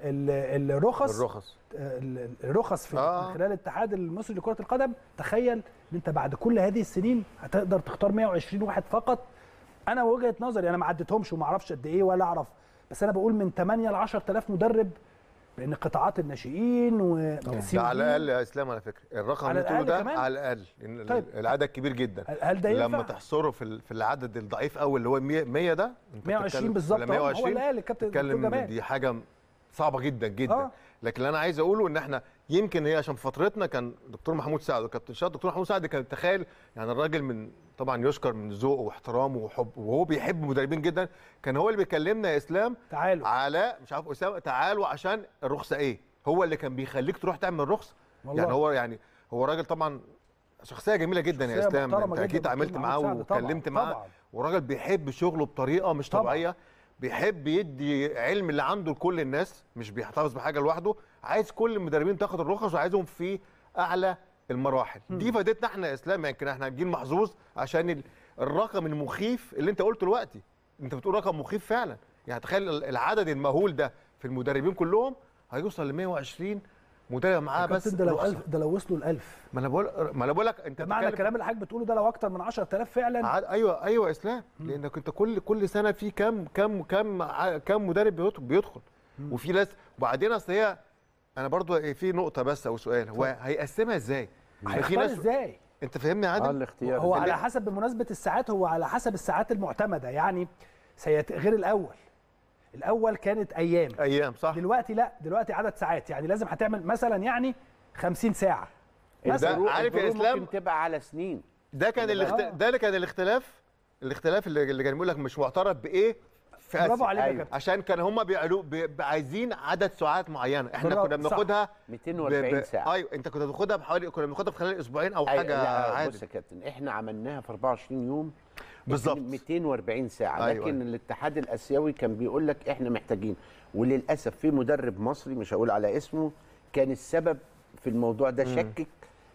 S1: ال- الرخص
S2: الرخص
S1: ال- الرخص في
S2: آه.
S1: من خلال الاتحاد المصري لكره القدم تخيل ان انت بعد كل هذه السنين هتقدر تختار 120 واحد فقط انا وجهه نظري انا ما عدتهمش وما اعرفش قد ايه ولا اعرف بس انا بقول من 8 ل 10000 مدرب لان قطاعات الناشئين و
S2: ده على الاقل يا اسلام على فكره الرقم
S1: على
S2: اللي تقوله
S1: الأقل
S2: ده
S1: كمان؟
S2: على الاقل لان
S1: طيب.
S2: العدد كبير جدا
S1: هل ده ينفع؟
S2: لما تحصره في ال- في العدد الضعيف قوي اللي هو 100 100 ده انت
S1: 120
S2: بتتكلم-
S1: بالظبط
S2: ولا
S1: أهو، هو
S2: 120
S1: اللي قال الكابتن الدكتور
S2: بتتكلم
S1: جمال.
S2: دي حاجه صعبه جدا جدا
S1: آه.
S2: لكن اللي انا عايز اقوله ان احنا يمكن هي عشان في فترتنا كان دكتور محمود سعد وكابتن شاد دكتور محمود سعد كان تخيل يعني الراجل من طبعا يشكر من ذوقه واحترامه وحب وهو بيحب المدربين جدا كان هو اللي بيكلمنا يا اسلام
S1: تعالوا
S2: على مش عارف اسامه تعالوا عشان الرخصه ايه هو اللي كان بيخليك تروح تعمل رخصه
S1: والله.
S2: يعني هو يعني هو راجل طبعا شخصيه جميله جدا يا
S1: شخصية
S2: اسلام
S1: محترمة
S2: انت
S1: جداً
S2: اكيد
S1: دكتور
S2: عملت
S1: محمود
S2: معاه
S1: سعد طبعاً،
S2: واتكلمت معاه
S1: طبعاً.
S2: وراجل بيحب شغله بطريقه مش
S1: طبعاً.
S2: طبيعيه بيحب يدي علم اللي عنده لكل الناس مش بيحتفظ بحاجه لوحده عايز كل المدربين تاخد الرخص وعايزهم في اعلى المراحل دي فادتنا احنا يا اسلام يمكن احنا جيل محظوظ عشان ال- الرقم المخيف اللي انت قلته دلوقتي انت بتقول رقم مخيف فعلا يعني تخيل ال- العدد المهول ده في المدربين كلهم هيوصل ل 120 مدرب معاه بس
S1: كابتن ده لو
S2: رخصة.
S1: ألف ده لو وصلوا ل 1000
S2: ما انا بقول ما انا بقول لك انت
S1: معنى
S2: بتتكلم-
S1: الكلام اللي حضرتك بتقوله ده لو اكتر من 10000 فعلا
S2: عاد ايوه ايوه يا اسلام لانك انت كل كل سنه في كام كام كام ع- كام مدرب بيدخل, بيدخل. وفي ناس وبعدين اصل هي انا برضو في نقطه بس او سؤال هو هيقسمها ازاي؟ يعني في
S1: هيختار
S2: ناس
S1: ازاي
S2: انت فاهمني يا
S4: اه
S2: عادل؟
S4: الاختيار
S1: هو
S4: ده.
S1: على حسب بمناسبه الساعات هو على حسب الساعات المعتمده يعني سيت... غير الاول الاول كانت ايام
S2: ايام صح
S1: دلوقتي لا دلوقتي عدد ساعات يعني لازم هتعمل مثلا يعني 50 ساعه
S2: ده
S4: البرو-
S2: عارف يا
S4: البرو
S2: اسلام
S4: ممكن تبقى على سنين
S2: ده كان
S1: آه.
S2: الاخت... ده اللي كان الاختلاف الاختلاف اللي, اللي كان بيقول لك مش معترف بايه في
S1: برافو
S2: آسيا.
S1: عليك يا
S4: أيوة.
S1: كابتن
S2: عشان كان هم بيعلو بي... بي- عايزين عدد ساعات معينه احنا
S1: برافو،
S2: كنا
S1: صح.
S2: بناخدها
S4: 240 ساعه
S2: ايوه انت كنت بتاخدها بحوالي كنا بناخدها في خلال اسبوعين او
S4: أي-
S2: حاجه
S4: لا،
S2: عادي
S4: بص يا كابتن احنا عملناها في 24 يوم
S2: بالظبط.
S4: 240 ساعه
S2: أيوة.
S4: لكن الاتحاد الاسيوي كان بيقول لك احنا محتاجين وللاسف في مدرب مصري مش هقول على اسمه كان السبب في الموضوع ده شكك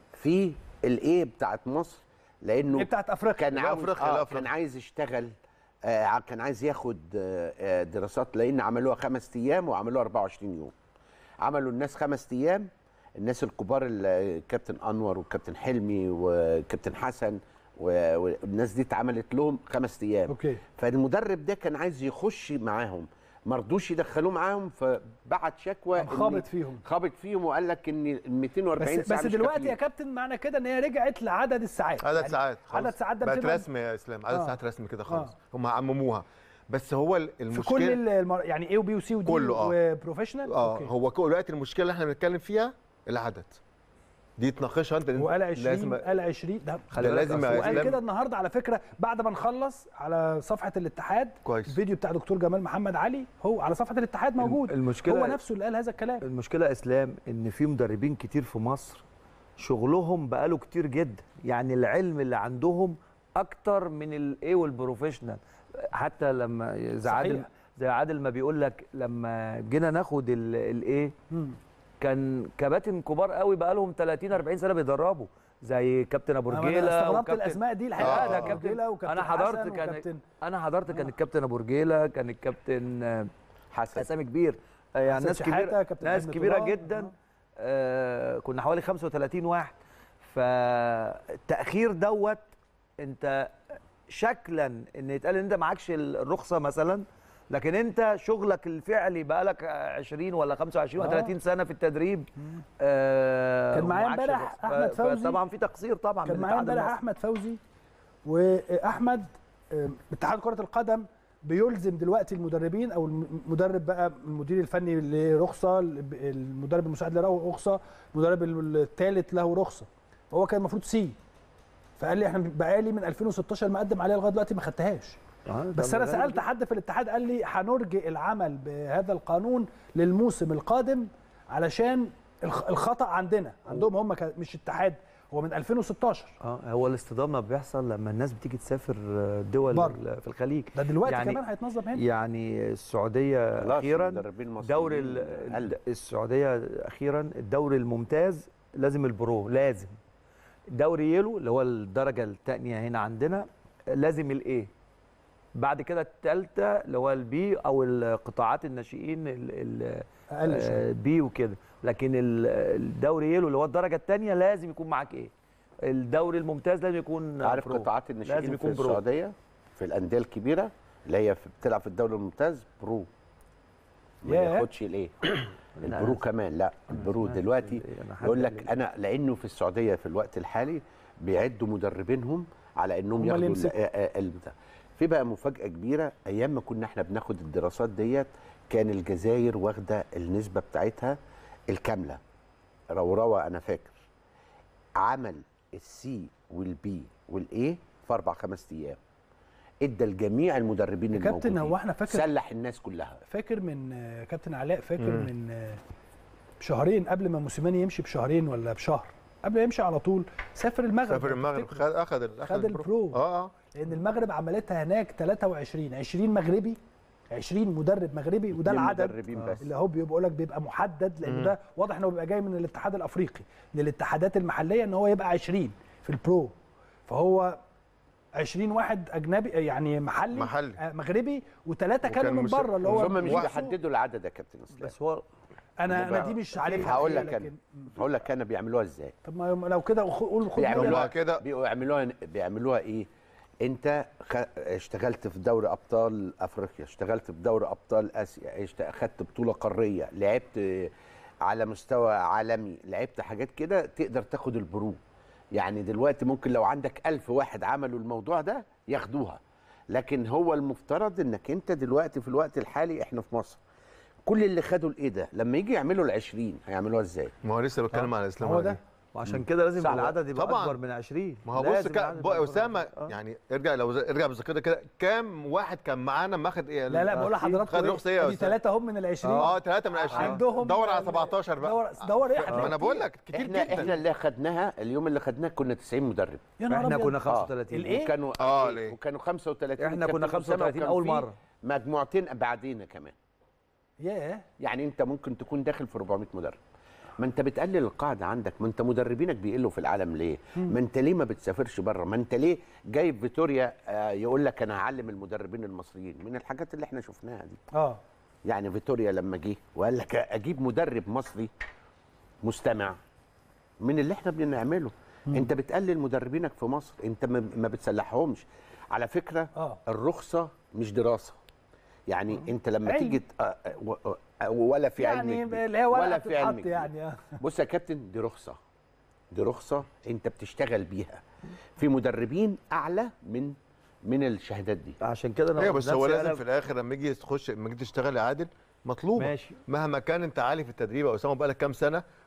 S4: في الايه بتاعت مصر لانه
S1: ايه بتاعت افريقيا
S4: كان
S2: لا،
S4: عاوز
S2: أفريقيا،
S4: آه
S2: لا،
S4: كان
S2: أفريقيا.
S4: عايز يشتغل آه كان عايز ياخد آه آه، دراسات لان عملوها خمس ايام وعملوها 24 يوم عملوا الناس خمس ايام الناس الكبار ال- الكابتن انور والكابتن حلمي والكابتن حسن و- والناس دي اتعملت لهم خمس ايام
S1: اوكي
S4: فالمدرب ده كان عايز يخش معاهم ما رضوش يدخلوه معاهم فبعت شكوى
S1: قام
S4: إن-
S1: خابط فيهم.
S4: خابط فيهم وقال لك ان ال 240
S1: بس
S4: ساعه
S1: بس
S4: مش
S1: دلوقتي
S4: كافيين.
S1: يا كابتن معنى كده ان هي رجعت لعدد الساعات
S2: عدد
S1: يعني
S2: ساعات خلاص.
S1: عدد ساعات ده
S2: بقت
S1: بتبقى-
S2: رسمي يا اسلام عدد
S1: آه.
S2: ساعات رسمي كده خلاص
S1: آه.
S2: هم عمموها بس هو ال-
S1: في
S2: المشكله
S1: كل المر... يعني اي وبي وسي ودي
S2: كله، آه.
S1: وبروفيشنال
S2: اه هو كل دلوقتي المشكله اللي احنا بنتكلم فيها العدد دي تناقشها انت
S1: وقال 20
S2: لازم
S1: قال 20 ده
S3: خلي
S2: ده
S3: بالك
S2: لازم
S3: أصل-
S2: يا
S1: وقال
S2: إسلام.
S1: كده النهارده على فكره بعد ما نخلص على صفحه الاتحاد
S2: كويس.
S1: الفيديو بتاع دكتور جمال محمد علي هو على صفحه الاتحاد موجود
S3: المشكلة-
S1: هو نفسه اللي قال هذا الكلام
S3: المشكله اسلام ان في مدربين كتير في مصر شغلهم بقاله كتير جدا يعني العلم اللي عندهم اكتر من الايه والبروفيشنال حتى لما زي عادل
S1: صحيح.
S3: زي عادل ما بيقول لك لما جينا ناخد الايه
S1: مم.
S3: كان كباتن كبار قوي بقالهم 30 40 سنه بيدربوا زي كابتن ابو
S1: أنا
S3: رجيله
S1: استغربت
S3: وكابتن-
S1: الاسماء دي
S3: اه
S1: الحقيقه
S3: ده
S1: أبو
S3: كابتن
S1: رجيلة وكابتن
S3: انا حضرت
S1: حسن
S3: كان
S1: وكابتن-
S3: انا حضرت كان
S1: آه.
S3: الكابتن ابو رجيله كان الكابتن آه،
S4: حسن
S3: اسامي كبير آه، يعني
S1: حسن
S3: ناس
S1: شحاتة،
S3: كبيره
S1: كابتن
S3: ناس
S1: حلمي
S3: كبيره
S1: طولان.
S3: جدا
S1: آه.
S3: آه كنا حوالي 35 واحد فالتاخير دوت انت شكلا ان يتقال ان انت معكش الرخصه مثلا لكن انت شغلك الفعلي بقالك 20 ولا 25 ولا
S1: آه.
S3: 30 سنه في التدريب آه
S1: كان معايا
S3: ومعكش
S1: امبارح
S3: الرخصة.
S1: أحمد
S3: ف-
S1: فوزي.
S3: فطبعا في تقصير طبعا
S1: كان
S3: من
S1: معايا
S3: الاتحاد
S1: امبارح
S3: المصري.
S1: احمد فوزي واحمد آه، اتحاد كره القدم بيلزم دلوقتي المدربين او المدرب بقى المدير الفني له رخصه المدرب المساعد له رخصه المدرب الثالث له رخصه هو كان المفروض سي فقال لي احنا بقالي من 2016 مقدم عليها لغايه دلوقتي ما خدتهاش
S3: آه، ده
S1: بس انا
S3: غريب
S1: سالت
S3: جداً.
S1: حد في الاتحاد قال لي هنرجئ العمل بهذا القانون للموسم القادم علشان الخ- الخطا عندنا عندهم هم ك- مش اتحاد هو من 2016
S3: اه هو الاصطدام ما بيحصل لما الناس بتيجي تسافر دول
S1: بره.
S3: ال- في الخليج
S1: ده دلوقتي
S3: يعني-
S1: كمان هيتنظم هنا
S3: يعني السعوديه
S4: خلاص
S3: اخيرا
S4: المدربين المصريين
S3: دوري ال-
S4: قلب.
S3: السعوديه اخيرا الدوري الممتاز لازم البرو لازم دوري يلو اللي هو الدرجه الثانيه هنا عندنا لازم الايه بعد كده الثالثه اللي هو البي او القطاعات الناشئين ال- ال-
S1: اقل شويه
S3: آه، بي وكده لكن ال- الدوري يلو اللي هو الدرجه الثانيه لازم يكون معاك ايه الدوري الممتاز لازم يكون
S4: عارف
S3: برو.
S4: قطاعات الناشئين
S3: لازم
S4: في
S3: يكون برو.
S4: السعوديه في الانديه الكبيره اللي هي في بتلعب في الدوري الممتاز برو ما
S1: ياه.
S4: ياخدش الايه البرو كمان لا البرو دلوقتي
S3: أنا حد
S4: يقول
S3: قال
S4: لك
S3: لي.
S4: انا لانه في السعوديه في الوقت الحالي بيعدوا مدربينهم على انهم
S1: هم اللي
S4: ياخدوا ال-
S1: يمسكوا.
S4: آه، آه، البتاع في بقى مفاجاه كبيره ايام ما كنا احنا بناخد الدراسات ديت كان الجزائر واخده النسبه بتاعتها الكامله روروه انا فاكر عمل السي والبي والاي في اربع خمس ايام ادى لجميع المدربين
S1: يا كابتن
S4: الموجودين
S1: هو احنا فاكر
S4: سلح الناس كلها
S1: فاكر من آه، كابتن علاء فاكر من آه، بشهرين قبل ما موسيماني يمشي بشهرين ولا بشهر قبل ما يمشي على طول سافر المغرب
S2: سافر المغرب
S1: تفتكر؟
S2: خد اخذ ال-
S1: خد البرو.
S2: اه اه
S1: لان المغرب عملتها هناك 23 20 مغربي 20 مدرب مغربي وده
S4: اتنين
S1: العدد
S4: مدربين بس.
S1: اللي هو بيقول لك بيبقى محدد لانه ده واضح انه بيبقى جاي من الاتحاد الافريقي للاتحادات المحليه ان هو يبقى 20 في البرو فهو 20 واحد اجنبي يعني محلي
S2: محلي.
S1: آه، مغربي وثلاثه
S2: وكان
S1: كانوا من
S2: مس-
S1: بره اللي هو
S4: هم مش
S2: واحد.
S4: بيحددوا العدد يا كابتن اسلام
S3: بس هو
S1: انا انا
S4: بقى-
S1: دي مش عارفها
S4: هقول
S1: الحقيقة،
S4: لك انا
S1: لكن-
S4: هقول لك انا بيعملوها ازاي
S1: طب ما لو كده خ- قول خد
S4: بيعملوها
S1: مني.
S2: كده.
S4: بيعملوها بيعملوها ايه انت خ... اشتغلت في دوري ابطال افريقيا اشتغلت في دوري ابطال اسيا اشت... اخدت بطوله قاريه لعبت على مستوى عالمي لعبت حاجات كده تقدر تاخد البرو يعني دلوقتي ممكن لو عندك ألف واحد عملوا الموضوع ده ياخدوها لكن هو المفترض انك انت دلوقتي في الوقت الحالي احنا في مصر كل اللي خدوا الايه ده لما يجي يعملوا ال20 هيعملوها ازاي
S2: ما هو لسه بتكلم عن الاسلام
S1: هو
S2: على
S1: ده
S2: دي.
S3: وعشان كده لازم
S4: صح.
S3: العدد يبقى
S2: طبعاً.
S3: اكبر من 20
S2: ما هو بص
S3: لازم
S2: كا-
S3: العدد
S2: بقى
S3: يبقى أكبر من
S2: اسامه
S3: 20. آه.
S2: يعني ارجع لو ارجع بالذاكره كده كام واحد كان معانا ماخد ايه
S1: لا لا بقول لحضراتكم
S2: خد
S1: إيه؟
S2: رخصه ايه يا
S1: ادي
S2: استاذ
S1: ثلاثه هم من ال 20
S2: اه 3 من 20
S1: عندهم
S2: دور على
S1: ال-
S2: 17 بقى
S1: دور دور ايه
S2: ما
S1: هتلاقي
S2: انا بقول لك كتير
S4: احنا
S2: جدا
S4: احنا اللي خدناها اليوم اللي خدناه كنا 90 مدرب
S1: يا نهار
S3: احنا
S1: أبيض.
S3: كنا
S4: آه.
S3: 35
S1: الإيه؟
S4: وكانوا
S2: آه،
S4: إيه؟
S2: ليه؟
S4: وكانوا 35
S3: إحنا كنا
S4: الكابتن أسامة
S3: 35
S4: وكان
S3: أول
S4: في
S3: مرة.
S4: مجموعتين بعدينا كمان
S1: ياه
S4: يعني انت ممكن تكون داخل في 400 مدرب ما انت بتقلل القاعده عندك ما انت مدربينك بيقلوا في العالم ليه ما انت ليه ما بتسافرش بره ما انت ليه جايب فيتوريا آه، يقول لك انا هعلم المدربين المصريين من الحاجات اللي احنا شفناها دي
S1: اه
S4: يعني فيتوريا لما جه وقال لك اجيب مدرب مصري مستمع من اللي احنا بنعمله انت بتقلل مدربينك في مصر انت ما ما بتسلحهمش على فكره
S1: آه.
S4: الرخصه مش دراسه يعني انت لما
S1: علم.
S4: تيجي ت- آه، آه، و- آه، ولا في علم
S1: يعني
S4: كبير.
S1: اللي هي ورقه
S4: ولا في علم
S1: بتتحط
S4: كبير.
S1: يعني آه.
S4: بص يا كابتن دي رخصه دي رخصه انت بتشتغل بيها في مدربين اعلى من من الشهادات دي
S3: عشان كده انا
S2: ايوه بس هو
S3: نفسي
S2: لازم
S3: أنا-
S2: في الاخر لما يجي تخش لما تيجي تشتغل يا عادل مطلوبه
S3: ماشي.
S2: مهما كان انت عالي في التدريب او اسامه بقالك كام سنه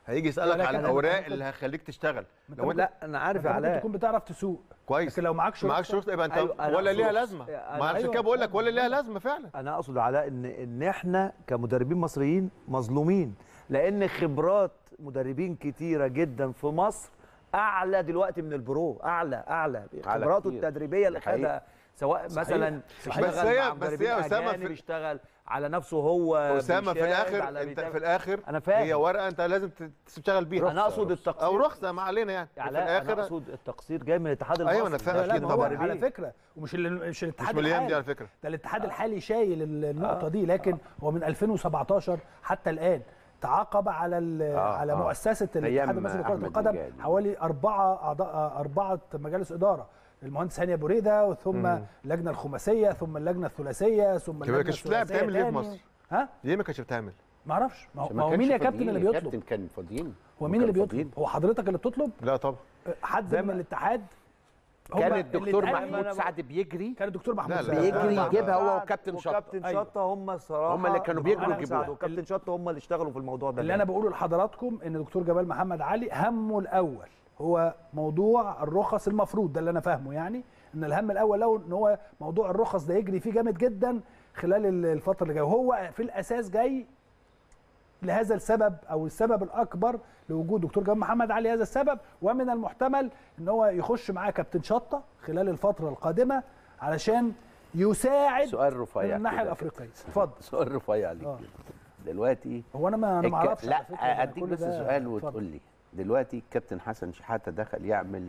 S2: هيجي يسالك
S1: ولكن
S2: على
S1: أنا
S2: الاوراق
S1: ممكن-
S2: اللي هتخليك تشتغل لو انت
S3: لا انا عارف
S1: انت
S3: يا
S1: ممكن
S3: علاء
S1: تكون بتعرف تسوق
S2: كويس
S1: لكن لو معكش
S2: معاك
S1: رخصة-
S2: شرطه يبقى انت
S3: أيوة، أنا
S2: ولا ليها
S3: أقصد-
S2: لازمه
S3: أنا-
S2: ما عشان
S1: أيوة،
S2: كده بقول لك ولا ليها
S1: والله.
S2: لازمه فعلا
S3: انا اقصد علاء ان ان احنا كمدربين مصريين مظلومين لان خبرات مدربين كتيره جدا في مصر اعلى دلوقتي من البرو اعلى اعلى
S4: أعلى
S3: خبراته
S4: كتير.
S3: التدريبيه اللي
S4: دي حقيقة.
S3: خدها سواء
S1: صحيح.
S3: مثلا
S1: صحيح.
S2: بس
S3: اشتغل
S2: هي-
S3: مع
S2: بس هي
S3: مدربين
S2: أسامة
S3: اجانب
S2: في-
S3: اشتغل على نفسه هو
S2: اسامه في
S3: بيشاهد
S2: الاخر
S3: على
S2: انت
S3: بيتابع.
S2: في الاخر
S3: انا فاهم
S2: هي ورقه انت لازم تشتغل بيها
S3: انا اقصد التقصير
S2: او رخصه ما علينا يعني في
S3: علاء انا
S2: الاخر
S3: اقصد التقصير جاي من الاتحاد المصري
S2: أيوة، أنا فاهم.
S1: لا لا
S2: أكيد
S1: ما هو
S2: طبعاً.
S1: على فكره ومش ال- مش
S2: مش
S1: الاتحاد
S2: مليان دي
S1: الحالي
S2: على فكره
S1: ده الاتحاد الحالي شايل ال- النقطه دي لكن هو من 2017 حتى الان تعاقب على ال-
S4: آه،
S1: على
S4: آه.
S1: مؤسسه الاتحاد
S4: أيام
S1: المصري لكره
S4: أحمد
S1: القدم
S4: نجاد.
S1: حوالي اربعه اعضاء اربعه مجالس اداره المهندس هاني ابو ريده ثم اللجنه الخماسيه ثم اللجنه الثلاثيه ثم
S2: ما
S1: اللجنه
S2: كانتش بتلعب
S1: الثلاثيه
S2: تعمل إيه في
S1: تاني.
S2: مصر؟
S1: ها
S2: ليه ما كانتش بتعمل
S1: ما اعرفش ما هو-
S4: عشان
S1: ما هو
S4: كانش
S1: مين يا
S4: فاضيين.
S1: كابتن اللي
S4: يا
S1: بيطلب
S4: كابتن كان فاضيين
S1: هو مين اللي
S4: كانوا
S1: بيطلب
S4: فاضيين.
S1: هو حضرتك اللي بتطلب
S2: لا طبعا
S1: حد
S4: زي
S1: من
S4: ما-
S1: الاتحاد هما
S4: كان
S1: اللي
S4: الدكتور
S1: اتقال-
S4: محمود سعد بيجري
S1: كان الدكتور محمود
S2: لا، لا.
S1: سعد.
S4: بيجري
S3: آه،
S4: يجيبها هو
S3: سعد
S4: وكابتن شطة.
S3: وكابتن
S1: أيوة.
S3: شطه هم الصراحه
S4: هم اللي كانوا بيجروا
S3: محمد
S4: يجيبوها.
S3: سعد وكابتن شطه هم اللي اشتغلوا في الموضوع ده
S1: اللي انا بقوله لحضراتكم ان دكتور جمال محمد علي همه الاول هو موضوع الرخص المفروض ده اللي انا فاهمه يعني ان الهم الاول له ان هو موضوع الرخص ده يجري فيه جامد جدا خلال ال- الفتره اللي جايه وهو في الاساس جاي لهذا السبب او السبب الاكبر لوجود دكتور جمال محمد علي هذا السبب ومن المحتمل ان هو يخش معاه كابتن شطه خلال الفتره القادمه علشان يساعد
S4: سؤال رفيع
S1: من الناحيه
S4: كده.
S1: الافريقيه اتفضل
S4: سؤال رفيع عليك
S1: آه.
S4: كده. دلوقتي
S1: هو انا ما انا ما
S4: الك-
S1: اعرفش
S4: لا
S1: على فكرة، أنا
S4: اديك
S1: كل
S4: بس
S1: ده-
S4: سؤال
S1: اتفضل.
S4: وتقول لي دلوقتي الكابتن حسن شحاته دخل يعمل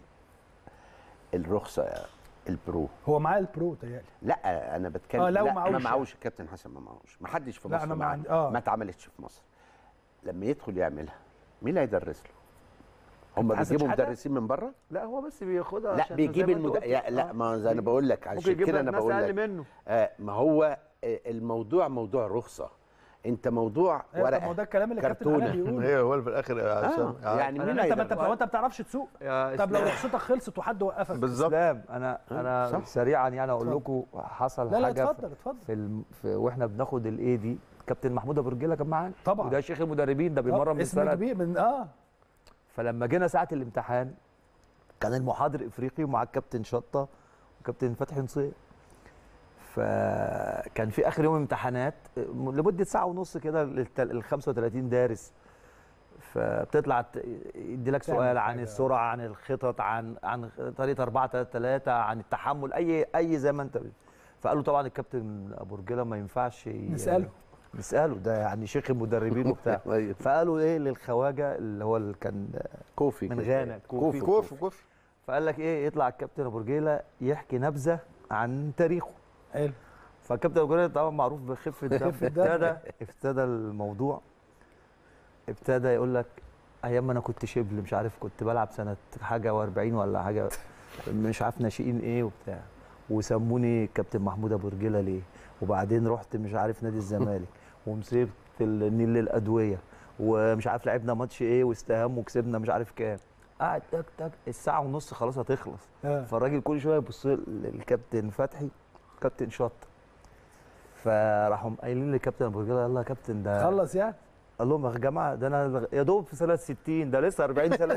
S4: الرخصه البرو
S1: هو معاه البرو تهيألي
S4: لا انا بتكلم
S1: آه، لو
S4: لا
S1: معهوش
S4: ما
S1: يعني.
S4: معهوش الكابتن حسن ما معهوش ما حدش في
S1: لا،
S4: مصر
S1: أنا ما
S4: معاه.
S1: عندي- آه.
S4: ما اتعملتش في مصر لما يدخل يعملها مين اللي هيدرس له هم
S1: كابتن حسن
S4: بيجيبوا
S1: شحاتة؟
S4: مدرسين من بره
S3: لا هو بس بياخدها
S4: لا
S3: عشان
S4: بيجيب
S3: زي ما أنت
S4: المد...
S3: قلت.
S4: يا لا
S3: آه.
S4: ما زي انا بقول لك
S3: ممكن
S4: عشان
S3: يجيب
S4: كده
S3: لك
S4: انا
S3: ناس
S4: بقول
S3: اقل
S4: لك
S3: منه
S4: آه ما هو آه، الموضوع موضوع رخصه انت موضوع
S1: أيوة، طب
S4: ورقه
S1: ما هو ده الكلام اللي كابتن
S4: كرتونة.
S1: علاء بيقوله
S2: هي هو في الاخر يا
S4: آه
S2: أسامة.
S4: يعني
S1: أنا
S4: مين
S1: انت ما انت
S4: هيدرس
S1: هو انت ما بتعرفش تسوق
S3: يا
S1: طب لو
S3: إسلام.
S1: رخصتك خلصت وحد وقفك
S2: بالظبط
S3: اسلام انا
S4: آه،
S3: انا
S4: صح.
S3: سريعا يعني اقول
S1: اتفضل.
S3: لكم حصل
S1: لا لا
S3: حاجه
S1: اتفضل اتفضل
S3: في, الم... في واحنا بناخد الاي دي كابتن محمود ابو رجيله كان معانا
S1: طبعا.
S3: وده شيخ المدربين ده بيمرن من
S1: اسم
S3: سنه
S1: كبير من اه
S3: فلما جينا ساعه الامتحان كان المحاضر افريقي ومع الكابتن شطه وكابتن فتحي نصير فكان في اخر يوم امتحانات لمده ساعه ونص كده ال 35 دارس فبتطلع ت- يدي لك
S1: تعمل
S3: سؤال عن
S1: حاجة.
S3: السرعه عن الخطط عن عن طريقه 4 3 3 عن التحمل اي اي زي ما انت بت- فقالوا طبعا الكابتن ابو رجيله ما ينفعش ي-
S1: نسأله.
S3: نساله ده يعني شيخ المدربين وبتاع
S4: أيوة.
S3: فقالوا ايه للخواجه اللي هو اللي كان
S4: كوفي
S3: من
S4: كده.
S3: غانا
S4: كوفي
S2: كوف كوف
S3: فقال لك ايه يطلع الكابتن ابو رجيله يحكي نبذه عن تاريخه
S1: حلو
S3: فالكابتن ابو رجيله طبعا معروف بخفه الدم
S1: خفة الدم.
S3: ابتدى ابتدى الموضوع ابتدى يقول لك ايام ما انا كنت شبل مش عارف كنت بلعب سنه حاجه و40 ولا حاجه مش عارف ناشئين ايه وبتاع وسموني كابتن محمود ابو رجيله ليه وبعدين رحت مش عارف نادي الزمالك ومسكت النيل للادويه ومش عارف لعبنا ماتش ايه واستهام وكسبنا مش عارف كام قعد تك تك الساعه ونص خلاص هتخلص
S1: آه.
S3: فالراجل كل شويه يبص للكابتن فتحي كابتن شط فراحوا قايلين للكابتن ابو رجاله يلا يا كابتن ده
S1: خلص يعني
S3: قال لهم يا جماعه ده انا يا دوب في سنه 60 ده لسه 40 سنه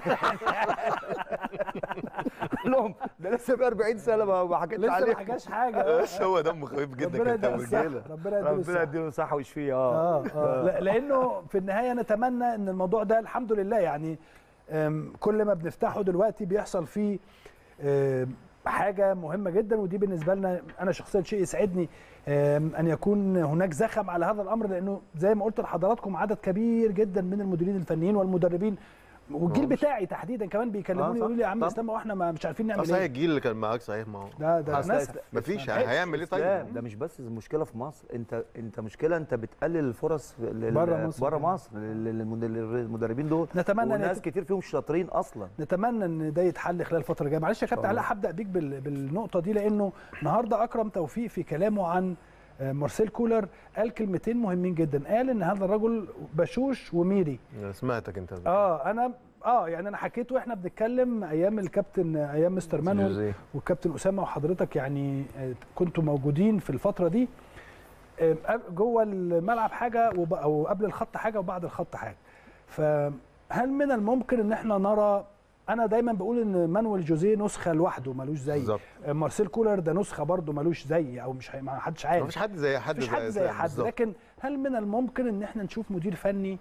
S3: قال لهم ده لسه في 40 سنه ما ما حكيتش
S1: لسه ما
S3: عليه
S1: حكاش حاجه
S2: بس هو دمه خفيف جدا
S1: ربنا
S2: كابتن
S1: يديله الصحة
S2: رجاله
S1: ربنا يديله
S3: ربنا
S1: الصحة
S3: يديله صحه ويشفيه اه
S1: اه اه لا- لانه في النهايه نتمنى ان الموضوع ده الحمد لله يعني أم، كل ما بنفتحه دلوقتي بيحصل فيه أم، حاجه مهمه جدا ودي بالنسبه لنا انا شخصيا شيء يسعدني أم، ان يكون هناك زخم على هذا الامر لانه زي ما قلت لحضراتكم عدد كبير جدا من المديرين الفنيين والمدربين والجيل بتاعي تحديدا كمان
S3: آه،
S1: بيكلموني
S3: صح.
S1: يقولوا لي يا عم
S3: طب.
S1: اسلام هو احنا ما مش عارفين نعمل
S2: اصل هي
S1: ايه
S2: الجيل اللي كان معاك صحيح ما هو
S1: ده ده
S3: أصل
S1: نسف
S2: مفيش
S1: إسلام.
S2: هيعمل ايه
S3: اسلام
S2: طيب
S3: ده مش بس المشكله في مصر انت انت مشكله انت بتقلل الفرص لل-
S1: برا مصر.
S3: بره مصر لل- للمد- للمدربين دول
S1: نتمنى إن
S3: وناس
S1: يت-
S3: كتير فيهم شاطرين اصلا
S1: نتمنى ان ده يتحل خلال الفتره الجايه معلش يا كابتن
S3: الله.
S1: علاء هبدا بيك بال- بالنقطه دي لانه النهارده اكرم توفيق في كلامه عن آه، مارسيل كولر قال كلمتين مهمين جدا قال ان هذا الرجل بشوش وميري
S2: سمعتك انت
S1: اه انا اه يعني انا حكيت واحنا بنتكلم ايام الكابتن ايام مستر مانويل
S3: جوزيه.
S1: والكابتن اسامه وحضرتك يعني آه، كنتوا موجودين في الفتره دي آه، جوه الملعب حاجه وب- او قبل الخط حاجه وبعد الخط حاجه ف هل من الممكن ان احنا نرى انا دايما بقول ان مانويل جوزيه نسخه لوحده ملوش زي
S2: بالظبط.
S1: مارسيل كولر ده نسخه برضه ملوش زي او مش هي- ما حدش عارف
S2: مفيش حد زي حد
S1: مفيش حد زي
S2: إسلام
S1: حد
S2: بالظبط.
S1: لكن هل من الممكن ان احنا نشوف مدير فني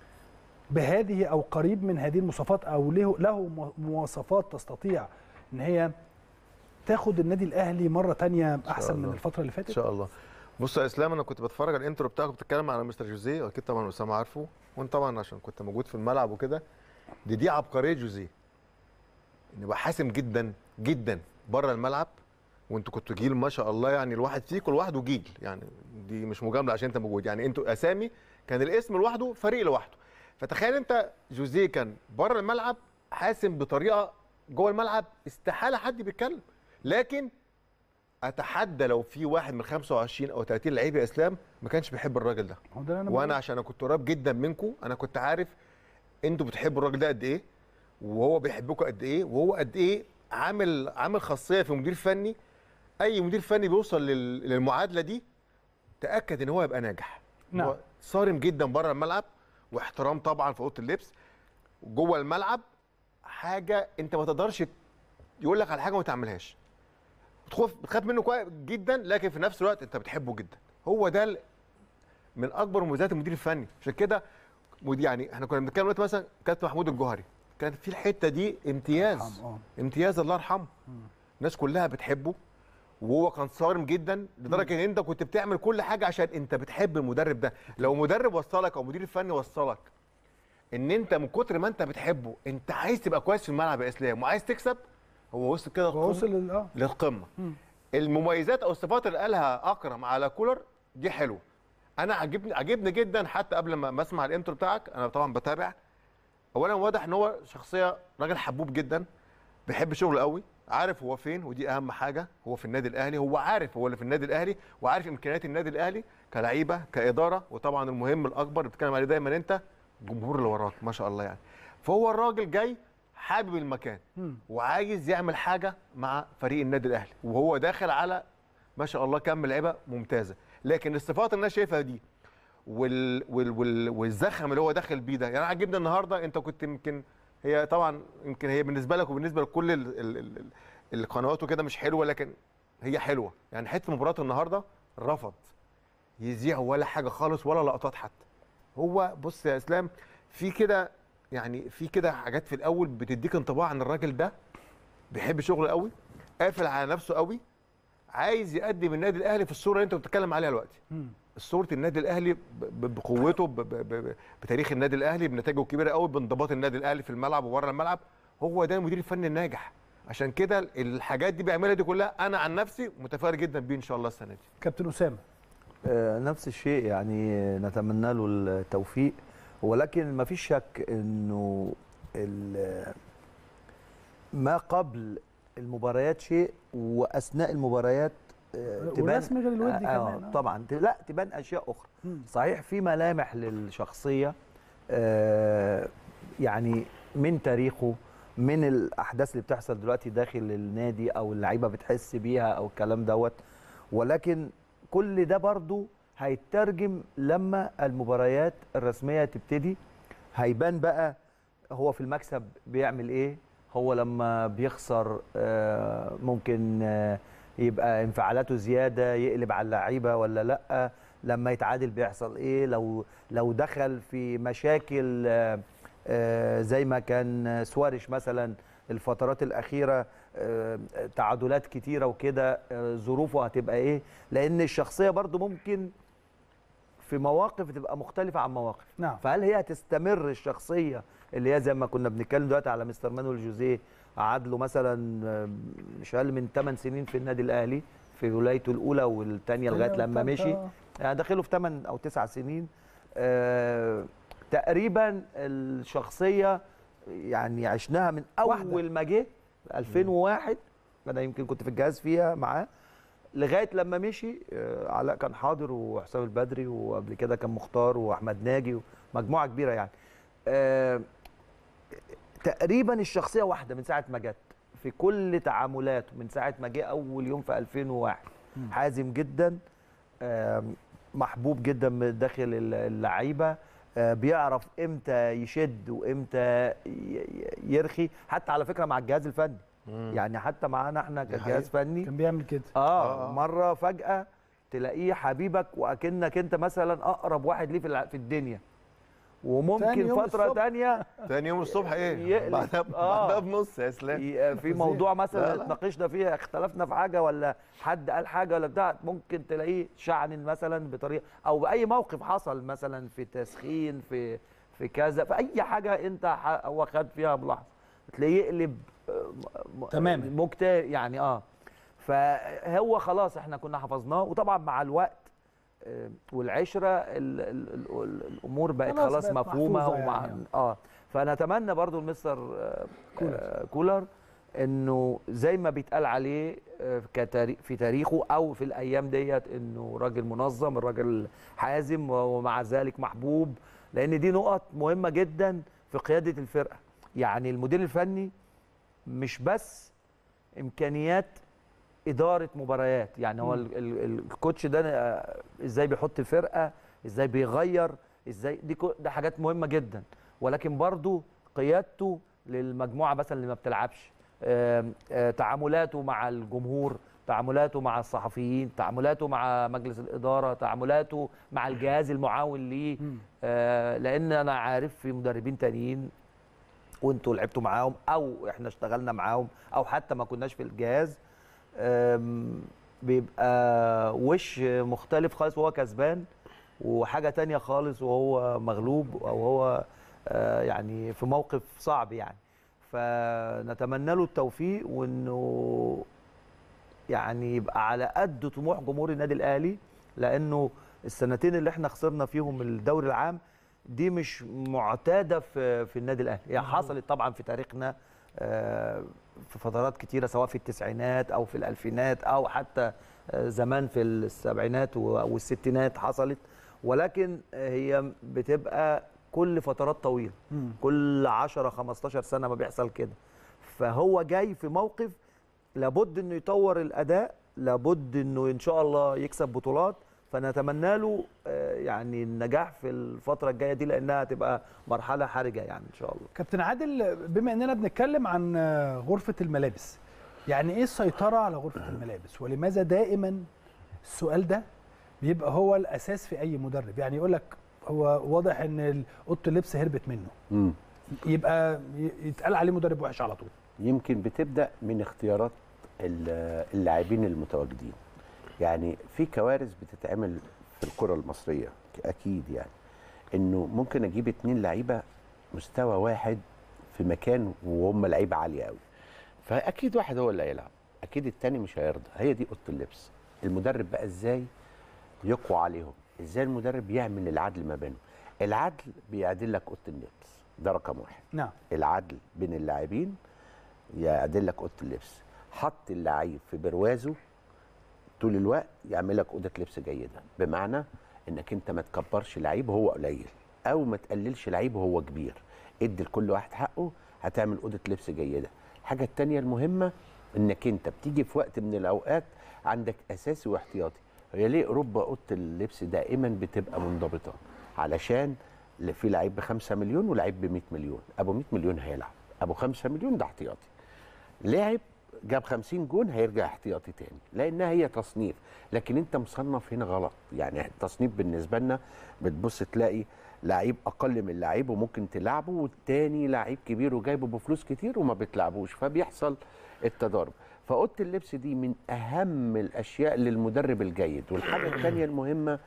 S1: بهذه او قريب من هذه المواصفات او له له مو- مواصفات تستطيع ان هي تاخد النادي الاهلي مره تانية احسن من
S2: الله.
S1: الفتره اللي
S2: ان
S1: فاتت
S2: شاء الله بص يا اسلام انا كنت بتفرج على الانترو بتاعك بتتكلم على مستر جوزيه واكيد طبعا اسامه عارفه وانت طبعا عشان كنت موجود في الملعب وكده دي دي عبقريه جوزيه ان يبقى حاسم جدا جدا بره الملعب وانتوا كنتوا جيل ما شاء الله يعني الواحد فيكم لوحده جيل يعني دي مش مجامله عشان انت موجود يعني انتوا اسامي كان الاسم لوحده فريق لوحده فتخيل انت جوزيه كان بره الملعب حاسم بطريقه جوه الملعب استحاله حد بيتكلم لكن اتحدى لو في واحد من 25 او 30 لعيب يا اسلام ما كانش بيحب الراجل ده
S1: هو ده اللي انا
S2: وانا
S1: بقوله.
S2: عشان انا كنت قريب جدا منكم انا كنت عارف انتوا بتحبوا الراجل ده قد ايه وهو بيحبكم قد ايه وهو قد ايه عامل عامل خاصيه في مدير فني اي مدير فني بيوصل لل- للمعادله دي تاكد ان هو يبقى ناجح
S1: نعم.
S2: هو صارم جدا بره الملعب واحترام طبعا في اوضه اللبس جوه الملعب حاجه انت ما تقدرش يقول لك على حاجه وما تعملهاش بتخاف بتخاف منه كويس جدا لكن في نفس الوقت انت بتحبه جدا هو ده ال- من اكبر مميزات المدير الفني عشان كده مد- يعني احنا كنا بنتكلم دلوقتي مثلا كابتن محمود الجوهري كان في الحته دي امتياز
S1: يرحمه، آه.
S2: امتياز الله يرحمه الناس كلها بتحبه وهو كان صارم جدا لدرجه ان انت كنت بتعمل كل حاجه عشان انت بتحب المدرب ده لو مدرب وصلك او مدير فني وصلك ان انت من كتر ما انت بتحبه انت عايز تبقى كويس في الملعب يا اسلام وعايز تكسب هو وصل كده
S1: هو
S2: القمة-
S1: وصل لل- اه
S2: للقمه المميزات او الصفات اللي قالها اكرم على كولر دي حلوه انا عجبني عجبني جدا حتى قبل ما ما اسمع الانترو بتاعك انا طبعا بتابع اولا واضح ان هو شخصيه راجل حبوب جدا بيحب شغله قوي عارف هو فين ودي اهم حاجه هو في النادي الاهلي هو عارف هو اللي في النادي الاهلي وعارف امكانيات النادي الاهلي كلعيبه كاداره وطبعا المهم الاكبر اللي بتتكلم عليه دايما انت الجمهور اللي وراك ما شاء الله يعني فهو الراجل جاي حابب المكان وعايز يعمل حاجه مع فريق النادي الاهلي وهو داخل على ما شاء الله كم لعيبه ممتازه لكن الصفات اللي انا شايفها دي وال وال وال والزخم اللي هو داخل بيه ده يعني انا عاجبني النهارده انت كنت يمكن هي طبعا يمكن هي بالنسبه لك وبالنسبه لكل ال ال ال ال القنوات وكده مش حلوه لكن هي حلوه يعني حته مباراه النهارده رفض يذيع ولا حاجه خالص ولا لقطات حتى هو بص يا اسلام في كده يعني في كده حاجات في الاول بتديك انطباع عن الراجل ده بيحب شغله قوي قافل على نفسه قوي عايز يقدم النادي الاهلي في الصوره اللي انت بتتكلم عليها دلوقتي صوره النادي الاهلي ب- ب- بقوته ب- ب- ب- بتاريخ النادي الاهلي بنتائجه الكبيره قوي بانضباط النادي الاهلي في الملعب وبره الملعب هو ده المدير الفني الناجح عشان كده الحاجات دي بيعملها دي كلها انا عن نفسي متفائل جدا بيه ان شاء الله السنه دي
S1: كابتن اسامه
S3: آه، نفس الشيء يعني نتمنى له التوفيق ولكن ما فيش شك انه ال- ما قبل المباريات شيء واثناء المباريات آه،
S1: ورسم غير الودي
S3: آه،
S1: كمان، آه.
S3: طبعا ت- لا تبان اشياء اخرى
S1: مم.
S3: صحيح في ملامح للشخصيه آه، يعني من تاريخه من الاحداث اللي بتحصل دلوقتي داخل النادي او اللعيبه بتحس بيها او الكلام دوت ولكن كل ده برضو هيترجم لما المباريات الرسميه تبتدي هيبان بقى هو في المكسب بيعمل ايه هو لما بيخسر آه، ممكن آه، يبقى انفعالاته زياده يقلب على اللعيبه ولا لا لما يتعادل بيحصل ايه لو لو دخل في مشاكل آه، آه، زي ما كان سواريش مثلا الفترات الاخيره آه، تعادلات كتيره وكده آه، ظروفه هتبقى ايه لان الشخصيه برضو ممكن في مواقف تبقى مختلفه عن مواقف
S1: نعم.
S3: فهل هي هتستمر الشخصيه اللي هي زي ما كنا بنتكلم دلوقتي على مستر مانويل جوزيه قعد له مثلا آه، مش اقل من 8 سنين في النادي الاهلي في ولايته الاولى والثانيه لغايه لما
S1: والتالتة.
S3: مشي يعني داخله في 8 او 9 سنين آه تقريبا الشخصيه يعني عشناها من
S1: واحدة.
S3: اول ما جه 2001 انا يمكن كنت في الجهاز فيها معاه لغايه لما مشي آه، علاء كان حاضر وحسام البدري وقبل كده كان مختار واحمد ناجي ومجموعه كبيره يعني آه، تقريبا الشخصيه واحده من ساعه ما جت في كل تعاملاته من ساعه ما جه اول يوم في 2001 حازم جدا آم، محبوب جدا من داخل اللعيبه آه، بيعرف امتى يشد وامتى ي- ي- يرخي حتى على فكره مع الجهاز الفني يعني حتى معانا احنا
S2: دي
S3: كجهاز فني
S1: كان بيعمل كده
S3: اه,
S2: آه.
S3: مره فجاه تلاقيه حبيبك واكنك انت مثلا اقرب واحد ليه في الع- في الدنيا
S1: تاني
S3: وممكن
S1: يوم
S3: فتره
S1: الصبح.
S3: تانية
S2: تاني يوم الصبح ايه
S3: يقلب.
S2: بعدها
S3: آه.
S2: بعدها بنص يا اسلام
S3: ي- في موضوع مثلا
S2: لا، لا.
S3: اتناقشنا فيه اختلفنا في حاجه ولا حد قال حاجه ولا بتاع ممكن تلاقيه شعن مثلا بطريقه او باي موقف حصل مثلا في تسخين في في كذا في اي حاجه انت ح- هو خد فيها بلحظه تلاقيه يقلب آه، م-
S1: تماماً.
S3: مكتئب يعني اه فهو خلاص احنا كنا حفظناه وطبعا مع الوقت آه، والعشره ال ال ال ال الامور بقت
S1: خلاص
S3: خلاص,
S1: بقت
S3: مفهومه
S1: محفوظة
S3: ومع
S1: يعني.
S3: اه فنتمنى برضو المستر آه،
S1: كولر.
S3: آه، كولر انه زي ما بيتقال عليه آه، كتاريخ في تاريخه او في الايام ديت انه راجل منظم الراجل حازم ومع ذلك محبوب لان دي نقط مهمه جدا في قياده الفرقه يعني المدير الفني مش بس امكانيات اداره مباريات يعني هو ال- ال- ال- الكوتش ده آه، ازاي بيحط الفرقه ازاي بيغير ازاي دي كو- ده حاجات مهمه جدا ولكن برضو قيادته للمجموعه مثلا اللي ما بتلعبش آم، آه، تعاملاته مع الجمهور تعاملاته مع الصحفيين تعاملاته مع مجلس الاداره تعاملاته مع الجهاز المعاون ليه آه، لان انا عارف في مدربين تانيين وانتوا لعبتوا معاهم او احنا اشتغلنا معاهم او حتى ما كناش في الجهاز آم، بيبقى وش مختلف خالص وهو كسبان وحاجه تانية خالص وهو مغلوب او هو آه، يعني في موقف صعب يعني فنتمنى له التوفيق وانه يعني يبقى على قد طموح جمهور النادي الاهلي لانه السنتين اللي احنا خسرنا فيهم الدوري العام دي مش معتاده في في النادي الاهلي هي حصلت طبعا في تاريخنا آه، في فترات كتيره سواء في التسعينات او في الالفينات او حتى آه، زمان في السبعينات و- والستينات حصلت ولكن آه، هي بتبقى كل فترات طويله
S1: مم.
S3: كل 10 15 سنه ما بيحصل كده فهو جاي في موقف لابد انه يطور الاداء لابد انه ان شاء الله يكسب بطولات فنتمنى له آه، يعني النجاح في الفتره الجايه دي لانها هتبقى مرحله حرجه يعني ان شاء الله
S1: كابتن عادل بما اننا بنتكلم عن آه، غرفه الملابس يعني ايه السيطره على غرفه الملابس ولماذا دائما السؤال ده بيبقى هو الاساس في اي مدرب يعني يقول لك هو واضح ان ال- اوضه اللبس هربت منه
S4: مم.
S1: يبقى ي- يتقال عليه مدرب وحش على طول
S4: يمكن بتبدا من اختيارات ال- اللاعبين المتواجدين يعني في كوارث بتتعمل في الكره المصريه اكيد يعني انه ممكن اجيب اتنين لعيبه مستوى واحد في مكان وهم لعيبه عاليه قوي فاكيد واحد هو اللي هيلعب اكيد التاني مش هيرضى هي دي اوضه اللبس المدرب بقى ازاي يقوى عليهم ازاي المدرب يعمل العدل ما بينهم العدل بيعدل لك اوضه اللبس ده رقم واحد
S1: نعم
S4: العدل بين اللاعبين يعدل لك اوضه اللبس حط اللعيب في بروازه طول الوقت يعمل لك اوضه لبس جيده بمعنى انك انت ما تكبرش لعيب وهو قليل او ما تقللش لعيب وهو كبير ادي لكل واحد حقه هتعمل اوضه لبس جيده الحاجه التانية المهمه انك انت بتيجي في وقت من الاوقات عندك اساسي واحتياطي هي ليه اوروبا اوضه اللبس دائما بتبقى منضبطه علشان ل- في لعيب ب 5 مليون ولعيب ب 100 مليون ابو 100 مليون هيلعب ابو 5 مليون ده احتياطي لعب جاب 50 جون هيرجع احتياطي تاني لانها هي تصنيف لكن انت مصنف هنا غلط يعني التصنيف بالنسبه لنا بتبص تلاقي لعيب اقل من لعيب وممكن تلعبه والتاني لعيب كبير وجايبه بفلوس كتير وما بتلعبوش فبيحصل التضارب فاوضه اللبس دي من اهم الاشياء للمدرب الجيد والحاجه الثانيه المهمه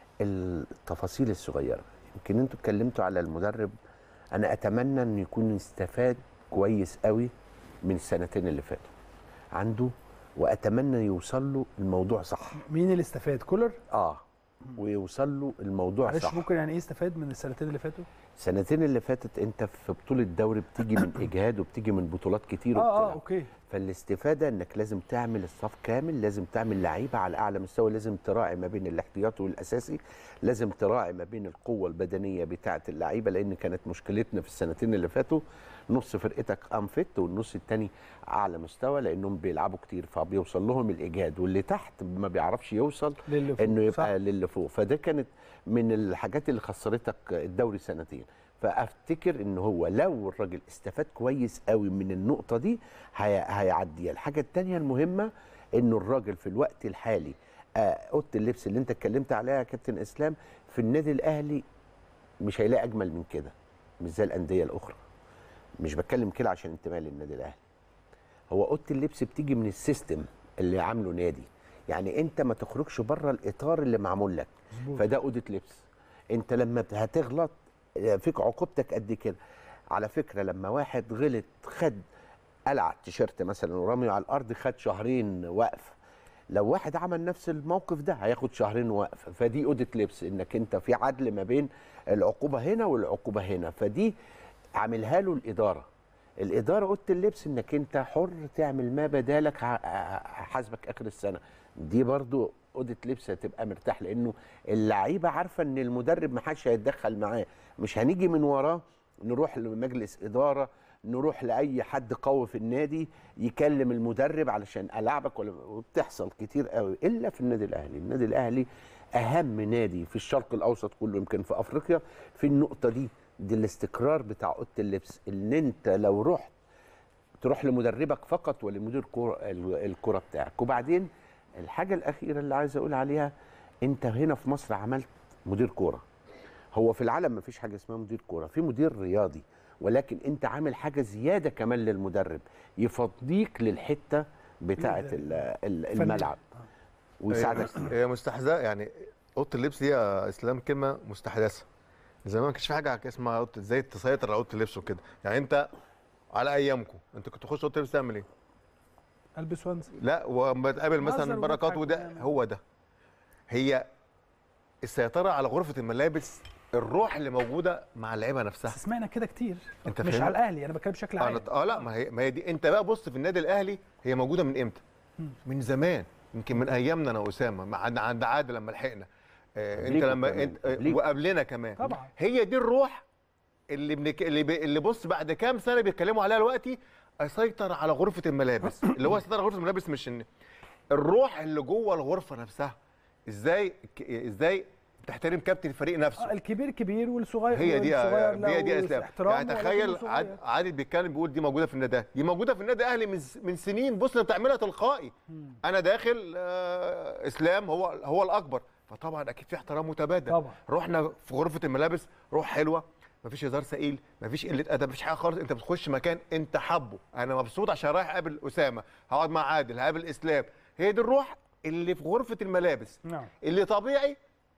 S4: التفاصيل الصغيره يمكن انتوا اتكلمتوا على المدرب انا اتمنى انه يكون استفاد كويس قوي من السنتين اللي فاتوا عنده واتمنى يوصل له الموضوع صح
S1: مين اللي استفاد كولر
S4: اه ويوصل له الموضوع
S1: معلش
S4: صح
S1: ممكن يعني ايه استفاد من السنتين اللي فاتوا
S4: السنتين اللي فاتت انت في بطوله دوري بتيجي من اجهاد وبتيجي من بطولات كتير
S1: اه اه
S4: وبتلعب.
S1: اوكي
S4: فالاستفاده انك لازم تعمل الصف كامل لازم تعمل لعيبه على اعلى مستوى لازم تراعي ما بين الاحتياطي والاساسي لازم تراعي ما بين القوه البدنيه بتاعه اللعيبه لان كانت مشكلتنا في السنتين اللي فاتوا نص فرقتك انفت والنص الثاني اعلى مستوى لانهم بيلعبوا كتير فبيوصل لهم الاجهاد واللي تحت ما بيعرفش يوصل
S1: للي فوق.
S4: انه يبقى
S1: صح.
S4: للي فوق فده كانت من الحاجات اللي خسرتك الدوري سنتين فافتكر ان هو لو الراجل استفاد كويس قوي من النقطه دي هي- هيعديها الحاجه الثانيه المهمه انه الراجل في الوقت الحالي آه، اوضه اللبس اللي انت اتكلمت عليها يا كابتن اسلام في النادي الاهلي مش هيلاقي اجمل من كده مش زي الانديه الاخرى مش بتكلم كده عشان انتماء للنادي الاهلي هو اوضه اللبس بتيجي من السيستم اللي عامله نادي يعني انت ما تخرجش بره الاطار اللي معمول لك فده اوضه لبس انت لما بت- هتغلط فيك عقوبتك قد كده على فكره لما واحد غلط خد قلع التيشيرت مثلا ورميه على الارض خد شهرين وقف لو واحد عمل نفس الموقف ده هياخد شهرين وقف فدي اوضه لبس انك انت في عدل ما بين العقوبه هنا والعقوبه هنا فدي عاملها له الاداره الاداره اوضه اللبس انك انت حر تعمل ما بدالك ه- ه- هحاسبك اخر السنه دي برضو اوضه لبس هتبقى مرتاح لانه اللعيبه عارفه ان المدرب ما حدش هيتدخل معاه مش هنيجي من وراه نروح لمجلس اداره نروح لاي حد قوي في النادي يكلم المدرب علشان العبك ولا وبتحصل كتير قوي الا في النادي الاهلي النادي الاهلي اهم نادي في الشرق الاوسط كله يمكن في افريقيا في النقطه دي دي الاستقرار بتاع اوضه اللبس ان انت لو رحت تروح لمدربك فقط ولمدير كرة الكرة بتاعك وبعدين الحاجة الأخيرة اللي عايز أقول عليها أنت هنا في مصر عملت مدير كرة هو في العالم ما فيش حاجة اسمها مدير كرة في مدير رياضي ولكن أنت عامل حاجة زيادة كمان للمدرب يفضيك للحتة بتاعة ال- ال- الملعب ويساعدك
S2: هي- هي مستحدثه يعني اوضه اللبس دي يا اسلام كلمه مستحدثه زمان ما كانش في حاجه اسمها اوضه ازاي تسيطر على اوضه اللبس وكده يعني انت على ايامكم انت كنت تخش اوضه اللبس تعمل ايه؟
S1: البس وانزل
S2: لا وما تقابل
S1: نهزر
S2: مثلا بركات
S1: ونضحك
S2: وده
S1: ونعمل.
S2: هو ده هي السيطره على غرفه الملابس الروح اللي موجوده مع اللعيبه نفسها
S1: بس سمعنا كده كتير
S2: أنت
S1: مش
S2: فاهم؟
S1: على الاهلي انا بتكلم بشكل عام
S2: أنا- اه لا ما هي ما هي دي انت بقى بص في النادي الاهلي هي موجوده من امتى؟ من زمان يمكن من ايامنا انا واسامه مع عند عند عادل لما لحقنا آه انت
S4: قبليكوا
S2: لما
S4: كمان،
S2: انت آه
S4: قبليكوا.
S2: وقبلنا كمان
S1: طبعا.
S2: هي دي الروح اللي بنك... اللي, ب... اللي بص بعد كام سنه بيتكلموا عليها دلوقتي اسيطر على غرفه الملابس اللي هو اسيطر على غرفه الملابس مش ان الروح اللي جوه الغرفه نفسها ازاي ك... ازاي تحترم كابتن الفريق نفسه
S1: آه، الكبير كبير والصغير
S2: هي دي
S1: والصغير له
S2: هي دي يا اسلام
S1: احترامه
S2: يعني
S1: ولكنه
S2: تخيل
S1: صغير.
S2: عاد عادل بيتكلم بيقول دي موجوده في النادي الأهلي. دي موجوده في النادي الاهلي من س- من سنين بص انت بتعملها تلقائي انا داخل آه اسلام هو هو الاكبر فطبعا اكيد في احترام متبادل
S1: طبعا.
S2: رحنا في غرفه الملابس روح حلوه مفيش هزار ثقيل مفيش قله ادب مفيش حاجه خالص انت بتخش مكان انت حابه انا مبسوط عشان رايح اقابل اسامه هقعد مع عادل هقابل اسلام هي دي الروح اللي في غرفه الملابس
S1: نعم
S2: اللي طبيعي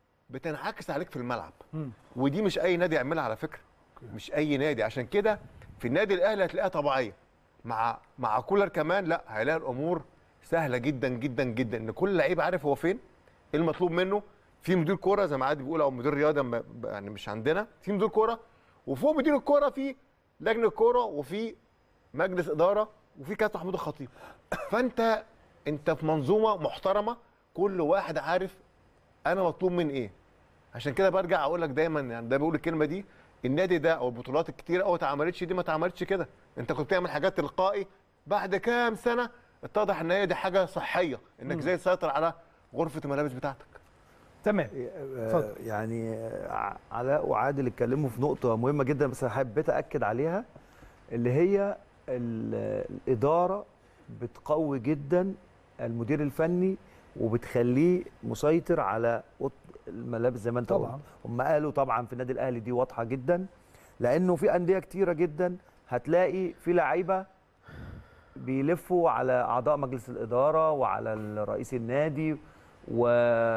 S2: بتنعكس عليك في الملعب
S1: مم.
S2: ودي مش اي نادي يعملها على فكره مش اي نادي عشان كده في النادي الاهلي هتلاقيها طبيعيه مع مع كولر كمان لا هيلاقي الامور سهله جدا جدا جدا ان كل لعيب عارف هو فين ايه المطلوب منه في مدير كوره زي ما عادي بيقول او مدير رياضه ما- يعني مش عندنا في مدير كوره وفوق مدير الكوره في لجنه كوره وفي مجلس اداره وفي كابتن محمود الخطيب فانت انت في منظومه محترمه كل واحد عارف انا مطلوب من ايه عشان كده برجع اقول لك دايما يعني ده بقول الكلمه دي النادي ده او البطولات الكتيره قوي اتعملتش دي ما اتعملتش كده انت كنت بتعمل حاجات تلقائي بعد كام سنه اتضح ان هي دي حاجه صحيه انك ازاي تسيطر على غرفه الملابس بتاعتك
S1: تمام
S3: آه،
S1: اتفضل.
S3: يعني آه، علاء وعادل اتكلموا في نقطة مهمة جدا بس حبيت أكد عليها اللي هي ال- الإدارة بتقوي جدا المدير الفني وبتخليه مسيطر على أوضة الملابس زي ما انت
S1: طبعاً.
S3: قلت هم قالوا طبعا في النادي الاهلي دي واضحه جدا لانه في انديه كتيره جدا هتلاقي في لعيبه بيلفوا على اعضاء مجلس الاداره وعلى رئيس النادي و...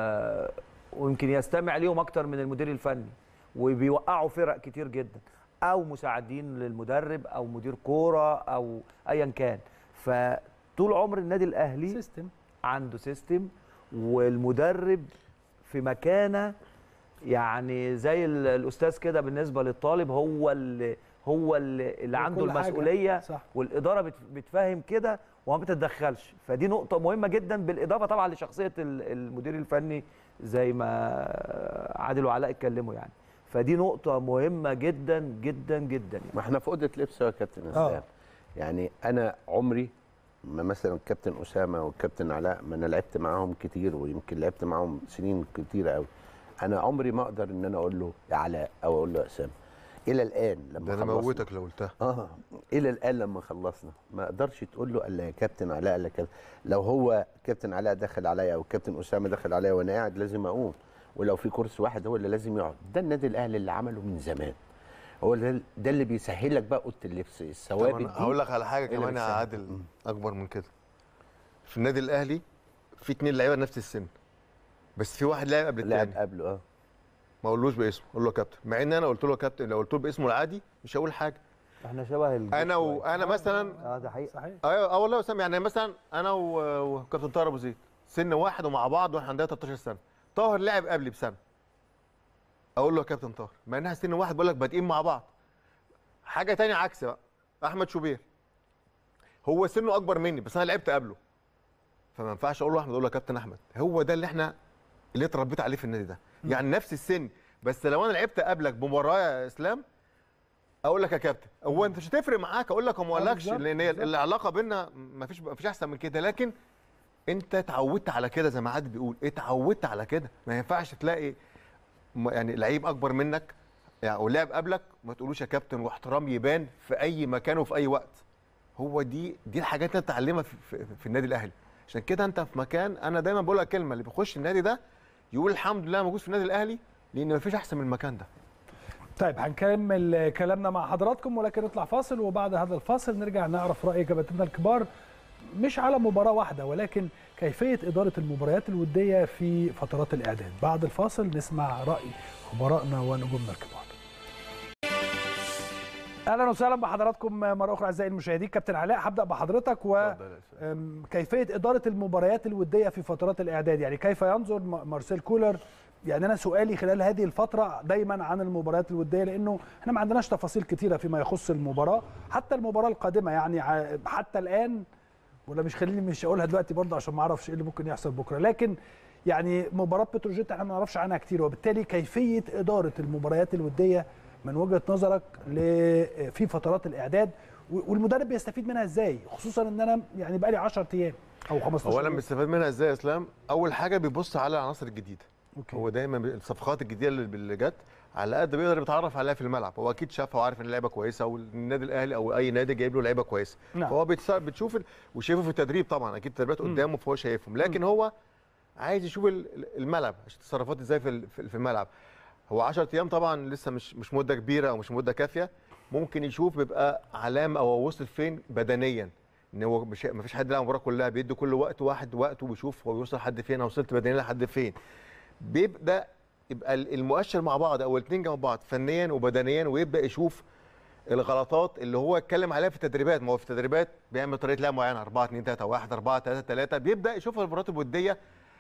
S3: ويمكن يستمع ليهم اكتر من المدير الفني وبيوقعوا فرق كتير جدا او مساعدين للمدرب او مدير كوره او ايا كان فطول عمر النادي الاهلي
S1: سيستم
S3: عنده سيستم والمدرب في مكانه يعني زي ال- الاستاذ كده بالنسبه للطالب هو اللي هو اللي, اللي
S1: هو
S3: عنده
S1: كل حاجة.
S3: المسؤوليه
S1: صح.
S3: والاداره بت- بتفهم كده وما بتتدخلش فدي نقطه مهمه جدا بالاضافه طبعا لشخصيه ال- المدير الفني زي ما عادل وعلاء اتكلموا يعني فدي نقطه مهمه جدا جدا جدا يعني.
S4: ما احنا في اوضه لبس يا كابتن
S1: آه.
S4: اسلام يعني انا عمري ما مثلا الكابتن اسامه والكابتن علاء ما انا لعبت معاهم كتير ويمكن لعبت معاهم سنين كتيره قوي انا عمري ما اقدر ان انا اقول له يا علاء او اقول له يا اسامه الى الان لما
S2: ده انا
S4: خلصنا-
S2: موتك لو قلتها
S4: اه الى الان لما خلصنا ما اقدرش تقول له الا يا كابتن علاء الا كده لو هو كابتن علاء دخل عليا او كابتن اسامه دخل عليا وانا قاعد لازم اقوم ولو في كرسي واحد هو اللي لازم يقعد ده النادي الاهلي اللي عمله من زمان هو ده, ده اللي بيسهل لك بقى اوضه اللبس
S2: طب
S4: الثوابت
S2: أنا
S4: دي
S2: هقول لك على حاجه
S4: اللي
S2: كمان يا
S4: بتساعد.
S2: عادل
S4: مم.
S2: اكبر من كده في النادي الاهلي في اتنين لعيبه نفس السن بس في واحد لاعب قبل
S4: لعب
S2: التاني
S4: قبله اه
S2: ما اقولوش باسمه اقول له يا كابتن مع ان انا قلت له يا كابتن لو قلت له باسمه العادي مش هقول حاجه
S3: احنا شبه الجيش
S2: انا
S3: شوية.
S2: وانا مثلا
S3: اه ده حقيقي
S1: صحيح
S2: ايوه اه والله يا اسامه يعني مثلا انا و- وكابتن طاهر ابو زيد سن واحد ومع بعض واحنا عندنا 13 سنه طاهر لعب قبلي بسنه اقول له يا كابتن طاهر مع انها سن واحد بقول لك بادئين مع بعض حاجه تانية عكس بقى احمد شوبير هو سنه اكبر مني بس انا لعبت قبله فما ينفعش اقول له احمد اقول له يا كابتن احمد هو ده اللي احنا اللي اتربيت عليه في النادي ده يعني نفس السن بس لو انا لعبت قبلك بمباراه يا اسلام اقول لك يا كابتن هو انت مش هتفرق معاك اقول لك وما
S1: آه،
S2: اقولكش
S1: بالظبط،
S2: لان هي
S1: بالظبط.
S2: العلاقه بينا ما فيش ما فيش احسن من كده لكن انت اتعودت على كده زي ما عادل بيقول اتعودت على كده ما ينفعش تلاقي م- يعني لعيب اكبر منك يعني ولعب قبلك ما تقولوش يا كابتن واحترام يبان في اي مكان وفي اي وقت هو دي دي الحاجات اللي تتعلمها في, في, في النادي الاهلي عشان كده انت في مكان انا دايما بقول لك كلمه اللي بيخش النادي ده يقول الحمد لله أنا موجود في النادي الاهلي لان ما فيش احسن من المكان ده
S1: طيب هنكمل كلامنا مع حضراتكم ولكن نطلع فاصل وبعد هذا الفاصل نرجع نعرف رأي كباتننا الكبار مش على مباراة واحدة ولكن كيفية إدارة المباريات الودية في فترات الإعداد بعد الفاصل نسمع رأي خبرائنا ونجومنا الكبار اهلا وسهلا بحضراتكم مره اخرى اعزائي المشاهدين كابتن علاء هبدا بحضرتك وكيفيه اداره المباريات الوديه في فترات الاعداد يعني كيف ينظر م- مارسيل كولر يعني انا سؤالي خلال هذه الفتره دايما عن المباريات الوديه لانه احنا ما عندناش تفاصيل كتيره فيما يخص المباراه حتى المباراه القادمه يعني ع- حتى الان ولا مش خليني مش هقولها دلوقتي برضه عشان ما اعرفش ايه اللي ممكن يحصل بكره لكن يعني مباراه بتروجيت احنا ما نعرفش عنها كتير وبالتالي كيفيه اداره المباريات الوديه من وجهه نظرك ل- في فترات الاعداد و- والمدرب بيستفيد منها ازاي خصوصا ان انا يعني بقى لي 10 ايام او 15
S2: اولا
S1: يوم.
S2: بيستفاد منها ازاي يا اسلام اول حاجه بيبص على العناصر الجديده
S1: أوكي.
S2: هو دايما بي- الصفقات الجديده اللي اللي جت على قد بيقدر يتعرف عليها في الملعب هو اكيد شافها وعارف ان اللعيبه كويسه والنادي الاهلي او اي نادي جايب له لعيبه كويسه
S1: نعم.
S2: فهو بيتس- بتشوف ال- وشايفه في التدريب طبعا اكيد التدريبات قدامه فهو شايفهم لكن هو عايز يشوف ال- الملعب التصرفات ازاي في ال- في الملعب هو 10 ايام طبعا لسه مش مش مده كبيره او مش مده كافيه ممكن يشوف بيبقى علامه او هو وصل فين بدنيا ان هو مش ما فيش حد لاعب المباراه كلها بيدي كل وقت واحد وقته وبيشوف هو بيوصل لحد فين انا وصلت بدنيا لحد فين بيبدا يبقى ال- المؤشر مع بعض او الاثنين جنب بعض فنيا وبدنيا ويبدا يشوف الغلطات اللي هو اتكلم عليها في التدريبات ما هو في التدريبات بيعمل طريقه لعب معينه 4 2 3 1 4 3 3 بيبدا يشوف المباريات الوديه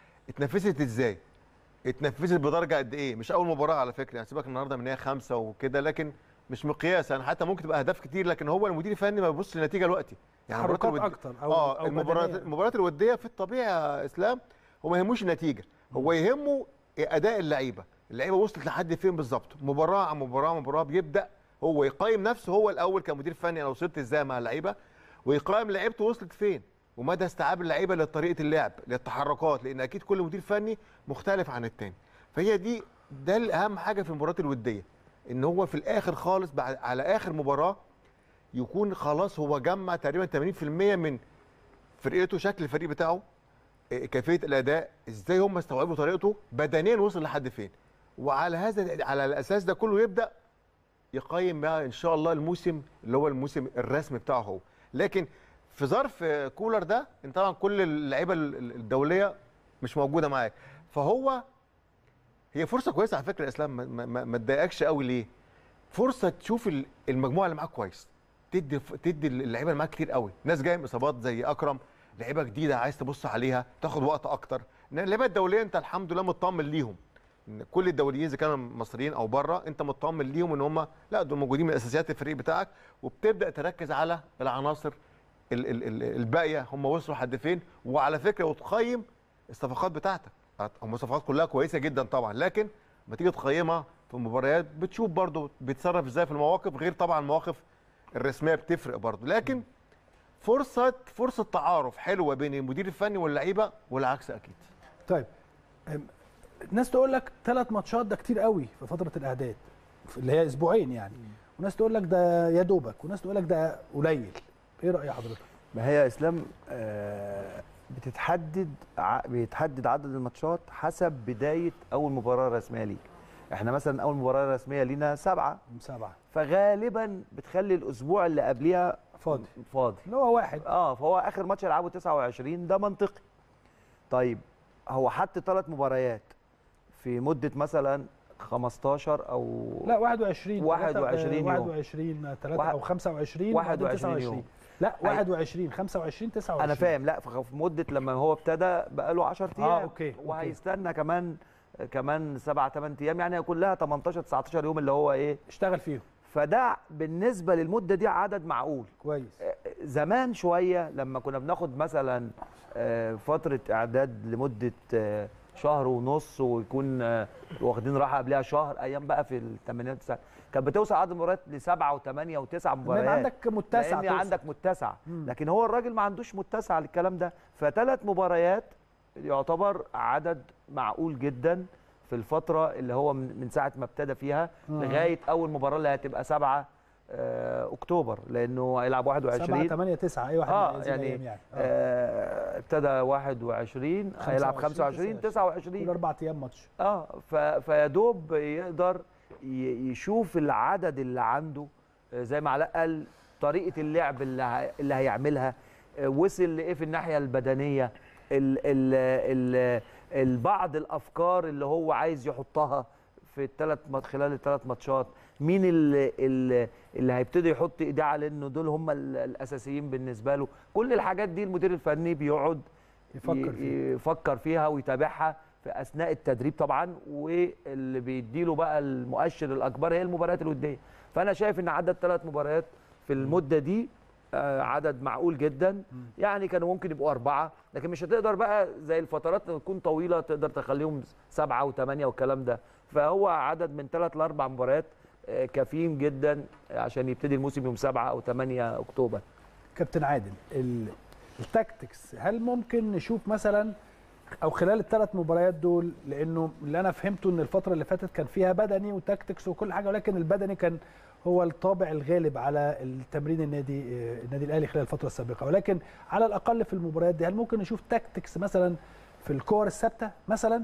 S2: اتنفذت ازاي اتنفذت بدرجه قد ايه مش اول مباراه على فكره يعني سيبك النهارده من هي خمسه وكده لكن مش مقياس يعني حتى ممكن تبقى اهداف كتير لكن هو المدير الفني ما بيبصش للنتيجه دلوقتي يعني المباريات
S1: تحركات
S2: الودية-
S1: اكتر او
S2: اه
S1: أو
S2: المباريات
S1: بدنية.
S2: المباريات الوديه في الطبيعي يا اسلام هو ما يهموش النتيجه هو يهمه اداء اللعيبه اللعيبه وصلت لحد فين بالظبط مباراه عن مباراه عن مباراه بيبدا هو يقيم نفسه هو الاول كمدير فني انا وصلت ازاي مع اللعيبه ويقيم لعيبته وصلت فين ومدى استيعاب اللعيبه لطريقه اللعب للتحركات لان اكيد كل مدير فني مختلف عن التاني فهي دي ده الاهم حاجه في المباريات الوديه ان هو في الاخر خالص بعد على اخر مباراه يكون خلاص هو جمع تقريبا 80% من فرقته شكل الفريق بتاعه إيه، كيفيه الاداء ازاي هم استوعبوا طريقته بدنيا وصل لحد فين وعلى هذا على الاساس ده كله يبدا يقيم بقى ان شاء الله الموسم اللي هو الموسم الرسمي بتاعه هو لكن في ظرف آه، كولر ده انت طبعا كل اللعيبه ال- ال- الدوليه مش موجوده معاك فهو هي فرصه كويسه على فكره يا اسلام ما- ما ما- ما تضايقكش قوي ليه فرصه تشوف ال- المجموعه اللي معاك كويس تدي تدي اللعيبه اللي معاك كتير قوي ناس جايه من اصابات زي اكرم لعيبه جديده عايز تبص عليها تاخد وقت اكتر إن اللعيبه الدوليه انت الحمد لله مطمن ليهم ان كل الدوليين اذا كانوا مصريين او بره انت مطمن ليهم ان هم لا دول موجودين من اساسيات الفريق بتاعك وبتبدا تركز على العناصر ال- ال- ال- الباقيه هم وصلوا لحد فين وعلى فكره وتقيم الصفقات بتاعتك هم الصفقات كلها كويسه جدا طبعا لكن لما تيجي تقيمها في المباريات بتشوف برضو بيتصرف ازاي في المواقف غير طبعا المواقف الرسميه بتفرق برضو لكن فرصه فرصه تعارف حلوه بين المدير الفني واللعيبه والعكس اكيد
S1: طيب أم، الناس تقول لك ثلاث ماتشات ده كتير قوي في فتره الاعداد في- اللي هي اسبوعين يعني وناس تقول لك ده يا دوبك وناس تقول لك ده قليل ايه راي حضرتك
S3: ما هي يا اسلام آه، بتتحدد ع- بيتحدد عدد الماتشات حسب بدايه اول مباراه رسميه ليك احنا مثلا اول مباراه رسميه لينا سبعه
S1: سبعه
S3: فغالبا بتخلي الاسبوع اللي قبليها
S1: فاضي
S3: فاضي
S1: اللي هو واحد
S3: اه فهو اخر ماتش يلعبه 29 ده منطقي طيب هو حط ثلاث مباريات في مده مثلا 15 او
S1: لا 21
S3: 21 يوم.
S1: 21 3
S3: واحد-
S1: او 25
S3: 21
S1: 29.
S3: يوم.
S1: لا 21 25 29
S3: انا فاهم لا في مده لما هو ابتدى بقى له 10 ايام
S1: آه، أوكي، أوكي.
S3: وهيستنى كمان كمان 7 8 ايام يعني كلها 18 19 يوم اللي هو ايه
S1: اشتغل فيهم
S3: فده بالنسبه للمده دي عدد معقول
S1: كويس
S3: زمان شويه لما كنا بناخد مثلا آه، فتره اعداد لمده آه، شهر ونص ويكون آه، واخدين راحه قبلها شهر ايام بقى في الثمانينات والتسعينات كانت بتوصل عدد المباريات لسبعه وثمانيه وتسعه
S1: لما
S3: مباريات
S1: يبقى عندك متسع
S3: لان
S1: توصل.
S3: عندك متسع
S1: مم.
S3: لكن هو الراجل ما عندوش متسع للكلام ده فثلاث مباريات يعتبر عدد معقول جدا في الفتره اللي هو من من ساعه ما ابتدى فيها
S1: آه.
S3: لغايه اول مباراه اللي هتبقى 7 آه، اكتوبر لانه هيلعب
S1: 7
S3: 21
S1: 8 9 اي واحد
S3: اه
S1: من هذه
S3: يعني,
S1: الأيام يعني. آه.
S3: آه، ابتدى 21 هيلعب 25
S1: كل
S3: 29
S1: اربع ايام ماتش
S3: اه ف- فيا دوب يقدر ي- يشوف العدد اللي عنده آه، زي ما علاء قال طريقه اللعب اللي ه- اللي هيعملها آه، وصل لايه في الناحيه البدنيه ال ال ال البعض الافكار اللي هو عايز يحطها في الثلاث خلال الثلاث ماتشات مين اللي, اللي, اللي هيبتدي يحط ايديه على انه دول هم ال- الاساسيين بالنسبه له كل الحاجات دي المدير الفني بيقعد
S1: يفكر
S3: ي-
S1: فيها.
S3: يفكر فيها ويتابعها في اثناء التدريب طبعا واللي بيديله بقى المؤشر الاكبر هي المباريات الوديه فانا شايف ان عدد ثلاث مباريات في المده دي آه، عدد معقول جدا يعني كانوا ممكن يبقوا اربعه لكن مش هتقدر بقى زي الفترات اللي تكون طويله تقدر تخليهم سبعه وثمانيه والكلام ده فهو عدد من ثلاث لاربع مباريات آه، كافيين جدا عشان يبتدي الموسم يوم 7 او 8 اكتوبر
S1: كابتن عادل ال- التاكتكس هل ممكن نشوف مثلا او خلال الثلاث مباريات دول لانه اللي انا فهمته ان الفتره اللي فاتت كان فيها بدني وتاكتكس وكل حاجه ولكن البدني كان هو الطابع الغالب على التمرين النادي آه، النادي الاهلي خلال الفتره السابقه ولكن على الاقل في المباريات دي هل ممكن نشوف تاكتكس مثلا في الكور الثابته مثلا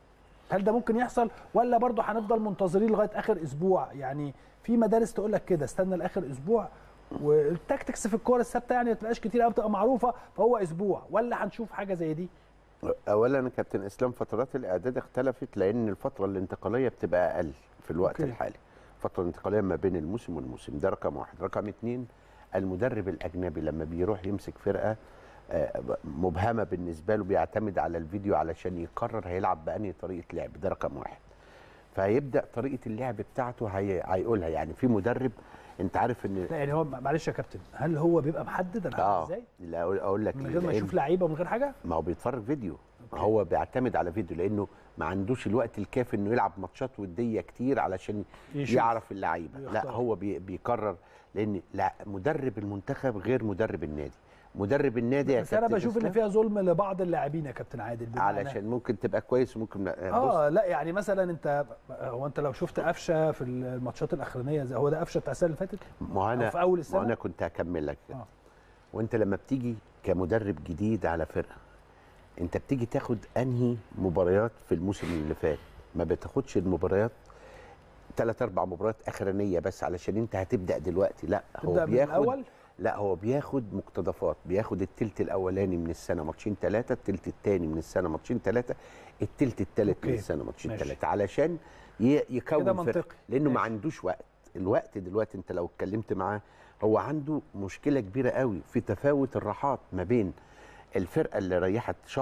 S1: هل ده ممكن يحصل ولا برضه هنفضل منتظرين لغايه اخر اسبوع يعني في مدارس تقول لك كده استنى لاخر اسبوع والتاكتكس في الكور الثابته يعني ما تبقاش كتير قوي بتبقى معروفه فهو اسبوع ولا هنشوف حاجه زي دي
S4: اولا يا كابتن اسلام فترات الاعداد اختلفت لان الفتره الانتقاليه بتبقى اقل في الوقت
S1: أوكي.
S4: أوكي. الحالي الفتره الانتقاليه ما بين الموسم والموسم ده رقم واحد رقم اتنين المدرب الاجنبي لما بيروح يمسك فرقه آه، مبهمه بالنسبه له بيعتمد على الفيديو علشان يقرر هيلعب بأنهي طريقه لعب ده رقم واحد فهيبدا طريقه اللعب بتاعته هي... هيقولها يعني في مدرب انت عارف ان
S1: لا يعني هو معلش يا كابتن هل هو بيبقى محدد انا عارف
S4: اه
S1: ازاي
S4: لا اقول أقول لك
S1: من
S4: ليه؟
S1: غير ما
S4: لأن-
S1: يشوف لعيبه ومن غير حاجه
S4: ما هو بيتفرج فيديو
S1: أوكي.
S4: هو بيعتمد على فيديو لانه ما عندوش الوقت الكافي انه يلعب ماتشات وديه كتير علشان
S1: يشوف.
S4: يعرف اللعيبه لا
S1: ويختار.
S4: هو بي بيقرر لان لا مدرب المنتخب غير مدرب النادي مدرب النادي يا
S1: بس انا
S4: كابتن
S1: بشوف ان
S4: إسلام
S1: فيها ظلم لبعض اللاعبين يا كابتن عادل بمعنى
S4: علشان ممكن تبقى كويس وممكن لا.
S1: اه لا يعني مثلا انت هو انت لو شفت قفشه في الماتشات الاخرانيه زي هو ده قفشه بتاع السنه اللي فاتت
S4: ما هو انا
S1: أو في أول
S4: ما
S1: السنة؟
S4: هو انا كنت هكمل لك
S1: آه.
S4: وانت لما بتيجي كمدرب جديد على فرقه انت بتيجي تاخد انهي مباريات في الموسم اللي فات ما بتاخدش المباريات ثلاث اربع مباريات اخرانيه بس علشان انت هتبدا دلوقتي لا
S1: تبدا
S4: هو
S1: من
S4: بياخد
S1: الاول
S4: لا هو بياخد مقتضفات بياخد التلت الاولاني من السنه ماتشين ثلاثه التلت الثاني من السنه ماتشين ثلاثه التلت الثالث من
S1: أوكي.
S4: السنه ماتشين
S1: ماشي.
S4: ثلاثه علشان ي- يكون
S1: كده
S4: فرقة.
S1: منطقي.
S4: لانه ما
S1: ماشي.
S4: عندوش وقت الوقت دلوقتي انت لو اتكلمت معاه هو عنده مشكله كبيره قوي في تفاوت الراحات ما بين الفرقه اللي ريحت شهر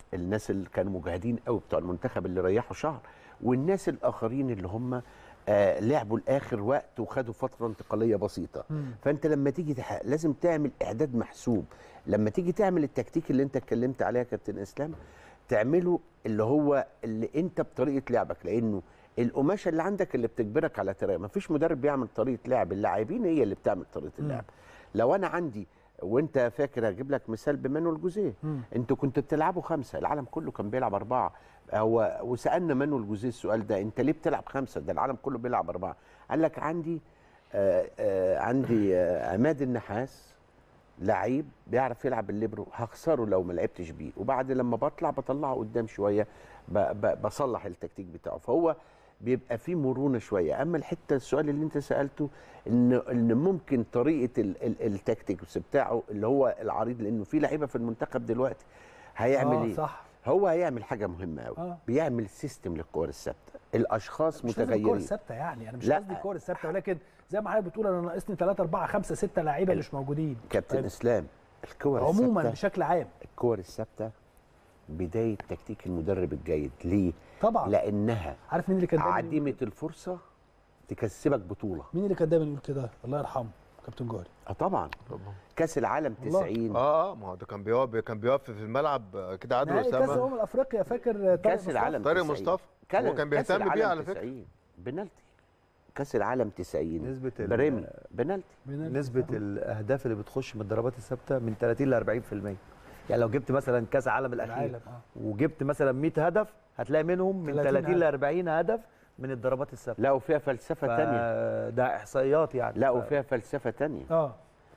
S4: الناس اللي كانوا مجاهدين قوي بتوع المنتخب اللي ريحوا شهر والناس الاخرين اللي هم آه لعبوا لاخر وقت وخدوا فتره انتقاليه بسيطه فانت لما تيجي تحقق لازم تعمل اعداد محسوب لما تيجي تعمل التكتيك اللي انت اتكلمت عليها يا كابتن اسلام تعمله اللي هو اللي انت بطريقه لعبك لانه القماشه اللي عندك اللي بتجبرك على طريقه مفيش مدرب بيعمل طريقه لعب اللاعبين هي اللي بتعمل طريقه اللعب لو انا عندي وانت فاكر هجيب لك مثال بمانويل جوزيه انتوا كنتوا بتلعبوا خمسه العالم كله كان بيلعب اربعه هو وسالنا مانويل جوزيه السؤال ده انت ليه بتلعب خمسه ده العالم كله بيلعب اربعه قال لك عندي آه آه عندي آه عماد النحاس لعيب بيعرف يلعب الليبرو هخسره لو ما لعبتش بيه وبعد لما بطلع بطلعه قدام شويه ب ب بصلح التكتيك بتاعه فهو بيبقى فيه مرونه شويه اما الحته السؤال اللي انت سالته ان ان ممكن طريقه ال ال التكتيكس بتاعه اللي هو العريض لانه في لعيبه في المنتخب دلوقتي هيعمل
S1: آه،
S4: ايه
S1: صح.
S4: هو هيعمل حاجه مهمه قوي
S1: آه.
S4: بيعمل سيستم للكور الثابته الاشخاص
S1: مش لازم الكور
S4: متغيرين
S1: الثابته يعني انا مش
S4: لا.
S1: قصدي الكور الثابته ولكن زي ما حضرتك بتقول انا ناقصني 3 4 5 6 لعيبه مش موجودين
S4: كابتن
S1: طيب،
S4: اسلام الكور
S1: عموما
S4: الثابته
S1: بشكل عام
S4: الكور الثابته بدايه تكتيك المدرب الجيد ليه
S1: طبعا
S4: لانها
S1: عارف مين اللي كان دايما
S4: عديمه الفرصه تكسبك بطوله
S1: مين اللي كان دايما يقول كده الله يرحمه كابتن جوهري
S4: اه طبعا كاس العالم
S1: والله.
S4: 90
S2: اه اه ما هو ده كان بيقف كان بيقف في الملعب آه، كده عادل
S1: نهائي كاس
S2: اسامه
S1: امم افريقيا فاكر طارق
S4: كاس
S1: مصطفى؟
S4: العالم
S2: طارق
S4: 90.
S2: مصطفى.
S4: كان-
S2: هو كان
S4: كأس
S2: بيهتم بيه
S4: العالم
S2: على فكرة.
S4: 90. بنالتي كاس العالم 90
S3: نسبة ال-
S4: بريمي بنالتي
S1: من-
S3: نسبة الأهداف اللي بتخش من الضربات الثابتة من 30 ل 40% يعني لو جبت مثلا كأس العالم الأخير
S1: العالم اه
S3: وجبت مثلا 100 هدف هتلاقي منهم من
S1: 30
S3: 30 ل
S1: هدف.
S3: 40 هدف من الضربات الثابتة
S4: لا وفيها فلسفه تانية
S3: ده إحصائيات يعني
S4: لا
S3: ف-
S4: وفيها فلسفه تانية
S1: اه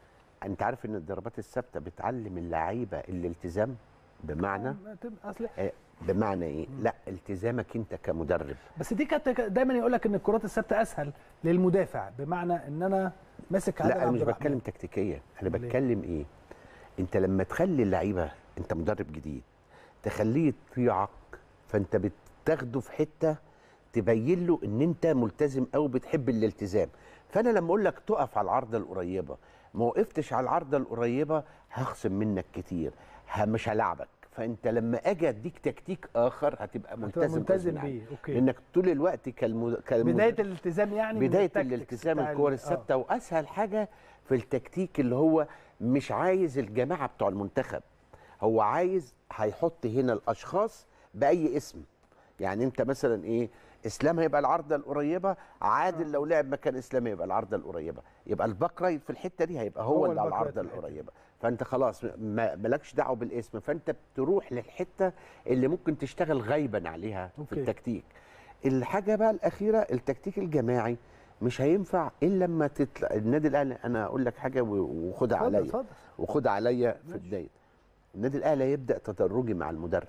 S4: انت عارف ان الضربات الثابته بتعلم اللعيبه الالتزام بمعنى
S1: ما تبقى اصل
S4: آه، بمعنى ايه لا التزامك انت كمدرب
S1: بس دي كانت دايما يقول لك ان الكرات الثابته اسهل للمدافع بمعنى ان انا ماسك عادل
S4: لا انا
S1: عبد
S4: مش
S1: الرحمن.
S4: بتكلم تكتيكيا انا
S1: أمال إيه؟
S4: بتكلم ايه انت لما تخلي اللعيبه انت مدرب جديد تخليه يطيعك فانت بتاخده في حته تبين له ان انت ملتزم او بتحب الالتزام فانا لما اقول لك تقف على العارضه القريبه ما وقفتش على العارضه القريبه هخصم منك كتير ه- مش هلعبك فانت لما اجي اديك تكتيك اخر هتبقى ملتزم
S1: ملتزم
S4: غصب عنك.
S1: بيه، أوكي.
S4: لانك طول الوقت كالمد... كالمد...
S1: بدايه الالتزام يعني من
S4: بدايه
S1: التكتيكس
S4: الالتزام
S1: بتاع ال-
S4: الكور
S1: آه.
S4: الثابته واسهل حاجه في التكتيك اللي هو مش عايز الجماعه بتوع المنتخب هو عايز هيحط هنا الاشخاص باي اسم يعني انت مثلا ايه اسلام هيبقى العارضه القريبه عادل لو لعب مكان اسلام هيبقى العارضه القريبه يبقى الباك رايت في الحته دي هيبقى هو,
S1: هو
S4: اللي على
S1: الباك رايت
S4: العارضه
S1: في الحتة دي.
S4: القريبه فانت خلاص ما- مالكش دعوه بالاسم فانت بتروح للحته اللي ممكن تشتغل غيبا عليها في
S1: أوكي.
S4: التكتيك الحاجه بقى الاخيره التكتيك الجماعي مش هينفع الا لما تطلع النادي الاهلي انا اقول لك حاجه و- وخدها
S1: اتفضل
S4: عليا
S1: اتفضل
S4: وخدها عليا في بدايه النادي الاهلي هيبدا تدرجي مع المدرب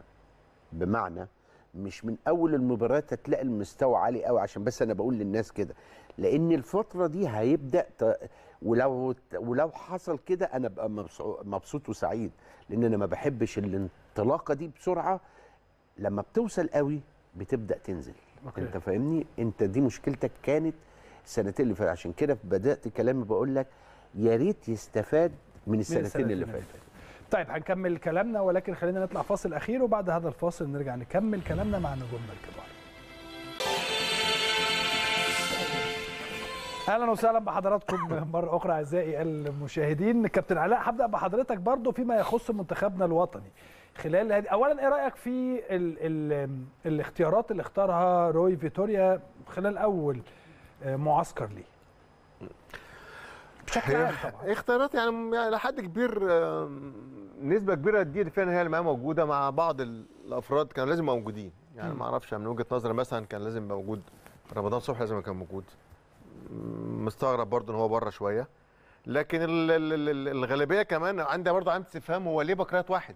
S4: بمعنى مش من اول المباريات هتلاقي المستوى عالي قوي عشان بس انا بقول للناس كده لان الفتره دي هيبدا ت... ولو ولو حصل كده انا ابقى مبسو- مبسوط وسعيد لان انا ما بحبش الانطلاقه دي بسرعه لما بتوصل قوي بتبدا تنزل
S1: أوكي.
S4: انت فاهمني انت دي مشكلتك كانت السنتين اللي فاتوا عشان كده بدات كلامي بقول لك يا ريت يستفاد من السنتين اللي فاتوا
S1: طيب هنكمل كلامنا ولكن خلينا نطلع فاصل اخير وبعد هذا الفاصل نرجع نكمل كلامنا مع نجومنا الكبار اهلا وسهلا بحضراتكم مره اخرى اعزائي المشاهدين كابتن علاء هبدا بحضرتك برضو فيما يخص منتخبنا الوطني خلال هذه اولا ايه رايك في ال ال الاختيارات اللي اختارها روي فيتوريا خلال اول آه، معسكر ليه بشكل عام طبعا
S2: اختيارات يعني يعني لحد كبير آم، نسبه كبيره دي فعلا هي اللي معايا موجوده مع بعض ال- الافراد كانوا لازم موجودين يعني ما اعرفش من وجهه نظري مثلا كان لازم يبقى موجود رمضان صبحي لازم كان موجود م- مستغرب برضه ان هو بره شويه لكن ال- ال- ال- ال- الغالبيه كمان عندي برضه عندي استفهام هو ليه بكرات واحد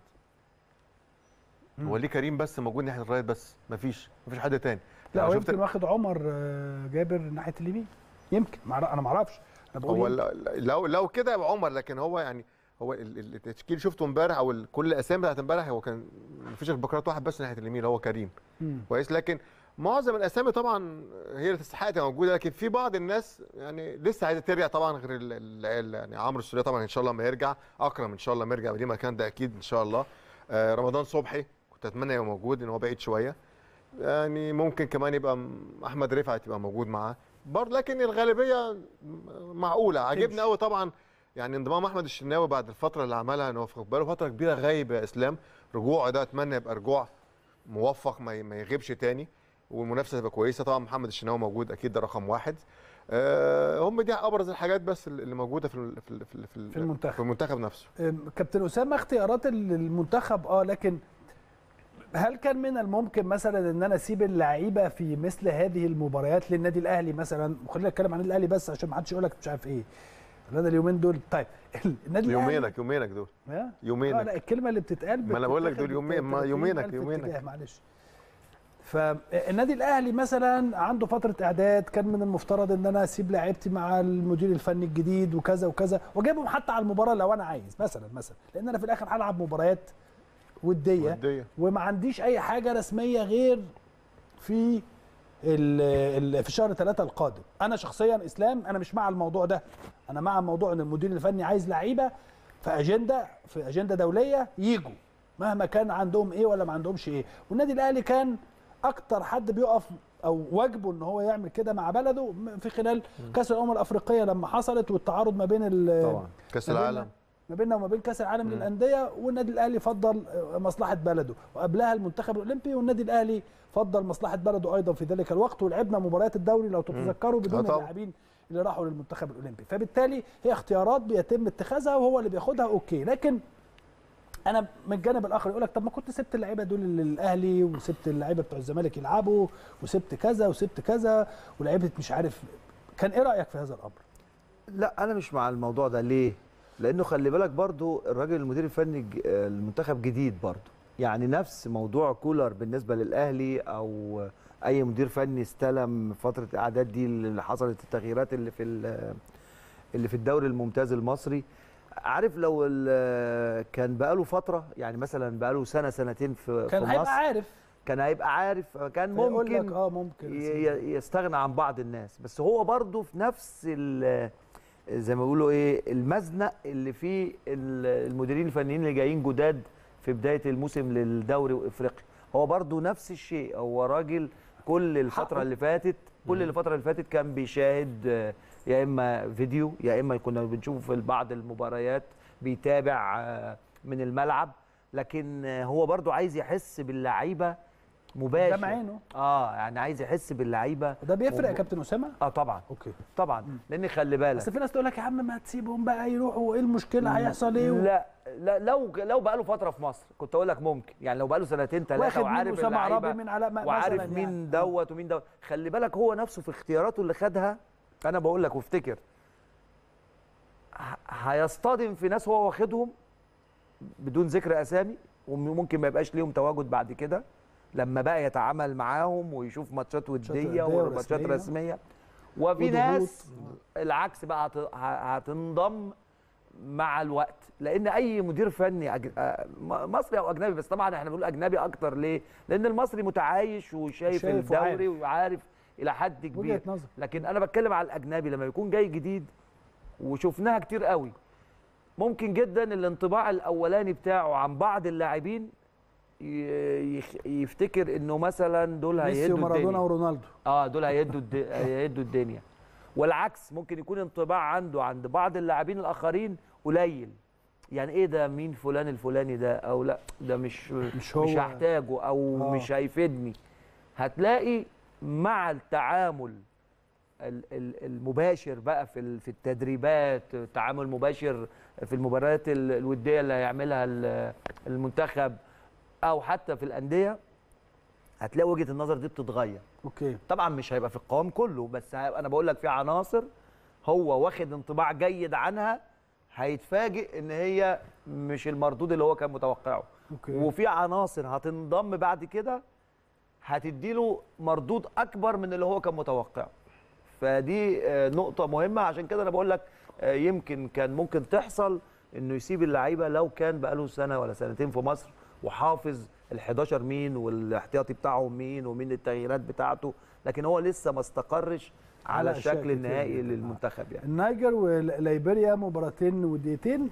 S2: هو ليه كريم بس موجود ناحيه الرايت بس مفيش مفيش حد تاني
S1: لا
S2: يعني
S1: هو
S2: شفت
S1: يمكن واخد عمر آه، جابر ناحيه اليمين يمكن مع- انا ما اعرفش انا بقول
S2: هو
S1: يمكن.
S2: ل- لو لو كده يبقى عمر لكن هو يعني هو ال- ال- التشكيل شفته امبارح او ال- كل الاسامي بتاعت امبارح هو كان مفيش البكرات واحد بس ناحيه اليمين اللي هو كريم
S1: مم.
S2: كويس لكن معظم الاسامي طبعا هي اللي تستحق تبقى موجوده لكن في بعض الناس يعني لسه عايزه ترجع طبعا غير ال- ال- ال- يعني عمرو السوليه طبعا ان شاء الله ما يرجع اكرم ان شاء الله ما يرجع ليه مكان ده اكيد ان شاء الله آه رمضان صبحي كنت كنت اتمنى يبقى موجود ان هو بعيد شويه يعني ممكن كمان يبقى م- احمد رفعت يبقى موجود معاه برضه لكن الغالبيه م- معقوله عجبني قوي طبعا يعني انضمام احمد الشناوي بعد الفتره اللي عملها ان هو في بقاله فتره كبيره غايب يا اسلام رجوعه ده اتمنى يبقى رجوع موفق ما ي- ما يغيبش تاني والمنافسه تبقى كويسه طبعا محمد الشناوي موجود اكيد ده رقم واحد آه، هم دي ابرز الحاجات بس اللي موجوده في ال- في ال- في ال- في, ال-
S1: في المنتخب.
S2: في المنتخب نفسه
S1: أم، كابتن اسامه اختيارات ال- المنتخب اه لكن هل كان من الممكن مثلا ان انا اسيب اللعيبه في مثل هذه المباريات للنادي الاهلي مثلا وخلينا نتكلم عن النادي الاهلي بس عشان ما حدش يقول لك مش عارف ايه انا اليومين دول طيب النادي الاهلي
S2: يومينك يومينك دول
S1: ها؟ اه
S2: يومينك
S1: لا الكلمه اللي بتتقال
S2: ما أنا بقول لك
S1: بتتاخد
S2: دول يومين- ما
S1: 30
S2: يومينك-
S1: ألف
S2: يومينك.
S1: اتجاه، معلش فالنادي الاهلي مثلا عنده فتره اعداد كان من المفترض ان انا اسيب لعيبتي مع المدير الفني الجديد وكذا وكذا واجيبهم حتى على المباراه لو انا عايز مثلا مثلا لان انا في الاخر هلعب مباريات وديه
S2: ودية.
S1: وما عنديش اي حاجه رسميه غير في ال- ال- في شهر ثلاثة القادم انا شخصيا اسلام انا مش مع الموضوع ده انا مع موضوع ان المدير الفني عايز لعيبه في اجنده في اجنده دوليه يجوا مهما كان عندهم ايه ولا ما عندهمش ايه والنادي الاهلي كان اكتر حد بيقف او واجبه ان هو يعمل كده مع بلده في خلال كاس الامم الافريقيه لما حصلت والتعارض ما بين ال-
S3: طبعا
S2: كاس
S1: ما بيننا-
S2: العالم
S1: ما بيننا وما بين كاس العالم للانديه والنادي الاهلي فضل آه، مصلحه بلده وقبلها المنتخب الاولمبي والنادي الاهلي فضل مصلحه بلده ايضا في ذلك الوقت ولعبنا مباريات الدوري لو تتذكروا بدون
S2: آه طبعا.
S1: اللاعبين اللي راحوا للمنتخب الاولمبي فبالتالي هي اختيارات بيتم اتخاذها وهو اللي بياخدها اوكي لكن انا من الجانب الاخر يقول لك طب ما كنت سبت اللعيبه دول للاهلي وسبت اللعيبه بتوع الزمالك يلعبوا وسبت كذا وسبت كذا ولعيبه مش عارف كان ايه رايك في هذا الامر؟
S3: لا انا مش مع الموضوع ده ليه لانه خلي بالك برضو الراجل المدير الفني الج- المنتخب جديد برضو يعني نفس موضوع كولر بالنسبه للاهلي او اي مدير فني استلم فتره الاعداد دي اللي حصلت التغييرات اللي في ال- اللي في الدوري الممتاز المصري عارف لو ال- كان بقاله فتره يعني مثلا بقاله سنه سنتين في
S1: كان
S3: في
S1: هيبقى
S3: مصر
S1: عارف
S3: كان هيبقى عارف كان
S1: يقول لك
S3: ممكن
S1: اه ممكن
S3: ي- ي- يستغنى عن بعض الناس بس هو برضه في نفس ال- زي ما بيقولوا ايه المزنق اللي فيه ال- المديرين الفنيين اللي جايين جداد في بدايه الموسم للدوري وافريقيا هو برضه نفس الشيء هو راجل كل الفتره
S1: حقه.
S3: اللي فاتت كل الفتره اللي فاتت كان بيشاهد آه، يا اما فيديو يا اما كنا بنشوفه في بعض المباريات بيتابع آه، من الملعب لكن آه، هو برضه عايز يحس باللعيبه مباشر
S1: قدام عينه
S3: اه يعني عايز يحس باللعيبه
S1: ده بيفرق يا
S3: وب-
S1: كابتن اسامه
S3: اه طبعا
S1: اوكي
S3: طبعا لان خلي بالك
S1: بس في ناس تقول لك يا عم ما تسيبهم بقى يروحوا وايه المشكله هيحصل ايه و...
S3: لا لا لو لو بقى له فتره في مصر كنت اقول لك ممكن يعني لو بقى له سنتين ثلاثه
S1: واخد مين
S3: وعارف
S1: اسامه عرابي
S3: اللعيبه
S1: من علاء م-
S3: وعارف
S1: مثلاً
S3: مين
S1: يعني.
S3: دوت ومين دوت خلي بالك هو نفسه في اختياراته اللي خدها انا بقول لك وافتكر ه- هيصطدم في ناس هو واخدهم بدون ذكر اسامي وممكن ما يبقاش ليهم تواجد بعد كده لما بقى يتعامل معاهم ويشوف ماتشات وديه
S1: ودية
S3: وماتشات
S1: ورسمية.
S3: رسميه وفي
S1: وضغوط.
S3: ناس العكس بقى هت- ه- هتنضم مع الوقت لان اي مدير فني أج... آه، م- مصري او اجنبي بس طبعا احنا بنقول اجنبي اكتر ليه لان المصري متعايش وشايف
S1: شايف
S3: الدوري
S1: وعارف.
S3: وعارف الى حد كبير
S1: وجهه نظر
S3: لكن انا بتكلم على الاجنبي لما يكون جاي جديد وشفناها كتير قوي ممكن جدا الانطباع الاولاني بتاعه عن بعض اللاعبين ي- يخ- يفتكر انه مثلا دول
S1: ميسي
S3: هيهدوا
S1: ومارادونا
S3: الدنيا
S1: ورونالدو
S3: اه دول هيهدوا الد... هيهدوا الدنيا والعكس ممكن يكون انطباع عنده عند بعض اللاعبين الاخرين قليل يعني ايه ده مين فلان الفلاني ده او لا ده مش
S1: مش هو.
S3: مش هحتاجه او
S1: آه.
S3: مش هيفيدني هتلاقي مع التعامل ال- ال- المباشر بقى في ال- في التدريبات تعامل مباشر في المباريات ال- الوديه اللي هيعملها ال- المنتخب او حتى في الانديه هتلاقي وجهه النظر دي بتتغير
S1: اوكي
S3: طبعا مش هيبقى في القوام كله بس هيبقى انا بقول لك في عناصر هو واخد انطباع جيد عنها هيتفاجئ ان هي مش المردود اللي هو كان متوقعه
S1: اوكي
S3: وفي عناصر هتنضم بعد كده هتديله مردود اكبر من اللي هو كان متوقعه فدي آه، نقطه مهمه عشان كده انا بقول لك آه، يمكن كان ممكن تحصل انه يسيب اللعيبه لو كان بقاله سنه ولا سنتين في مصر وحافظ ال11 مين والاحتياطي بتاعهم مين ومين التغييرات بتاعته لكن هو لسه ما استقرش على
S1: على أشياء
S3: الشكل
S1: كتير
S3: النهائي
S1: جداً.
S3: للمنتخب يعني
S1: النيجر وليبيريا مباراتين وديتين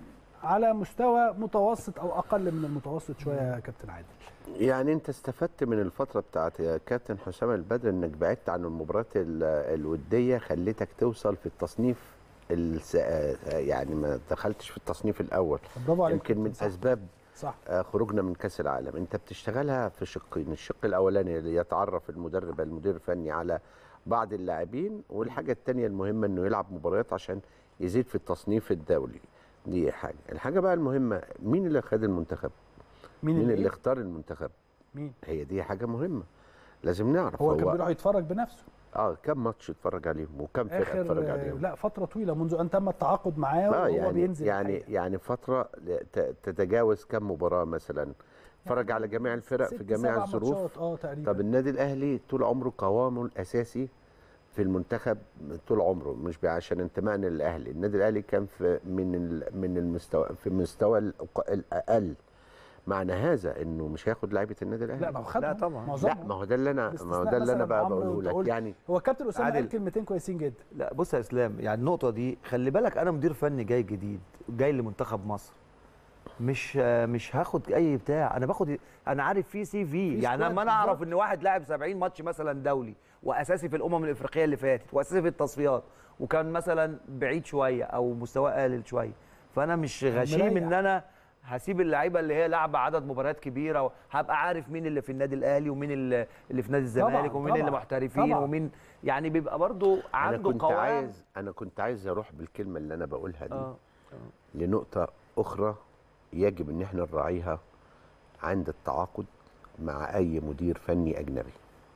S1: على مستوى متوسط او اقل من المتوسط شويه يا كابتن عادل
S4: يعني انت استفدت من الفتره بتاعت يا كابتن حسام البدر انك بعدت عن المباريات ال- الوديه خليتك توصل في التصنيف الس- آه، يعني ما دخلتش في التصنيف الاول
S1: برافو عليك
S4: يمكن من
S1: كابتن، صح.
S4: اسباب
S1: صح
S4: آه، خروجنا من كاس العالم انت بتشتغلها في شقين الشق الاولاني اللي يتعرف المدرب المدير الفني على بعض اللاعبين والحاجه الثانيه المهمه انه يلعب مباريات عشان يزيد في التصنيف الدولي دي حاجه الحاجه بقى المهمه مين اللي خد المنتخب
S1: مين,
S4: مين
S1: اللي,
S4: اللي اختار المنتخب
S1: مين
S4: هي دي حاجه مهمه لازم نعرف
S1: هو كان بيروح يتفرج بنفسه
S4: اه كم ماتش اتفرج عليهم وكم فرقه
S1: اخر
S4: اتفرج
S1: آه،
S4: عليهم
S1: لا فتره طويله منذ ان تم التعاقد معاه
S4: اه
S1: وهو
S4: يعني
S1: بينزل
S4: يعني
S1: الحقيقة.
S4: يعني فتره ت- تتجاوز كم مباراه مثلا اتفرج على جميع الفرق
S1: ست
S4: في جميع
S1: سبع
S4: الظروف
S1: ماتشات، اه تقريبا
S4: طب النادي الاهلي طول عمره قوامه الاساسي في المنتخب طول عمره مش بقى عشان انتمائنا للاهلي النادي الاهلي كان في من ال- من المستوى في المستوى الأق- الاقل معنى هذا انه مش هياخد لعيبه النادي الاهلي
S1: لا ما هو خدهم
S3: لا طبعا.
S4: لا
S1: معظمهم
S4: ما هو ده اللي انا ما هو
S1: باستثناء
S4: ده اللي انا
S1: مثلاً
S4: بقى
S1: عمرو
S4: بقوله
S1: وأنت
S4: لك
S1: قلت.
S4: يعني
S1: هو كابتن اسامه
S3: عادل.
S1: قال كلمتين كويسين جدا
S3: لا بص يا اسلام يعني النقطه دي خلي بالك انا مدير فني جاي جديد جاي لمنتخب مصر مش مش هاخد اي بتاع انا باخد انا عارف في سي في يعني
S1: سكواد
S3: لما انا اعرف
S1: بالظبط.
S3: ان واحد لاعب 70 ماتش مثلا دولي واساسي في الامم الافريقيه اللي فاتت واساسي في التصفيات وكان مثلا بعيد شويه او مستواه قليل شويه فانا مش غشيم
S1: مريح.
S3: ان انا هسيب اللعيبه اللي هي لعبه عدد مباريات كبيره هبقى عارف مين اللي في النادي الاهلي ومين اللي اللي في نادي الزمالك
S1: طبعاً،
S3: ومين اللي
S1: طبعاً،
S3: محترفين
S1: طبعاً.
S3: ومين يعني بيبقى برضو
S4: انا
S3: عنده
S4: كنت
S3: قوام
S4: عايز انا كنت عايز اروح بالكلمه اللي انا بقولها دي
S3: اه
S4: لنقطة أخرى يجب إن احنا نراعيها عند التعاقد مع أي مدير فني أجنبي.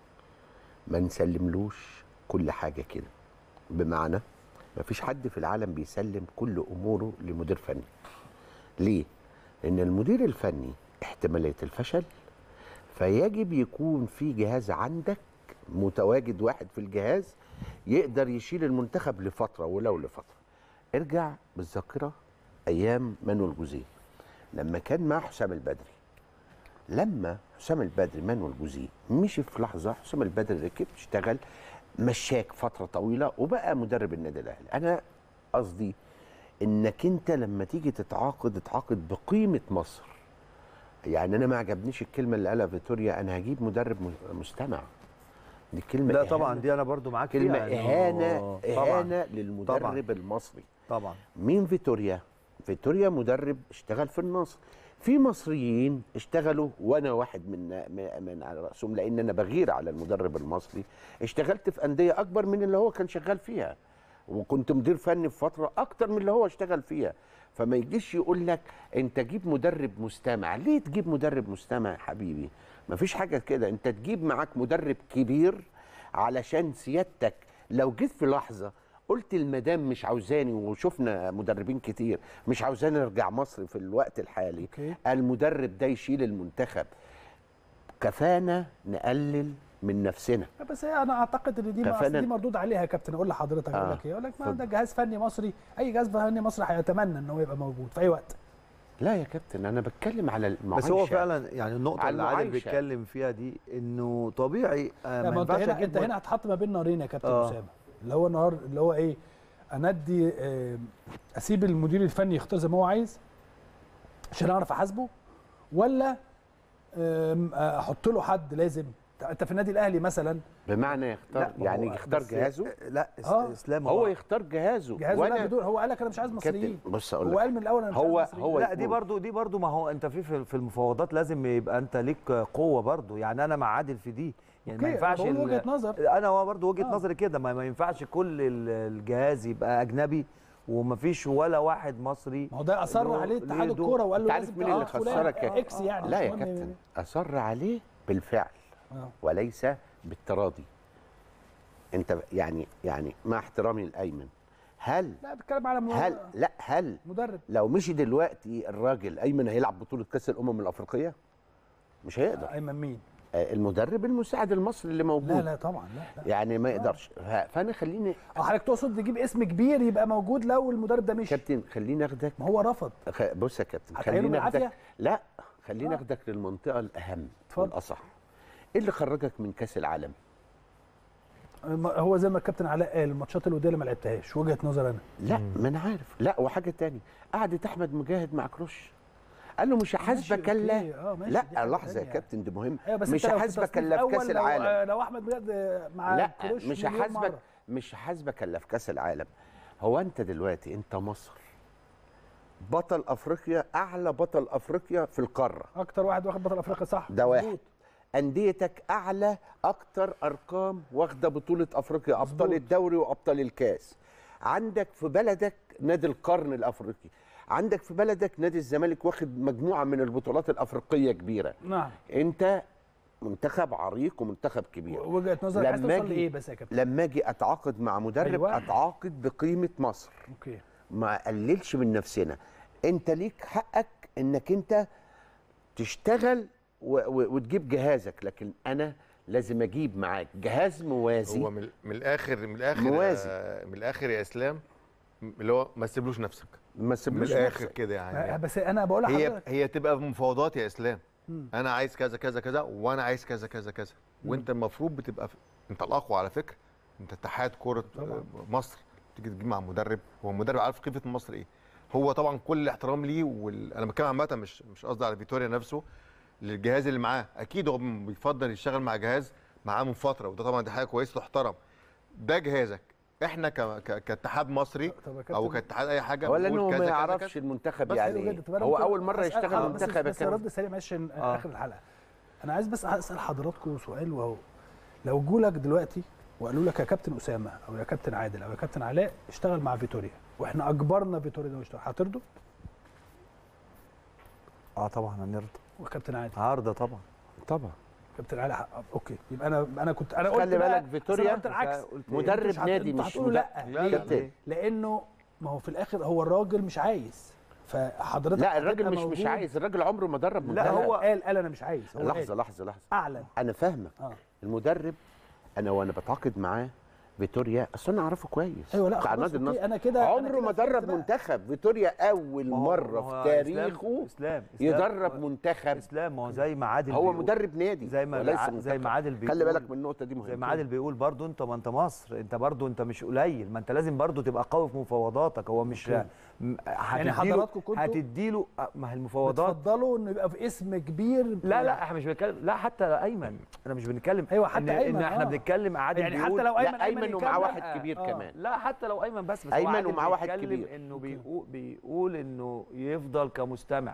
S4: ما نسلملوش كل حاجة كده. بمعنى ما فيش حد في العالم بيسلم كل أموره لمدير فني. ليه؟ لأن المدير الفني احتمالية الفشل فيجب يكون في جهاز عندك متواجد واحد في الجهاز يقدر يشيل المنتخب لفترة ولو لفترة. ارجع بالذاكرة ايام مانويل جوزيه لما كان مع حسام البدري لما حسام البدري مانويل جوزيه مشي في لحظه حسام البدري ركب اشتغل مشاك فتره طويله وبقى مدرب النادي الاهلي انا قصدي انك انت لما تيجي تتعاقد تتعاقد بقيمه مصر يعني انا ما عجبنيش الكلمه اللي قالها فيتوريا انا هجيب مدرب م- مستمع دي كلمه
S3: لا
S4: إهانة-
S3: طبعا دي انا برضو معاك
S4: كلمه
S3: فيها إنه-
S4: اهانه
S3: طبعا
S4: اهانه للمدرب المصري
S3: طبعا
S4: مين فيتوريا؟ فيتوريا مدرب اشتغل في النصر في مصريين اشتغلوا وانا واحد من من- من على راسهم لان انا بغير على المدرب المصري اشتغلت في انديه اكبر من اللي هو كان شغال فيها وكنت مدير فني في فتره اكتر من اللي هو اشتغل فيها فما يجيش يقول لك انت جيب مدرب مستمع ليه تجيب مدرب مستمع يا حبيبي مفيش حاجه كده انت تجيب معاك مدرب كبير علشان سيادتك لو جيت في لحظه قلت المدام مش عاوزاني وشفنا مدربين كتير مش عاوزاني ارجع مصر في الوقت الحالي
S1: أوكي.
S4: المدرب ده يشيل المنتخب كفانا نقلل من نفسنا
S1: بس هي انا اعتقد ان دي ما
S4: كفانا-
S1: أصل دي مردود عليها يا كابتن اقول لحضرتك اقول
S4: آه.
S1: لك ايه اقول لك ما
S4: اتفضل.
S1: ده جهاز فني مصري اي جهاز فني مصري هيتمنى ان هو يبقى موجود في اي وقت
S4: لا يا كابتن انا بتكلم على المعايشه
S3: بس هو فعلا يعني النقطه
S4: على
S3: اللي عادل
S4: المعايشة.
S3: بيتكلم فيها دي انه طبيعي آه،
S1: لا
S3: ما
S1: ما انت
S3: ينفعش
S1: هنا
S3: اجيب
S1: انت هنا هتحط ما بين نارين يا كابتن
S3: آه.
S1: اسامه اللي هو نهار اللي هو ايه انا ادي آه، اسيب المدير الفني يختار زي ما هو عايز عشان اعرف احاسبه ولا آم، احط له حد لازم انت في النادي الاهلي مثلا
S4: بمعنى يختار
S3: لا، ما
S4: يعني
S3: هو-
S4: يختار
S3: بس-
S4: جهازه
S3: لا إس-
S1: آه.
S3: اسلام
S4: هو يختار جهازه
S1: جهازه لا بدون هو قال لك انا مش عايز مصريين
S4: كابتن بص اقول
S1: هو
S4: لك
S1: قال من الاول انا مش
S4: هو-
S1: عايز مصريين
S4: هو
S3: لا دي
S4: يقول.
S3: برضو دي برضو ما هو انت في في في المفاوضات لازم يبقى انت ليك قوه برضو يعني انا مع عادل في دي يعني ما
S1: أوكي،
S3: ينفعش
S1: بقول
S3: ال-
S1: وجهة نظر.
S3: انا هو برضو وجهه
S1: آه.
S3: نظري كده ما, ما ينفعش كل ال- الجهاز يبقى اجنبي ومفيش ولا واحد مصري
S1: ما هو ده اصر
S3: له-
S1: عليه
S3: ليه
S1: اتحاد
S3: دور.
S1: الكوره وقال
S4: أنت
S1: له
S4: عارف
S1: لازم
S4: مين اللي
S1: تاخد فلان.
S4: خسرك يا-
S1: آه، اكس يعني
S4: لا
S1: مش
S4: يا
S1: مهم
S4: كابتن
S1: يعني.
S4: اصر عليه بالفعل
S1: آه.
S4: وليس بالتراضي انت يعني يعني مع احترامي الايمن هل
S1: لا بتكلم على مو-
S4: هل لا هل
S1: مدرب
S4: لو مشي دلوقتي الراجل ايمن هيلعب بطوله كاس الامم الافريقيه مش هيقدر
S1: ايمن مين
S4: آه، المدرب المساعد المصري اللي موجود
S1: لا لا طبعا لا لا
S4: يعني ما يقدرش ف- فانا خليني
S1: اه حضرتك تقصد تجيب اسم كبير يبقى موجود لو المدرب ده مشي
S4: كابتن خليني اخدك
S1: ما هو رفض
S4: خ- بص يا كابتن
S1: هتعينه
S4: خليني
S1: بالعافية؟
S4: اخدك لا خليني
S1: آه.
S4: اخدك للمنطقه الاهم
S1: اتفضل.
S4: والاصح ايه اللي خرجك من كاس العالم
S1: هو زي ما الكابتن علاء قال الماتشات الوديه اللي ما لعبتهاش وجهه نظر انا
S4: لا ما انا عارف لا وحاجه تاني قعدت احمد مجاهد مع كروش قال له مش هحاسبك
S1: ماشي،
S4: الا
S1: أوكي، آه، ماشي، دي
S4: لا
S1: حاجة
S4: لحظه يا
S1: تانية.
S4: كابتن ده مهم
S1: ايوه بس
S4: مش
S1: أنت لو في
S4: هحاسبك
S1: تصنيف
S4: الا في
S1: أول
S4: كاس
S1: لو-
S4: العالم
S1: لو احمد بجد مع
S4: لا
S1: كروش
S4: مش
S1: مليون
S4: هحاسبك
S1: مرة.
S4: مش هحاسبك الا في كاس العالم هو انت دلوقتي انت مصر بطل افريقيا اعلى بطل افريقيا في القاره
S1: اكتر واحد واخد بطل افريقيا صح
S4: ده واحد
S1: مظبوط.
S4: انديتك اعلى اكتر ارقام واخده بطوله افريقيا ابطال
S1: مظبوط.
S4: الدوري وابطال الكاس عندك في بلدك نادي القرن الافريقي عندك في بلدك نادي الزمالك واخد مجموعه من البطولات الافريقيه كبيره
S1: نعم
S4: انت منتخب عريق ومنتخب كبير
S1: وجهه نظرك عايز
S4: لما
S1: توصل
S4: أجي-
S1: لايه بس يا كابتن
S4: لما اجي اتعاقد مع مدرب
S1: أيوة.
S4: أيوة. اتعاقد بقيمه مصر
S1: اوكي
S4: ما اقللش من نفسنا انت ليك حقك انك انت تشتغل و... و... وتجيب جهازك لكن انا لازم اجيب معاك جهاز موازي
S2: هو من, من الاخر من الاخر
S4: موازي.
S2: آه، من الاخر يا اسلام اللي هو ما تسيبلوش نفسك
S4: ما
S2: من
S4: تسيبلوش
S2: الاخر
S4: نفسك.
S2: كده يعني
S1: بس انا بقول
S2: هي
S1: لحضرتك
S2: هي تبقى مفاوضات يا اسلام
S1: مم.
S2: انا عايز كذا كذا كذا وانا عايز كذا كذا كذا وانت المفروض بتبقى في... انت الاقوى على فكره انت اتحاد كره
S1: طبعاً.
S2: آه، مصر تيجي تجيب مع مدرب هو المدرب عارف قيمه مصر ايه هو طبعا كل الاحترام ليه وال... انا بتكلم عامه مش مش قصدي على فيتوريا نفسه للجهاز اللي معاه اكيد هو بيفضل يشتغل مع جهاز معاه من فتره وده طبعا دي حاجه كويسه تحترم ده جهازك احنا ك... ك... كاتحاد مصري
S1: طب يا
S2: او
S1: كابتن-
S2: كاتحاد اي حاجه
S4: ولا
S2: بنقول
S4: انه
S2: كذا
S4: ما
S2: كذا
S4: يعرفش
S2: كذا.
S4: المنتخب
S2: بس
S4: يعني
S1: حلو
S4: ايه
S1: جدا. طب أنا
S4: هو
S1: ممكن
S4: اول مره
S1: أسأل
S4: يشتغل
S1: حضرتك- بس-
S4: منتخب يا
S1: بس
S4: كابتن
S1: رد سريع عشان
S3: آه.
S1: اخر الحلقه انا عايز بس اسال حضراتكم سؤال وهو لو جولك دلوقتي وقالوا لك يا كابتن اسامه او يا كابتن عادل او يا كابتن علاء اشتغل مع فيتوريا واحنا اجبرنا فيتوريا انه يشتغل هترضوا؟
S3: اه طبعا هنرضى
S1: وكابتن عادل
S3: هرضى طبعا
S4: طبعا
S1: كابتن علاء ح- اوكي يبقى انا انا كنت انا قلت
S4: خلي
S1: بقى-
S4: بالك
S1: بس
S4: فيتوريا
S1: أنا قلت العكس
S3: قلت إيه؟
S4: مدرب
S1: انتوا هت-
S4: نادي
S1: انتوا
S4: مش
S1: هتقولوا لا
S2: لا،
S1: ليه؟
S4: كابتن.
S1: لانه ما هو في الاخر هو الراجل مش عايز فحضرتك
S4: لا الراجل
S1: هتبقى
S4: مش مش
S1: موجود.
S4: عايز الراجل عمره ما درب
S1: لا
S4: منتخب.
S1: هو قال قال انا مش عايز هو
S4: لحظه
S1: قال.
S4: لحظه لحظه
S1: اعلن
S4: انا فاهمك
S1: اه
S4: المدرب انا وانا بتعاقد معاه فيتوريا اصل انا اعرفه كويس
S1: ايوه لا
S4: بتاع
S1: خلاص
S4: نادي
S1: أوكي،
S4: النصر
S1: انا كده أنا
S4: عمره
S1: كده
S4: ما
S1: فهمت
S4: درب
S1: بقى.
S4: منتخب فيتوريا اول
S3: ما هو-
S4: مره
S3: ما هو
S4: في
S3: إسلام-
S4: تاريخه
S3: اسلام
S4: يدرب منتخب
S3: اسلام ما هو زي ما عادل
S4: هو
S3: بيقول-
S4: مدرب نادي
S3: زي ما
S4: وليس
S3: ع-
S4: منتخب.
S3: زي ما عادل بيقول
S4: خلي بالك من النقطه دي مهمه
S3: زي ما عادل بيقول برضو انت ما انت مصر انت برضو انت مش قليل ما انت لازم برضو تبقى قوي في مفاوضاتك هو مش
S1: أوكي.
S3: م-
S1: يعني
S3: هتديله-
S1: حضراتكم كنتوا
S3: هتديله اه، ما هي المفاوضات
S1: بتفضلوا انه يبقى في اسم كبير
S3: لا لا احنا مش بنتكلم لا حتى ايمن انا مش بنتكلم
S1: أيوة، حتى
S3: ان,
S1: أيمن،
S3: ان احنا
S1: آه.
S3: بنتكلم عادل
S1: يعني
S3: بيقول
S1: حتى لو ايمن
S4: لا ايمن ومعاه
S1: يكمل-
S4: واحد
S1: آه،
S4: كبير
S1: آه.
S4: كمان
S3: لا حتى لو ايمن بس بس هو
S4: أيمن
S3: عادل
S4: ومعاه واحد
S3: بيتكلم
S4: كبير.
S3: انه بيقول بيقول انه يفضل كمستمع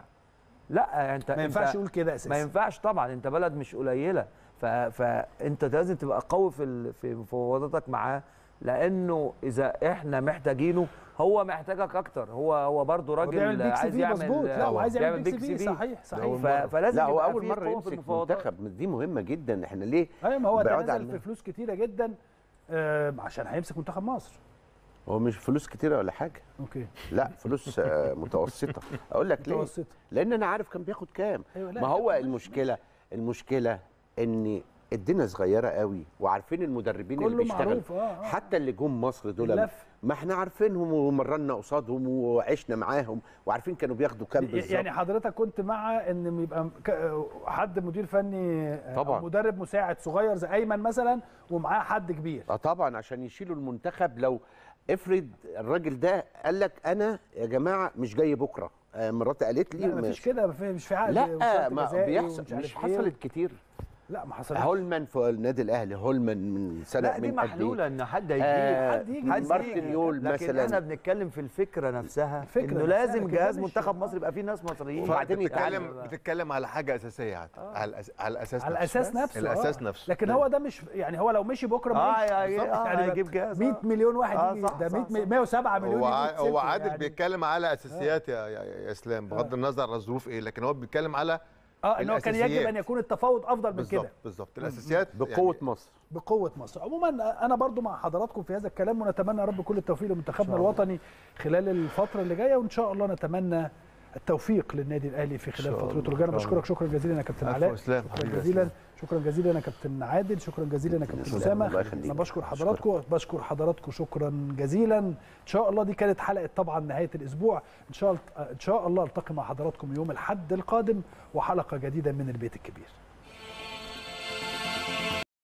S3: لا انت
S1: ما ينفعش
S3: انت
S1: يقول كده اساسا
S3: ما ينفعش طبعا انت بلد مش قليله ف... فانت لازم تبقى قوي في ال... في مفاوضاتك معاه لانه اذا احنا محتاجينه هو محتاجك اكتر هو هو برضه
S1: هو بيعمل
S3: راجل
S1: بيك سي
S3: عايز
S1: في
S3: يعمل
S1: مظبوط لا هو عايز يعمل
S3: بيعمل
S1: بيك سي في صحيح صحيح
S3: ف... فلازم
S4: لا هو
S3: يبقى
S4: اول
S3: فيه
S4: مره
S3: قوة في
S4: يمسك
S3: المفاوضات.
S4: منتخب دي مهمه جدا احنا ليه
S1: ايوه ما هو ده
S4: بعاد
S1: نزل
S4: عنها.
S1: في فلوس كتيره جدا آه عشان هيمسك منتخب مصر
S4: هو مش فلوس كتيره ولا حاجه
S1: اوكي
S4: لا فلوس آه، متوسطه اقول لك ليه
S1: متوسطه
S4: لان انا عارف كان بياخد كام
S1: ايوه لا
S4: ما هو
S1: ماشي،
S4: المشكله المشكله ان الدنيا صغيره قوي وعارفين المدربين اللي
S1: كله
S4: بيشتغلوا
S1: معروف اه آه.
S4: حتى اللي جم مصر دول
S1: اللف.
S4: ما احنا عارفينهم ومرنا قصادهم وعشنا معاهم وعارفين كانوا بياخدوا كام بالظبط
S1: يعني حضرتك كنت مع ان يبقى ك- حد مدير فني آه،
S4: طبعاً.
S1: أو مدرب مساعد صغير زي ايمن مثلا ومعاه حد كبير
S4: اه طبعا عشان يشيلوا المنتخب لو افرض الراجل ده قال لك انا يا جماعه مش جاي بكره آه، مراتي قالت لي
S1: لا مفيش كده مفيش- مش في عقد
S4: لا
S1: وشرط
S4: ما
S1: جزائي
S4: بيحصل
S1: ومش عارف
S4: مش
S1: إيه.
S4: حصلت كتير
S1: لا ما حصلش
S4: هولمان في النادي الاهلي هولمان من سنه
S3: لا دي
S4: من قد إيه؟
S3: محلوله ان حد هيجي
S4: آه،
S1: حد يجي
S3: حد
S4: مارتن
S3: يجي.
S4: يول
S3: لكن
S4: مثلاً.
S3: احنا بنتكلم في الفكره نفسها
S1: الفكرة
S3: انه
S1: نفسها،
S3: لازم
S1: لكن ده
S3: جهاز
S1: مش-
S3: منتخب مصر يبقى فيه ناس مصريين
S4: وبعدين
S2: بتتكلم
S3: يتعلم.
S2: بتتكلم على حاجه اساسيه يعني على الأس... على الاساس
S1: على
S2: نفسه.
S1: الاساس نفسه
S2: الاساس
S1: آه.
S2: نفسه
S1: لكن هو ده مش يعني هو لو مشي بكره
S3: اه
S1: ماشي
S3: يا-
S1: بالظبط.
S3: آه،
S1: يعني
S3: هيجيب جهاز
S1: 100
S3: آه.
S1: مليون واحد
S3: آه،
S1: يجي
S3: صح،
S1: ده
S3: صح،
S1: 100
S3: صح.
S1: 107 مليون
S2: هو
S1: يجي
S2: ع-
S1: يتسكوا
S2: هو عادل
S1: يعني.
S2: بيتكلم على اساسيات يا, يا, يا اسلام بغض النظر عن الظروف ايه لكن هو بيتكلم على
S1: اه ان هو كان يجب
S2: الأساسيات.
S1: ان يكون التفاوض افضل من
S2: بالظبط
S1: كده
S2: بالظبط الاساسيات
S4: بقوه
S2: يعني
S4: مصر
S1: بقوه مصر عموما انا برضو مع حضراتكم في هذا الكلام ونتمنى يا رب كل التوفيق لمنتخبنا الوطني خلال الفتره اللي جايه وان شاء الله نتمنى التوفيق للنادي الاهلي في خلال فترته الجايه انا بشكرك شكرا جزيلا يا كابتن
S2: عفو
S1: علاء
S2: إسلام.
S1: شكرا
S2: حبيبي يا
S1: جزيلا
S2: إسلام.
S1: شكرا جزيلا يا كابتن عادل شكرا جزيلا يا كابتن
S4: إسلام،
S1: اسامه
S4: الله يخليك.
S1: انا بشكر حضراتكم بشكر حضراتكم شكرا جزيلا ان شاء الله دي كانت حلقه طبعا نهايه الاسبوع ان شاء الله ان شاء الله التقي مع حضراتكم يوم الاحد القادم وحلقه جديده من البيت الكبير